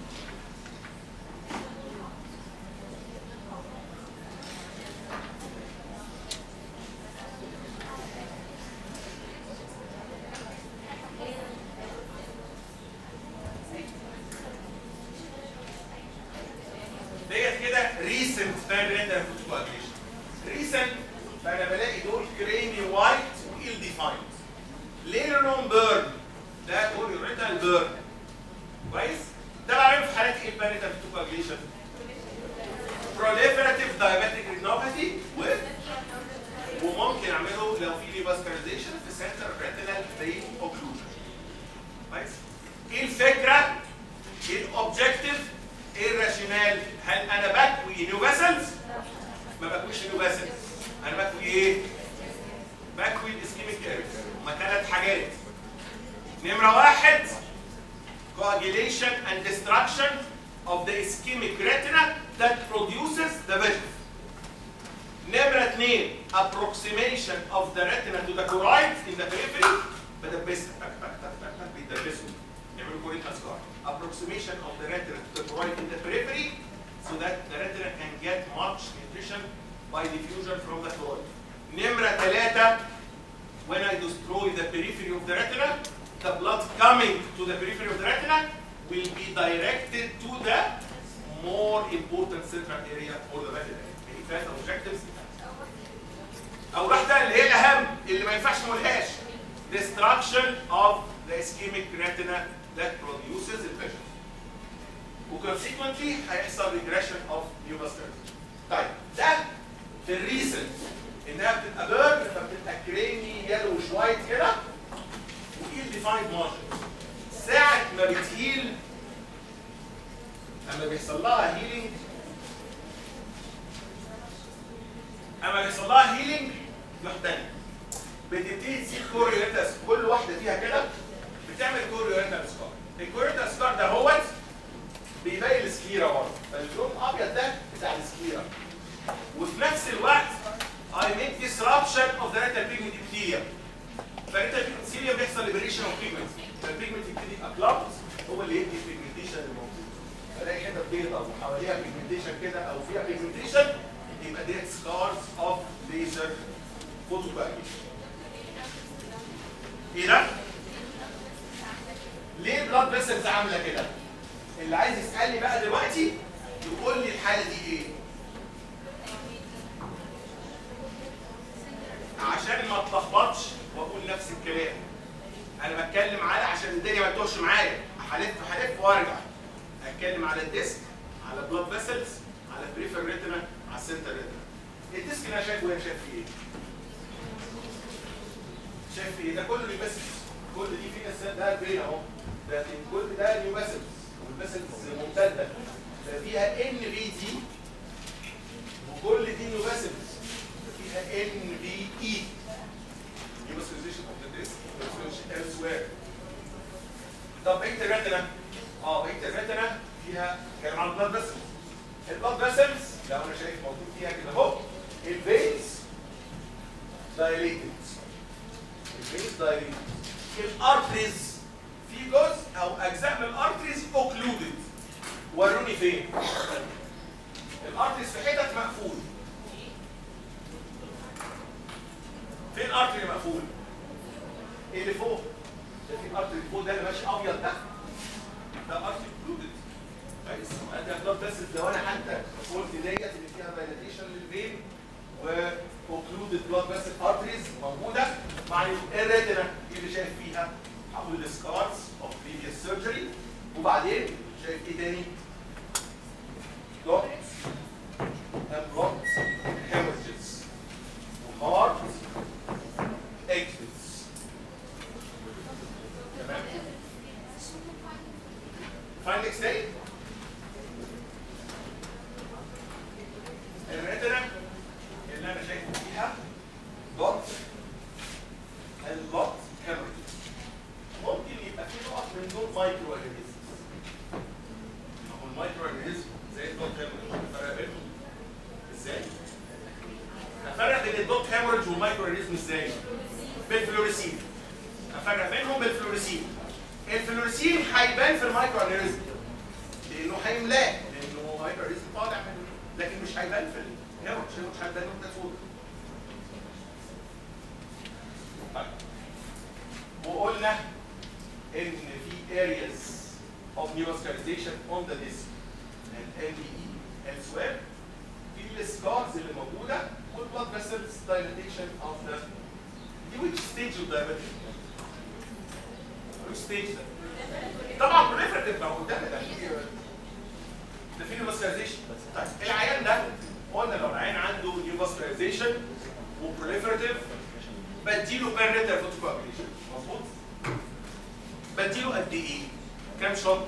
ديت كده ريسنت فايبرينتال فوتوكواجيليشن ريسنت فانا بلاقي دول كريمي وايت ويل ديفايند ليه لونهم بيرن ده دول ريتال بيرن كويس ده بعمله في حالات ايه الباريتال فوتوكواجيليشن بروليفراتيف دايابيتيك ريتينوباثي و وممكن اعمله لو في ريفاسكولاريزيشن في سنتر ريتينال برين اوكلوجن كويس ايه الفكره ايه الاوبجيكتيف ايه الراشينال هل انا بكوي نيو فيسلز ما بكويش نيو فيسلز انا بكوي ايه بكوي الاسكيميك اريا هما ثلاث حاجات نمره واحد coagulation and destruction of the ischemic retina that produces the vision نمرة اثنين approximation of the retina to the choroid in the periphery بدبسها تك تك تك تك تك بيدبسوا يعملوا كورين اسكار approximation of the retina to the choroid in the periphery so that the retina can get much nutrition by diffusion from the choroid نمرة ثلاثة when I destroy the periphery of the retina the blood coming to the periphery of the retina will be directed to the more important central area for the retina يعني ثلاث objectives او واحده اللي هي الاهم اللي ما ينفعش نقولهاش destruction of the ischemic retina that produces the vision وconsequently هيحصل regression of neovascularization طيب ده في الريسنت انها بتبقى بيرن فبتبقى كريمي يلو وايت كده وايل ديفايند مارجن ساعة ما بتهيل اما بيحصل لها هيلينج اما بيحصل لها هيلينج يحتني بتبتدي تسيب كوريوليتاس كل واحده فيها كده بتعمل كوريوليتال سكار الكوريوليتال سكار ده هوت بيبين السكليرا برضه فاللون الابيض ده بتاع السكليرا وفي نفس الوقت I make disruption of the retinal pigment epithelium فالريتال pigment epithelium بيحصل liberation of pigment فالبيجمنت يبتدي يبقى بلاد هو اللي يدي البيجمنتيشن الموجود الاقي حته بيضاء وحواليها بيجمنتيشن كده او فيها بيجمنتيشن يبقى ديت سكارز اوف ليزر فوتوكواجيليشن ايه ده؟ ليه البلاد فيسلز عامله كده؟ اللي عايز يسالني بقى دلوقتي يقول لي الحاله دي ايه؟ عشان ما اتلخبطش واقول نفس الكلام انا بتكلم على عشان الدنيا ما تتوهش معايا هلف هلف وارجع اتكلم على الديسك على بلاد فيسلز على بريفر ريتنا على السنتر ريتنا الديسك اللي انا شايفه هنا شايف فيه ايه؟ شايف فيه ايه؟ ده كله بس كل دي فيها ده برين اهو ده كل ده نيو فيسلز والفيسلز ممتده ففيها ان في دي وكل دي نيو فيسلز فيها ان في اي Neovascularization of the disc, neovascularization elsewhere. طب بقيه الريتنا اه بقيه الريتنا فيها كلام عن البلاد فيسلز البلاد فيسلز لو انا شايف موجود فيها كده اهو الفينز دايليتد الفينز دايليتد الارتريز في جزء او اجزاء من الارتريز اوكلودد وروني فين الارتريز في حتت مقفول فين الارتري مقفول ايه اللي فوق ده في الارتري اللي فوق ده اللي ماشي ابيض ده ده ارتري اوكلودد كويس ده بلاد بس لو انا حتى قلت ديت اللي فيها فاليديشن للفين واوكلودد بلاد بس ارتريز موجوده مع الريتنا اللي شايف فيها هاخد السكارز اوف بريفيوس سيرجري وبعدين شايف ايه تاني؟ دوت and blocked hemorrhages وهارت exits تمام findings تاني الريتنا اللي انا شايفه فيها دوت and blocked hemorrhages ممكن يبقى في نقط من دول مايكرو اورجانيزمز ما هو المايكرو اورجانيزم زي الدوت هيموريج الفرق بينهم ازاي؟ افرق بين الدوت هيموريج والمايكرو اورجانيزم ازاي؟ بالفلوريسين افرق بينهم بالفلوريسين الفلوريسين هيبان في المايكرو اورجانيزم لانه هيملاه لانه مايكرو اورجانيزم طالع منه لكن مش هيبان في الهيموريج مش هيبان نقطه سوداء طيب. وقلنا ان في areas of neovascularization on the disc and LVE elsewhere في السكارز اللي موجوده والبلاد vessels dilatation of the دي which stage of diabetes؟ which stage ده؟ طبعا proliferative ما هو قدامنا ده في ده في neovascularization طيب العيان ده قلنا لو العيان عنده neovascularization وproliferative بديله بيريتر فوتوكوابيليشن مظبوط؟ بديله قد ايه؟ كام شوت؟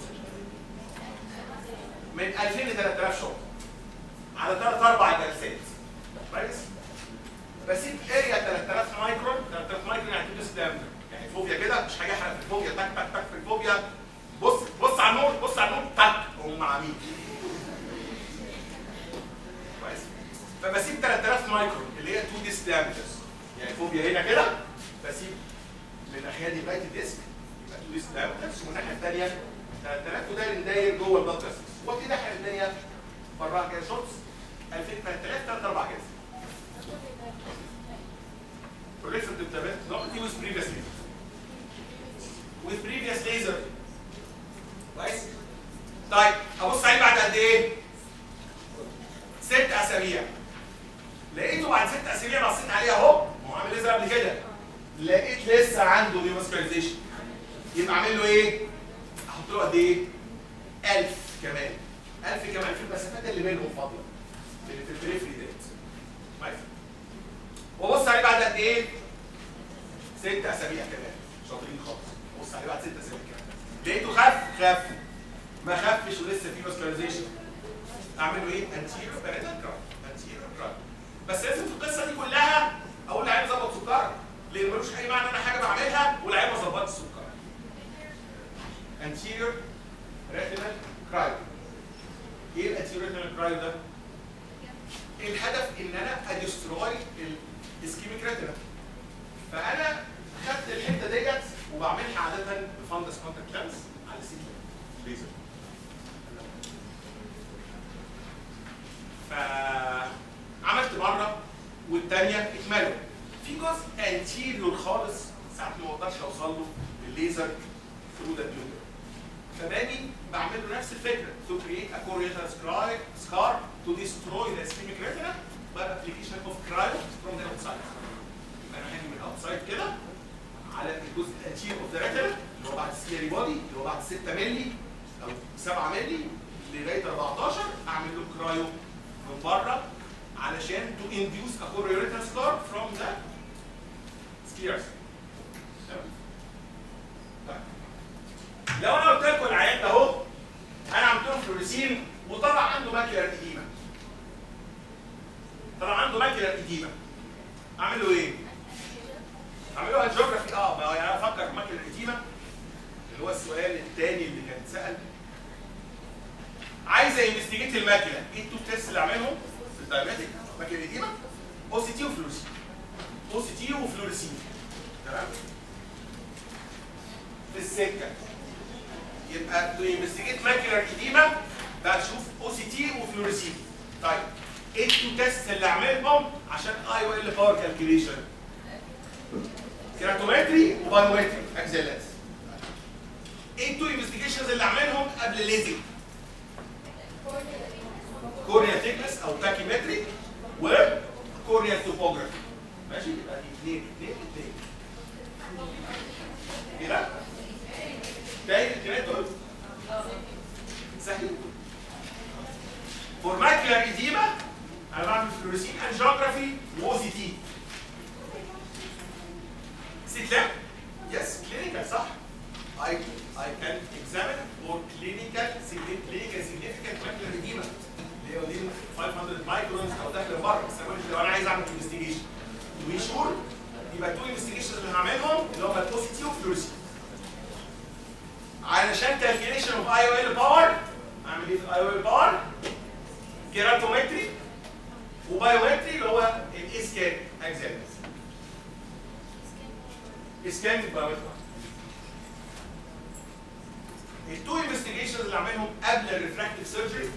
من 2000 ل 3000 شوت على 3 4 جلسات كويس؟ بسيب اريا 3000 مايكرون 3000 مايكرون يعني تدوس دامبر يعني فوبيا كده مش حاجه احرق في الفوبيا تك تك تك في الفوبيا بص بص على النور بص على النور تك هم عميل كويس؟ فبسيب 3000 مايكرون اللي هي 2 ديس دامبرز يعني فوبيا هنا كده بسيب من الناحيه دي لغايه الديسك يبقى 2 ديس دامبرز ومن الناحيه الثانيه 3000 وداير داير جوه البلد فيسلز وكده الناحيه الثانيه براها كده شوتس 2000 3000 3 4 كده proliferative diabetic with previous laser with previous laser كويس طيب ابص عليه بعد قد ايه؟ ست اسابيع لقيته بعد ست اسابيع بصيت عليه اهو ما هو عامل ليزر قبل كده لقيت لسه عنده نيوماسكرايزيشن يبقى اعمل له ايه؟ احط له قد ايه؟ 1000 كمان 1000 كمان في المسافات اللي بينهم فاضيه اللي في البريفري ديت كويس وابص عليه بعد قد ايه؟ ست اسابيع كمان شاطرين خالص بص عليه بعد ست اسابيع كمان لقيته خف خف ما خفش ولسه في ماسكرايزيشن اعمل له ايه؟ انتيريور باريتال كراي انتيريور كراي بس لازم في القصه دي كلها اقول للعيال ظبط سكرك لان ملوش اي معنى انا حاجه بعملها والعيال ما ظبطش السكر anterior retinal cryo ايه الانتيريور retinal cryo ده؟ الهدف ان انا ادستروي الاسكيميك ريتنا فانا خدت الحته ديت وبعملها عاده بفندس كونتاكت لانس على سي ليزر فعملت مره والثانيه اتملوا في جزء انتيريور خالص ساعات ما بقدرش اوصل له بالليزر ثرو ذا بيوتر فباجي بعمل له نفس الفكره to create a chorioidal scar scar to destroy the ischemic retina by application of cryo from the outside يبقى انا هاجي من outside كده على الجزء الانتيريور اوف ذا retina اللي هو بعد السيري بودي اللي هو بعد 6 مللي او 7 مللي لغايه 14 اعمل له كرايو من بره علشان to induce a chorioidal scar from the sclerosis تمام طيب. لو انا قلت لكم العيان ده اهو انا عملت له فلوريسين وطلع عنده ماكيولار اديما طلع عنده ماكيولار اديما اعمل له ايه؟ اعمل له انجيوجرافي اه ما هو يعني انا افكر في ماكيولار اديما اللي هو السؤال الثاني اللي كان اتسال عايز انفستيجيت الماكيولا ايه التو تيست اللي اعملهم في الدايابيتيك ماكيولا اديما او سي تي وفلوريسين او سي تي وفلوريسين تمام في السكه يبقى تو انفستيجيت ماكيولار اديما ده تشوف او سي تي وفلوريسين طيب ايه التو تيست اللي اعملهم عشان اي او ال باور كالكوليشن كيراتومتري وبايومتري اكزيلات ايه التو انفستيجيشنز اللي اعملهم قبل الليزنج كورنيا تيكنس او تاكيمتري وكورنيا توبوجرافي ماشي يبقى دي اثنين اثنين اثنين كده I can examine for clinical significant clinical significant macular edema اللي هي دي 500 مايكرونز او داخل بره بس انا لو انا عايز اعمل انفستيجيشن تو بي شور يبقى التو انفستيجيشنز اللي هعملهم اللي هم الاوسيتي والفلوريسي علشان كالكيليشن اوف اي او ال باور اعمل ايه في الاي او ال باور؟ كيراتومتري وبايومتري اللي هو الاسكان اكزامز اسكان بايومتري التو انفستيجيشنز اللي عاملهم قبل الريفراكتيف سيرجري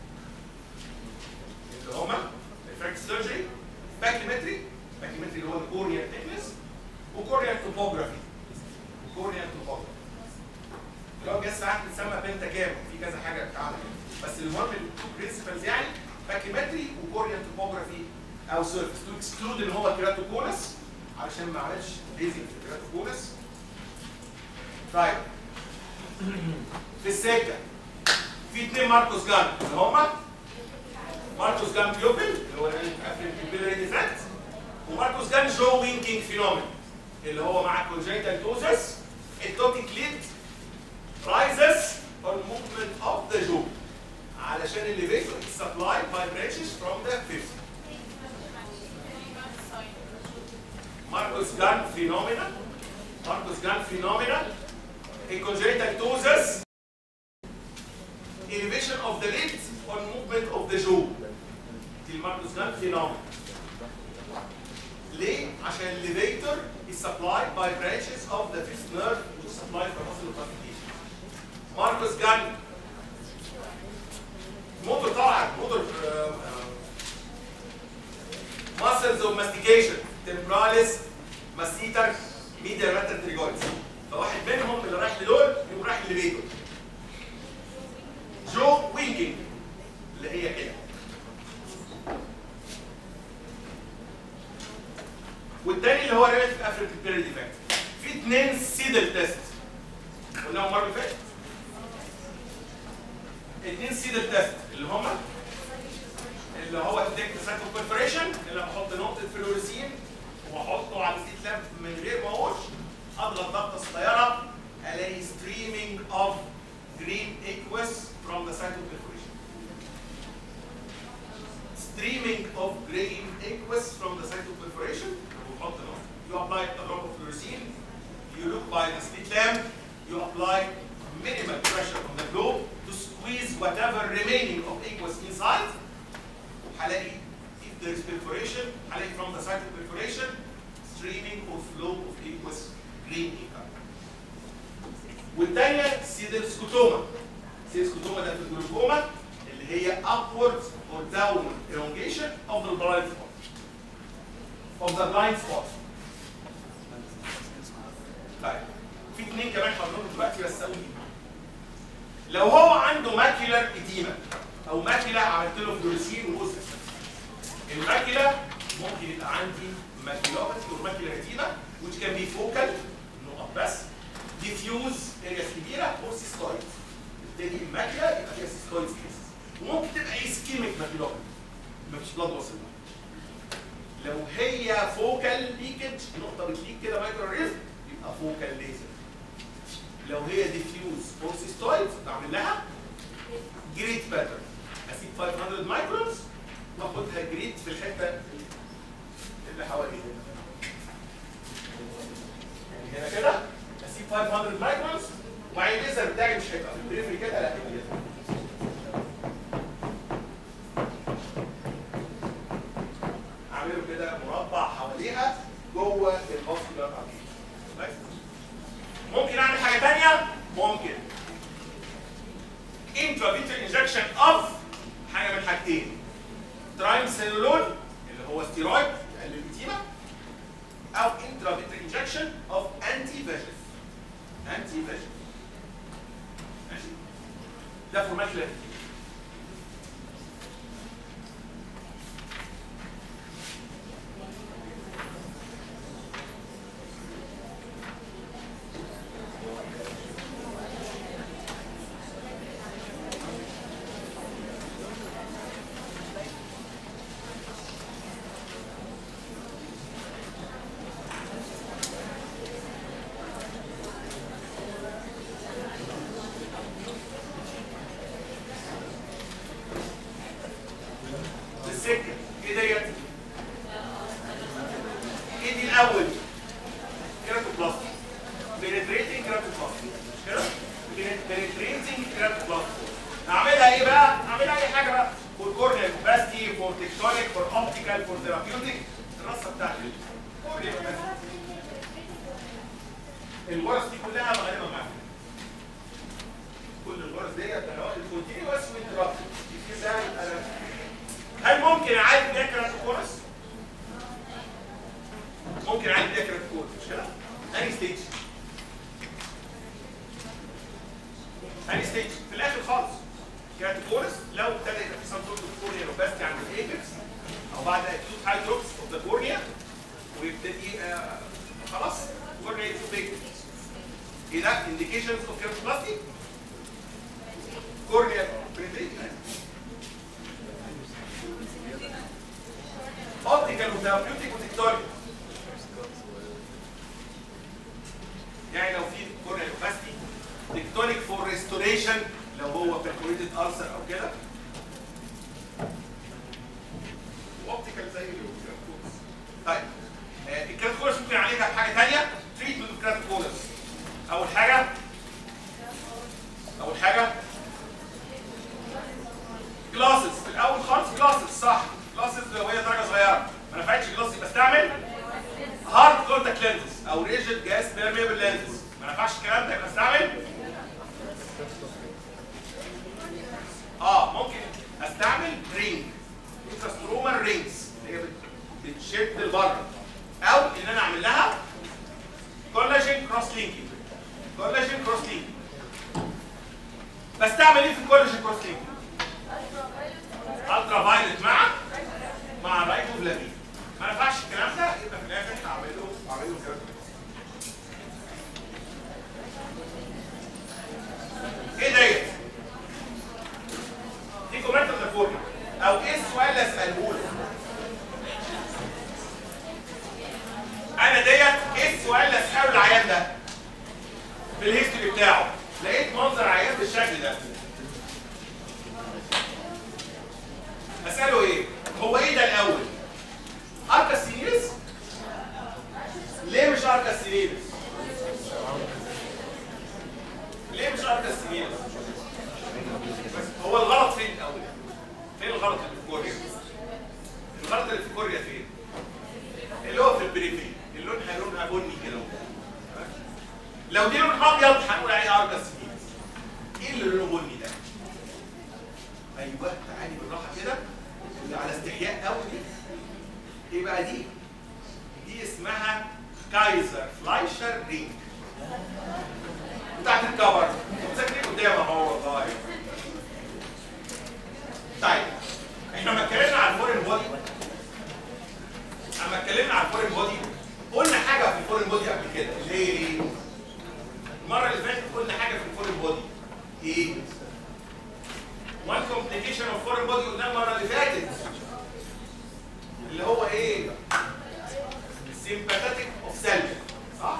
اللي هما الريفراكتيف سيرجري باكيمتري باكيمتري اللي هو الكورنيال ثيكنس وكورنيال توبوجرافي كورنيال توبوجرافي اللي هو جهاز ساعات بتسمى بنتاجام في كذا حاجه بتتعمل بس المهم التو برنسبلز يعني باكيمتري وكورنيال توبوجرافي او سيرفيس تو اكسكلود ان هو كيراتوكونس علشان ما عملش ليزنج في الكيراتوكونس طيب في السكه في اثنين ماركوس جان اللي هما ماركوس جان بيوبل اللي هو الافريكان بيبيلاري ديفكت وماركوس جان جو وينكينج فينومين اللي هو مع كونجنتال توزس التوتيك ليد rises on movement of the jaw علشان الليفيتور is supplied by branches from the fifth Marcus Gunn phenomena Marcus Gunn phenomena a congenital ptosis elevation of the lid on movement of the jaw دي الماركوس جان phenomena ليه؟ عشان الليفيتور is supplied by branches of the fifth nerve which is supplied by muscle classification ماركوس جان موتور طبعا موتور muscles of mastication temporalis masseter medial lateral trigoids فواحد منهم اللي رايح لدول يقوم رايح لليفيتور جو وينكينج اللي هي كده والتاني اللي هو ريلاتيف افريكان بيريد ديفكت في اثنين سيدل تيست قلناهم المره اللي فاتت اثنين سيدل تيست اللي هما اللي هو ديكت سايتو كونفريشن اللي بحط نقطه فلوريسين واحطه على السيت لامب من غير ما اوش اضغط ضغطه صغيره الاقي ستريمينج اوف جرين ايكوس فروم ذا سايتو perforation streaming of green aqueous from the site of perforation وبحط نقطه you apply a drop of fluorescein you look by the slit lamp you apply minimal pressure on the globe to squeeze whatever remaining of aqueous inside هلاقي if there is perforation هلاقي from the site of perforation streaming or flow of aqueous green income والثانيه سيدلسكوتوما سيدلسكوتوما ده في الجلوكوما اللي هي upward or downward elongation of the blind spot of the blind spot طيب في اثنين كمان هقولهم دلوقتي بس قوي لو هو عنده ماكيولار اديما او ماكيلا عملت له فلوريسين وجزء الماكيلا ممكن يبقى عندي ماكيلوباثي او ماكيلا اديما which can be focal نقط بس diffuse areas كبيره او سيستويد بالتالي الماكيلا يبقى فيها سيستويد كيس وممكن تبقى اسكيميك ماكيلوباثي مفيش بلاد واصل لو هي فوكال ليكج نقطه بتليك كده مايكرو ريزم يبقى فوكال ليزر لو هي ديفيوز او سيستويد بعمل لها جريد باترن اسيب 500 مايكرونز واخدها جريد في الحته اللي حواليها يعني هنا كده اسيب 500 مايكرونز وبعدين الليزر بتاعي مش هيبقى في البريفري كده لا هيبقى كده اعمله كده مربع حواليها جوه الفاسكولار ارتري ممكن اعمل حاجه ثانيه ممكن intravitreal injection of حاجه من حاجتين ترايمسيلولون اللي هو ستيرويد يقلل الإديمة او intravitreal injection of anti VEGF anti VEGF ماشي ده فورمات كلينيك ثاني ستيج في الاخر خالص كانت كورس لو ابتدى يبقى في سام سورت اوف كورنيا روباستي عند الايبكس او بعد اكيوت هايدروكس اوف ذا كورنيا ويبتدي آه خلاص كورنيا از بيج ايه ده انديكيشنز اوف كيراتوبلاستي كورنيا بريتريتمنت اوبتيكال وثيرابيوتيك وتكتوريك يعني لو في كورنيا اوباستي تكتونيك فور ريستوريشن لو هو بيركوريتد ألسر او كده اوبتيكال زي الكراتوكولس طيب آه، الكراتوكولس ممكن عليها بحاجه ثانيه تريتمنت اوف كراتوكولس اول حاجه اول حاجه جلاسز في الاول خالص جلاسز صح جلاسز لو هي درجه صغيره ما نفعتش جلاسز بستعمل هارد كونتاكت لينزز او ريجيد جاس بيرميبل لينزز ما نفعش الكلام ده يبقى استعمل اه ممكن استعمل رينج انتراسترومال رينجز اللي هي بت- بتشد لبره او ان انا اعمل لها كولاجين كروس لينكينج كولاجين كروس لينكينج بستعمل ايه في الكولاجين كروس لينكينج الترا فايلت مع مع رايبوفلافين ما نفعش الكلام ده يبقى في الاخر هعمله هعمله كده ايه ديت؟ دي كومنت الكورنيا او ايه السؤال اللي اساله لك؟ انا ديت ايه السؤال اللي اساله العيان ده؟ في الهيستوري بتاعه لقيت منظر عيان بالشكل ده اساله ايه؟ هو ايه ده الاول؟ اركا سينيرس؟ ليه مش اركا سينيرس؟ ليه مش اركا سينيرس؟ بس هو الغلط فين الاول؟ فين الغلط اللي في كوريا؟ الغلط اللي في كوريا فين؟ اللي هو في البريفري اللي لونها لونها بني كده لو دي لون ابيض هنقول عليه اركا سينيرس ايه اللي لونه بني ده؟ ايوه تعالي بالراحه كده اللي على استحياء قوي دي ايه بقى دي؟ دي اسمها كايزر فلايشر رينج بتاعت الكفر مذاكرين قدام اهو والله طيب احنا لما اتكلمنا عن الفورين بودي لما اتكلمنا عن الفورين بودي قلنا حاجه في الفورين بودي قبل كده اللي هي ايه؟ المره اللي فاتت قلنا حاجه في الفورين بودي ايه؟ وان كومبليكيشن اوف فورين بودي قلنا المره اللي فاتت اللي هو ايه؟ سيمباثيك اوف سيلف صح؟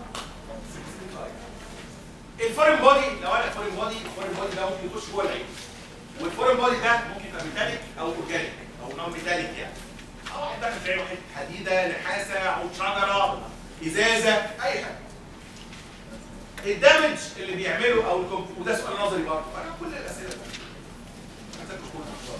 الفورين بودي لو انا فورين بودي الفورين بودي ده ممكن يخش جوه العين والفورين بودي ده ممكن يبقى ميتاليك او اورجانيك او نون ميتاليك يعني او واحد داخل في عينه حته حديده نحاسه عود شجره ازازه اي حاجه الدمج اللي بيعمله او الكم... وده سؤال نظري برضه انا كل الاسئله دي هذاكر كل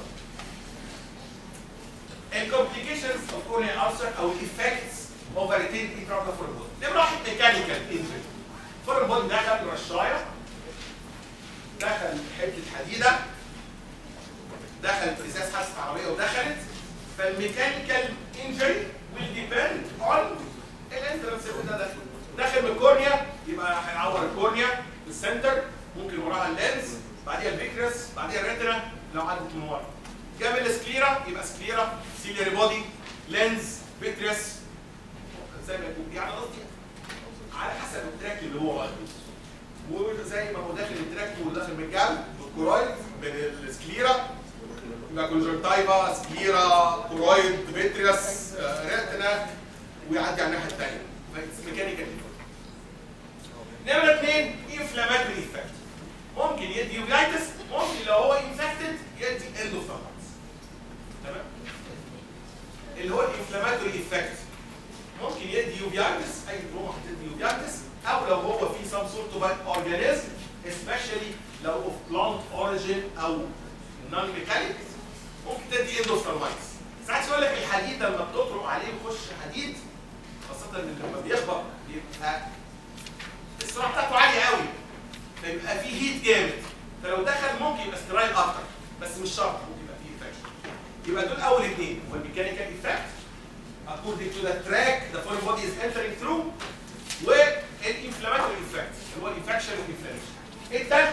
الكومبليكيشنز اوف كورنيا ulcer او الايفكتس اوف ريتين انتراكا فورين بودي نمره واحد ميكانيكال انجري فورين بودي دخل رشايه دخل حته حديده دخلت ازاز حادثه عربيه ودخلت فالميكانيكال انجري will depend on الانترنس اللي ده داخل داخل من الكورنيا يبقى هيعور الكورنيا في السنتر ممكن وراها اللينز بعديها الفيكرس بعديها الريتنا لو عدت من ورا جنب السكليرا يبقى سكليرا سيلياري بودي لينز فيتريس زي ما يكون يعني قصدي على حسب التراك اللي هو واخده وزي ما هو داخل التراك وداخل من الجنب بالكورويد من السكليرا يبقى كونجنتايفا سكليرا كورويد فيتريس آه، ريتنا ويعدي على الناحيه الثانيه ميكانيكال نمرة اثنين انفلاماتوري ايفكت ممكن يدي يوفيتس ممكن لو هو انفكتد يدي اندوفايتس تمام اللي هو الانفلاماتوري ايفكت ممكن يدي يوفيتس اي تروما هتدي يوفيتس او لو هو في سم سورت اوف اورجانيزم especially لو اوف بلانت اوريجين او نون ميكانيك ممكن تدي اندوفايتس ساعات يقول لك الحديد لما بتطرق عليه ويخش حديد خاصة ان لما بيخبط بيبقى السرعة بتاعته عالية قوي فيبقى فيه هيت جامد فلو دخل ممكن يبقى سترايل اكتر بس مش شرط ممكن يبقى فيه انفكشن يبقى دول اول اثنين هو الميكانيكال ايفكت according to the track the foreign body is entering through والانفلاماتوري ايفكت اللي هو الانفكشن والانفلاميشن الثالثه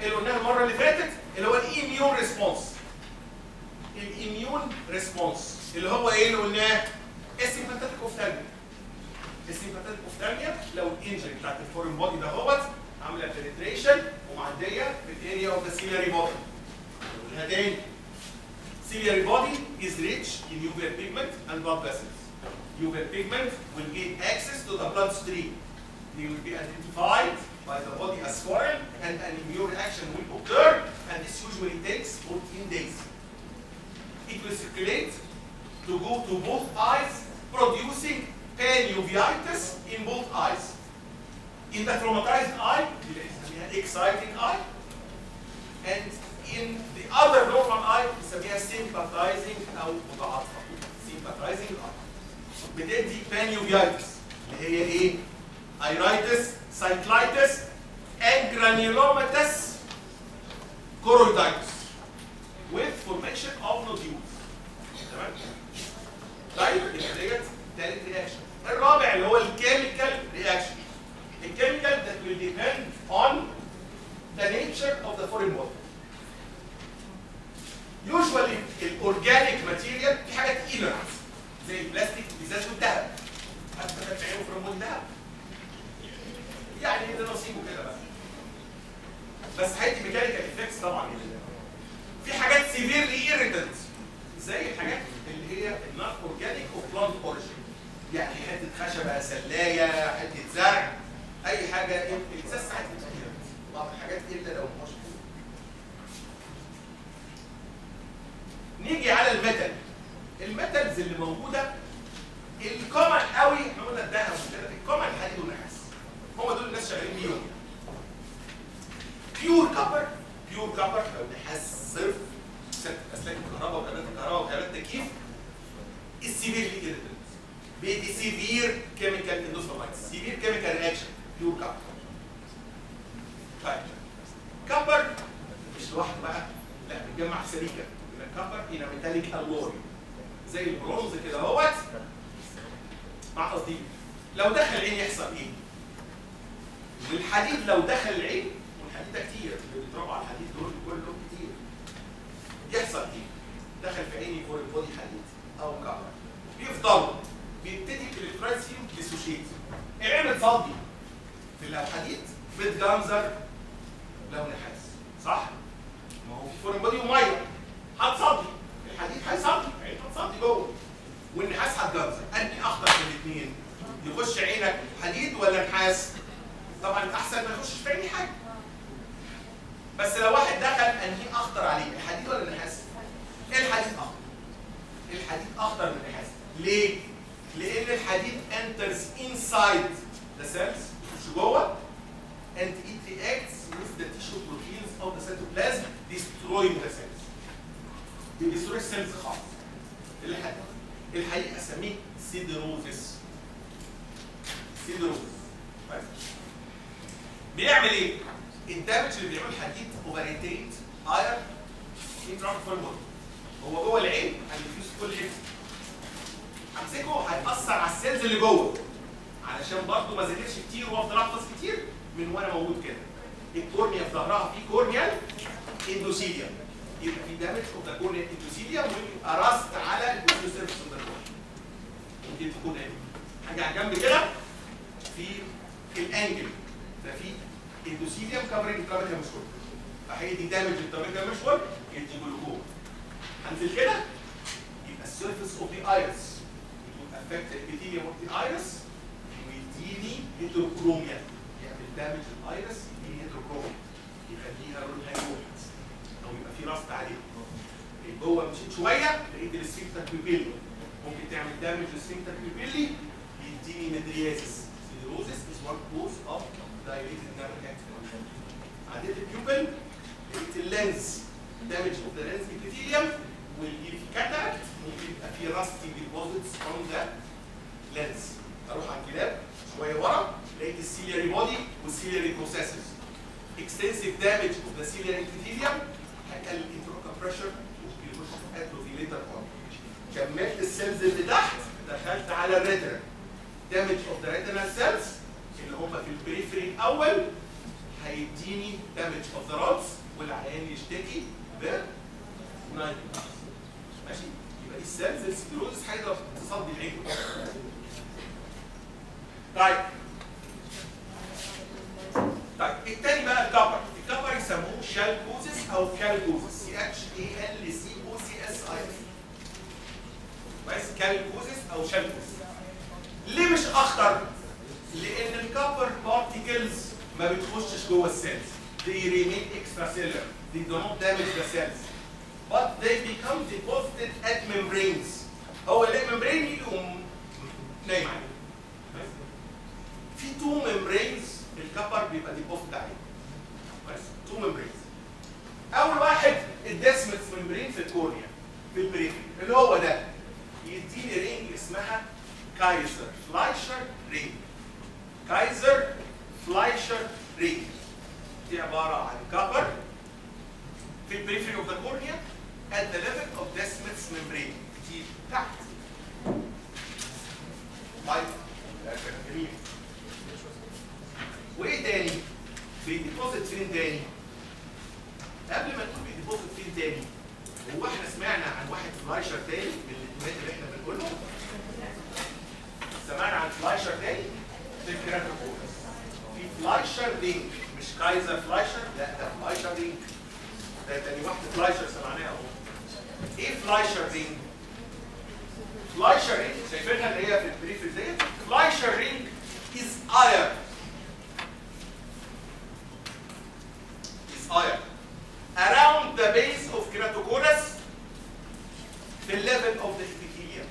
اللي قلناها المره اللي فاتت اللي هو الاميون ريسبونس الاميون ريسبونس اللي هو ايه اللي قلناه السيمباتيك اوفتالميا السيمباتيك اوفتالميا لو الانجري بتاعت الفورين بودي ده هوت عامله بنتريشن ومعديه في الاريا اوف ذا سيلري بودي قلنا تاني ciliary body is rich in uveal pigment and blood vessels. Uveal pigment will gain access to the bloodstream. They will be identified by the body as foreign and an immune reaction will occur and this usually takes 14 days. It will circulate to go to both eyes producing panuveitis in both eyes. In the traumatized eye, بنسميها exciting eye and in the other normal eye بنسميها sympathizing او متعاطفه sympathizing eye بتدي panuveitis اللي هي ايه؟ iritis, cyclitis, and granulomatous choroiditis with formation of nodules تمام؟ طيب يبقى ديت تالت رياكشن الرابع اللي هو الكيميكال رياكشن الكيميكال that will depend on the nature of the foreign body يوجوالي الاورجانيك ماتيريال في حاجات انرت زي البلاستيك والازاز والذهب حتى ده بتعمله في رمول الذهب يعني ده نصيبه كده بقى بس هيدي ميكانيكال افكتس طبعا في حاجات سيفيرلي ايريتنت زي الحاجات اللي هي النون اورجانيك اوف بلانت اوريجين يعني حته خشبه سلايه حته زرع اي حاجه الازاز ساعات بتبقى بعض الحاجات الا لو مش نيجي على الميتال الميتالز اللي موجوده الكومن قوي احنا قلنا الذهب وكده الكومن الحديد والنحاس هم دول الناس شغالين بيهم بيور كبر بيور كبر لو نحاس صرف ست اسلاك الكهرباء وكابلات الكهرباء وكابلات التكييف السيفير ايريتنت بيدي سيفير كيميكال اندوسفالايتس سيفير كيميكال رياكشن بيور كبر طيب كبر مش لوحده بقى لا بيتجمع في سبيكه كبر الى ميتاليك الوي زي البرونز كده اهوت مع قصدي لو دخل العين يحصل ايه؟ الحديد لو دخل العين والحديد ده كتير اللي بيضربوا على الحديد دول كله كتير يحصل ايه؟ دخل في عيني فور البودي حديد او كبر بيفضلوا بيبتدي الالكترولايت فيهم ديسوشيت العين بتصدي في لو حديد بتجنزر لو نحاس صح؟ ما هو في فورين بودي وميه هتصدي الحديد هيصدي العين هتصدي جوه والنحاس هتجنزر انهي اخطر من الاثنين يخش عينك حديد ولا نحاس طبعا الاحسن ما يخشش في عيني حاجه بس لو واحد دخل انهي اخطر عليه الحديد ولا النحاس الحديد اخطر الحديد اخطر من النحاس ليه لان الحديد enters inside the cells يخش جوه and it reacts with the tissue proteins of the cytoplasm destroying the cells بيدستروي السيلز خالص الحقيقه الحقيقه اسميه سيدروزس سيدروزس كويس بيعمل ايه؟ الدامج اللي بيعمله الحديد اوفريتيت اير انترافير بودي هو جوه العين هيفيوز كل حته همسكه هيأثر على السيلز اللي جوه علشان برضه ما ذاكرش كتير وافضل احفظ كتير من وانا موجود كده الكورنيا في ظهرها في كورنيال اندوثيليوم يبقى في دامج اوف ذا كورنيال اندوثيليوم ويبقى راست على البوستيريور سيرفيس اوف ذا كورنيا ممكن تكون ايه؟ حاجه على جنب كده في الانجل ده في اندوثيليوم كفرنج الترابيكال مشهور فهيدي دامج للترابيكال مشهور يدي جلوكوما هنزل كده يبقى السيرفيس اوف ذا ايرس يكون افكت الابيثيليوم اوف ذا ايرس ويديني هيتروكروميا يعمل دامج للايرس يديني هيتروكروميا يخليها لونها يروح او يبقى في راست عليه جوه مشيت شويه لقيت السفنكتر بيبيلي ممكن تعمل دامج للسفنكتر بيبيلي يديني مدرياسس سيدروزس از وان كوز اوف dilated nerve activation عديت البيوبل لقيت اللينز دامج اوف ذا لينز epithelium واللي في كاتاراكت ممكن يبقى في راستي ديبوزيتس اون ذا لينز اروح على الكلاب شويه ورا لقيت السيلياري بودي والسيلياري بروسيسز extensive damage of the ciliary epithelium هيقلل الانتروكا بريشر وبيخش في اتروفي ليتر اون كملت السيلز اللي تحت دخلت على الريتنا damage of the retinal cells اللي هم في البريفري الاول هيديني دامج اوف ذا رودز والعيان يشتكي ب نايت ماشي يبقى دي السيلز السكلروزس حاجه تصدي العين طيب طيب التاني بقى الكبر الكبر يسموه شالكوزس او كالكوزس سي اتش اي ال سي او سي اس اي كويس كالكوزس او شالكوزس ليه مش اخطر؟ لان الكبر بارتيكلز ما بتخشش جوه السيلز they remain extracellular they do not damage the cells but they become deposited at membranes هو اللي membrane يقوم نايم عليه في تو ممبرينز الكبر بيبقى ديبوزيت عليه بس تو ممبرينز اول واحد الديسمت ممبرين في الكورنيا في البريفري اللي هو ده يديني رينج اسمها كايزر فلايشر رينج كايزر فلايشر رينج دي عباره عن كبر في البريفري اوف ذا كورنيا at the level of Desmond's membrane دي تحت طيب ده كلام جميل وايه تاني؟ بيديبوزيت فين تاني؟ قبل ما تقول بيديبوزيت فين تاني؟ هو احنا سمعنا عن واحد فلايشر تاني من الاثنين اللي احنا بنقولهم؟ سمعنا عن فلايشر تاني؟ في الكراتوكورس. في فلايشر رينج مش كايزر فلايشر لا ده فلايشر رينج. ده تاني واحدة فلايشر سمعناها اهو. ايه فلايشر رينج؟ فلايشر رينج شايفينها اللي هي في البريفر ديت؟ فلايشر رينج is iron is iron around the base of keratoconus the level of the epithelium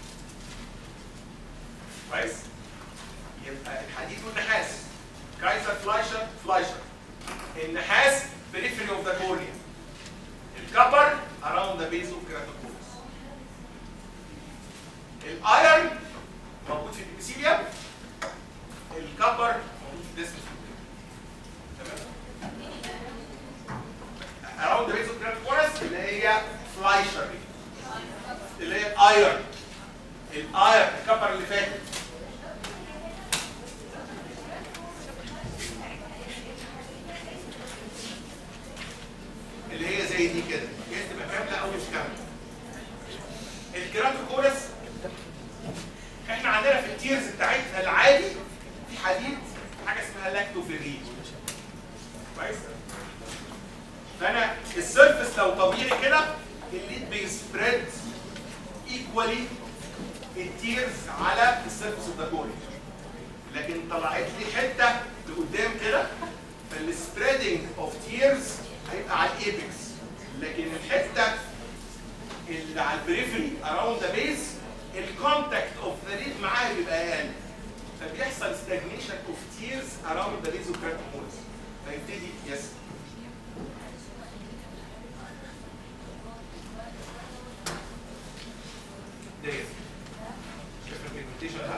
كويس يبقى الحديد والنحاس كايزر فلايشر فلايشر النحاس periphery of the cornea الكبر around the base of keratoconus الايرن موجود في الابيثيليوم الكبر موجود في الديسمس تمام اراوند ذا بيز اوف كورس اللي هي فلايشر اللي هي الايرن الايرن الكبر اللي فاتت اللي هي زي دي كده هي تبقى كامله او مش كامله الكيراتوكورس احنا عندنا في التيرز بتاعتنا العادي في حديد حاجه اسمها لاكتوفيرين كويس فانا السيرفس لو طبيعي كده الليد بيسبريد ايكوالي التيرز على السيرفس اوف ذا كوري لكن طلعت لي حته لقدام كده فالسبريدنج اوف تيرز هيبقى على الايبكس لكن الحته اللي على البريفري اراوند ذا بيز الكونتاكت اوف ذا ليد معاه بيبقى اقل فبيحصل ستاجنيشن اوف تيرز اراوند ذا ليز اوف كراتومولز فيبتدي يس ديت شايف البيجمنتيشن ده؟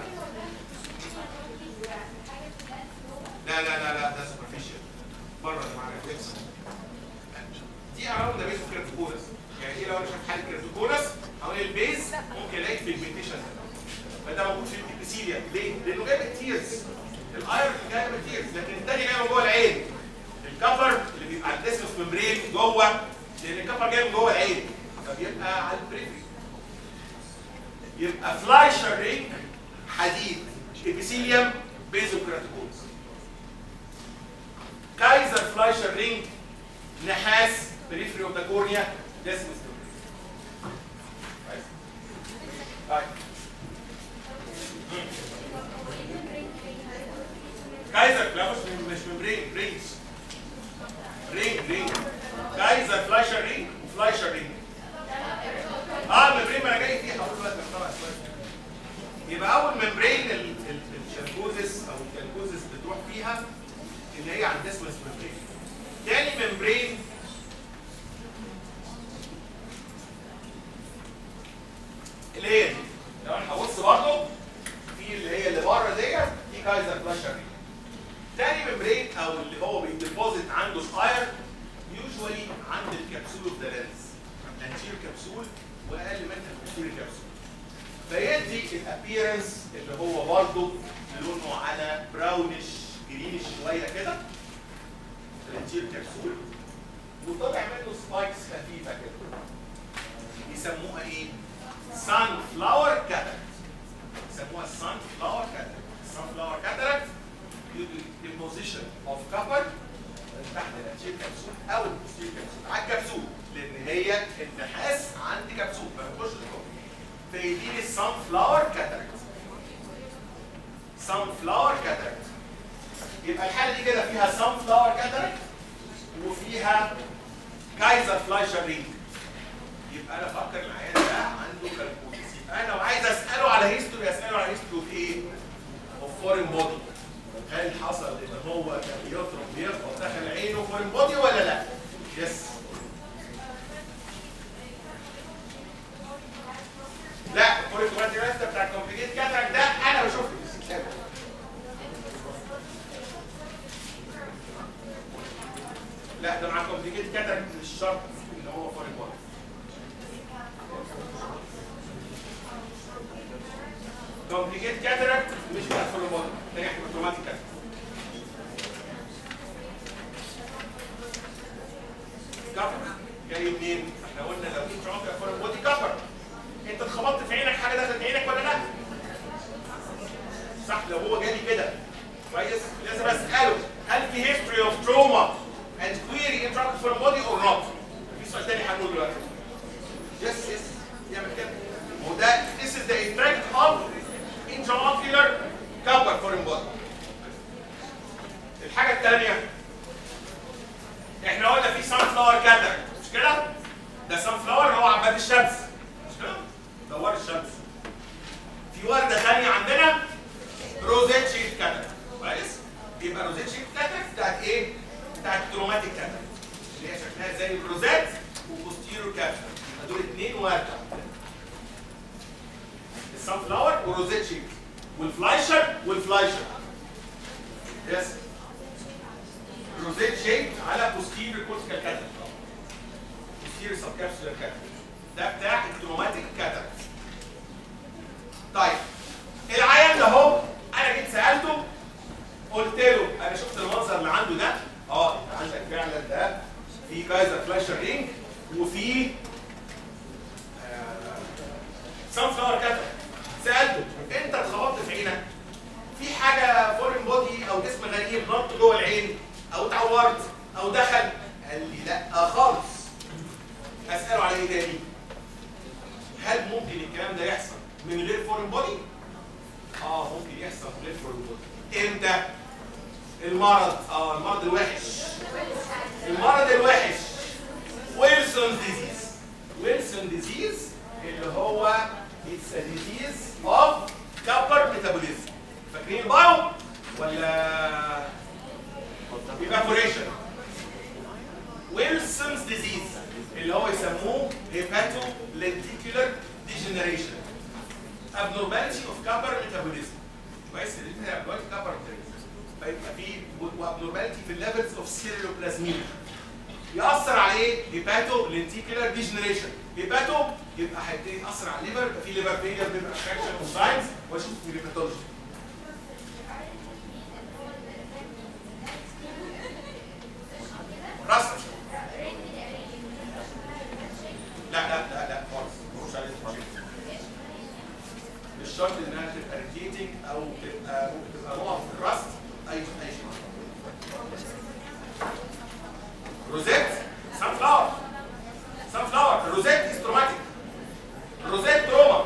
لا لا لا لا ده سوبرفيشال بره المعنى دي اراوند ذا بيز اوف كراتوكونس يعني ايه لو انا شايف حاله كراتوكونس حوالين البيز ممكن الاقي بيجمنتيشن ده فده موجود في الابيثيليا ليه؟ لانه جايب التيرز الايرون جايب التيرز لكن الثاني جاي من جوه العين الكفر اللي بيبقى على الديسمس ممبرين جوه لان الكفر جاي من جوه العين فبيبقى على البريفري يبقى فلايشر رينج حديد ابيثيليوم بيزوكراتيكوز كايزر فلايشر رينج نحاس بريفري اوف ذا كورنيا ديسمس طيب كايزر لا مش مش ممبرين رينج رينج رينج كايزر فلايشر رينج وفلايشر رينج اه الممبرين ما انا جاي فيه هقول دلوقتي طبعا يبقى اول ممبرين ال- ال- الشالكوزس او الكالكوزس بتروح فيها اللي هي عند ديسمس ممبرين تاني ممبرين اللي هي دي لو انا هبص برضه في اللي هي اللي بره ديت دي كايزر فلاشر رينج تاني ممبرين او اللي هو بيديبوزيت عنده الاير يوجوالي عند الكبسول اوف ذا لينز الانتير كبسول واقل منها البوستيريور كبسول فيدي الابييرنس اللي هو برضه لونه على براونش جرينش شويه كده الانتير كبسول وطلع منه سبايكس خفيفه كده يسموها ايه؟ سان فلاور كاتاراكت يسموها سان فلاور كاتاراكت سان فلاور كاتاراكت deposition of copper تحت الانتير كبسول او البوستير كبسول على الكبسول لان هي النحاس عند كبسول ما بيخش لجوه فيديني السان فلاور كاتاراكت سان فلاور كاتاراكت يبقى الحاله دي كده فيها سان فلاور كاتاراكت وفيها كايزر فلايشر رينج يبقى انا افكر العيان ده عنده كالكوليس يبقى انا لو عايز اساله على هيستوري اساله على هيستوري اوف ايه؟ اوف فورين بودي هل حصل ان هو كان بيضرب بيخبط داخل عينه فورين بودي ولا لا؟ يس لا فورين بودي ده بتاع كومبليكيت كاتراك ده انا بشوفه في الكتاب لا ده مع كومبليكيت كاتراك مش شرط ان هو فورين بودي كومبليكيت كاتراك مش بتاع فورين بودي ده يحكي اوتوماتيك كاتراك كفر جاي منين؟ احنا قلنا لو انت عمرك فورين بودي كفر انت اتخبطت في عينك حاجه دخلت عينك ولا لا؟ صح لو هو جالي كده كويس لازم اساله هل في history of trauma and query intraocular foreign body or not؟ في سؤال تاني هنقوله دلوقتي. يس يس يعمل كده. وده this is the effect of intraocular copper foreign body. الحاجة الثانية احنا قلنا في سان فلاور كاتراكت مش كده؟ ده سان فلاور هو عباد الشمس مش كده؟ دوار الشمس. في وردة ثانية عندنا روزيت شيت كاتراكت كويس؟ يبقى روزيت شيت كاتراكت بتاعت ايه؟ بتاعت تروماتيك كاتراكت اللي هي شكلها زي الروزيت وبوستيرو كاتراكت يبقى دول اثنين وردة السان فلاور وروزيت شيت والفلايشر والفلايشر يس روزيت شيت على بوستيرو كورتيكال كاتراكت بوستيرو سب كابسولار كاتراكت ده بتاع التروماتيك كاتراكت طيب العيان ده اهو انا جيت سالته قلت له انا شفت المنظر اللي عنده ده اه انت عندك فعلا ده في كايزر فلاشر رينج وفي سان فلاور كاتر سالته انت اتخبطت في عينك في حاجه فورين بودي او جسم غريب نط جوه العين او اتعورت او دخل قال لي لا خالص اساله على ايه تاني هل ممكن الكلام ده يحصل من غير فورين بودي اه ممكن يحصل من غير فورين بودي امتى المرض اه المرض الوحش المرض الوحش ويلسون ديزيز ويلسون ديزيز اللي هو اتس ا ديزيز اوف كابر ميتابوليزم فاكرين البايو ولا ايفابوريشن ويلسونز ديزيز اللي هو يسموه هيباتو لنتيكولار ديجنريشن abnormality of copper metabolism كويس اللي احنا abnormality copper metabolism فيبقى في وابنورماليتي في الليفلز اوف سيريلوبلازميا ياثر على ايه؟ هيباتو لنتيكولار ديجنريشن هيباتو يبقى هيبتدي ياثر على الليفر يبقى في ليفر فيلير بيبقى افكشن اوف ساينز واشوف في الهيباتولوجي راسا لا لا لا لا خالص ملوش عليه تشيك. مش شرط انها تبقى ريتيتنج او تبقى ممكن تبقى نوع في الراست اي اي شيء روزيت سان فلاور سان فلاور روزيت از تروماتيك روزيت تروما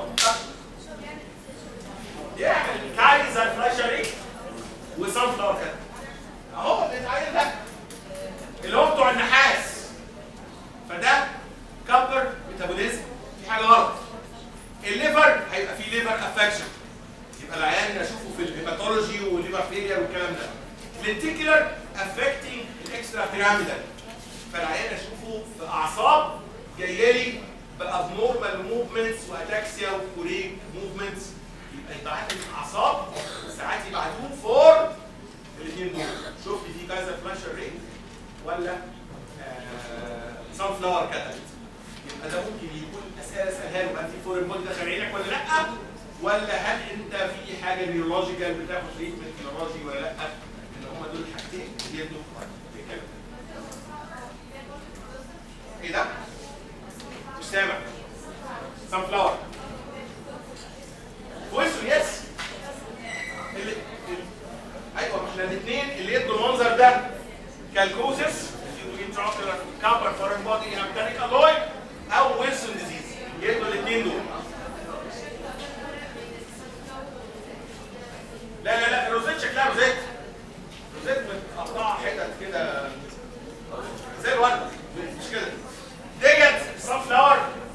يعمل كايزر فلاشري وسان فلاور كده اهو اللي اتعين ده اللي هو بتوع النحاس فده كبر ميتابوليزم في حاجه غلط الليفر هيبقى فيه ليفر افكشن يبقى العيان اشوفه في الهيباتولوجي والليفر فيلير والكلام ده لنتيكولار افكتنج الاكسترا بيراميدال فالعيان اشوفه في اعصاب جايه لي بابنورمال موفمنتس واتاكسيا وكوريك موفمنتس يبقى يبعت لي اعصاب ساعات يبعتوه فور الاثنين دول شفت في كذا فلاشر رينج ولا سان فلاور كاتاليت يبقى ده ممكن يكون اسئله اسالها له هل في فورين بودي دخل عينك ولا لا ولا هل انت في حاجه نيورولوجيكال بتاخد تريتمنت نيورولوجي ولا لا ان هم دول الحاجتين اللي يبدو في الكلام كابر فورين بودي هابتانيك الوي او ويلسون ديزيز يدوا الاثنين دول لا لا لا الروزيت شكلها روزيت روزيت متقطعه حتت كده زي الورد مش كده ديت صن فلاور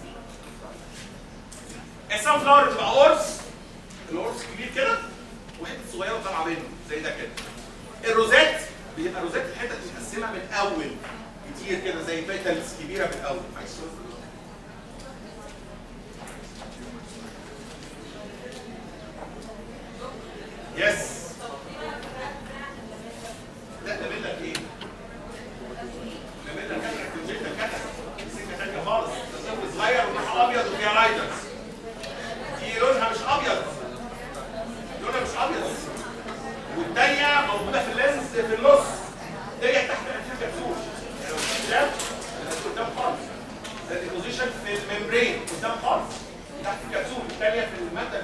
الصن فلاور بتبقى قرص القرص كبير كده وحته صغيره طالعه منه زي ده كده الروزيت بيبقى روزيت الحتت متقسمه من اول كتير كده زي بيتلز كبيره من اول عايز تشوف؟ يس لا ده منك ايه؟ ده منك كتر الكونجيكتا كتر سكه تانيه خالص ده طفل صغير ولونها ابيض وفيها رايدرز دي لونها مش ابيض لونها مش ابيض والتانية موجودة في اللينز في النص دي تحت الكبسول يعني قدام قدام خالص ده البوزيشن في الممبرين قدام خالص تحت الكبسول الثانيه في الماده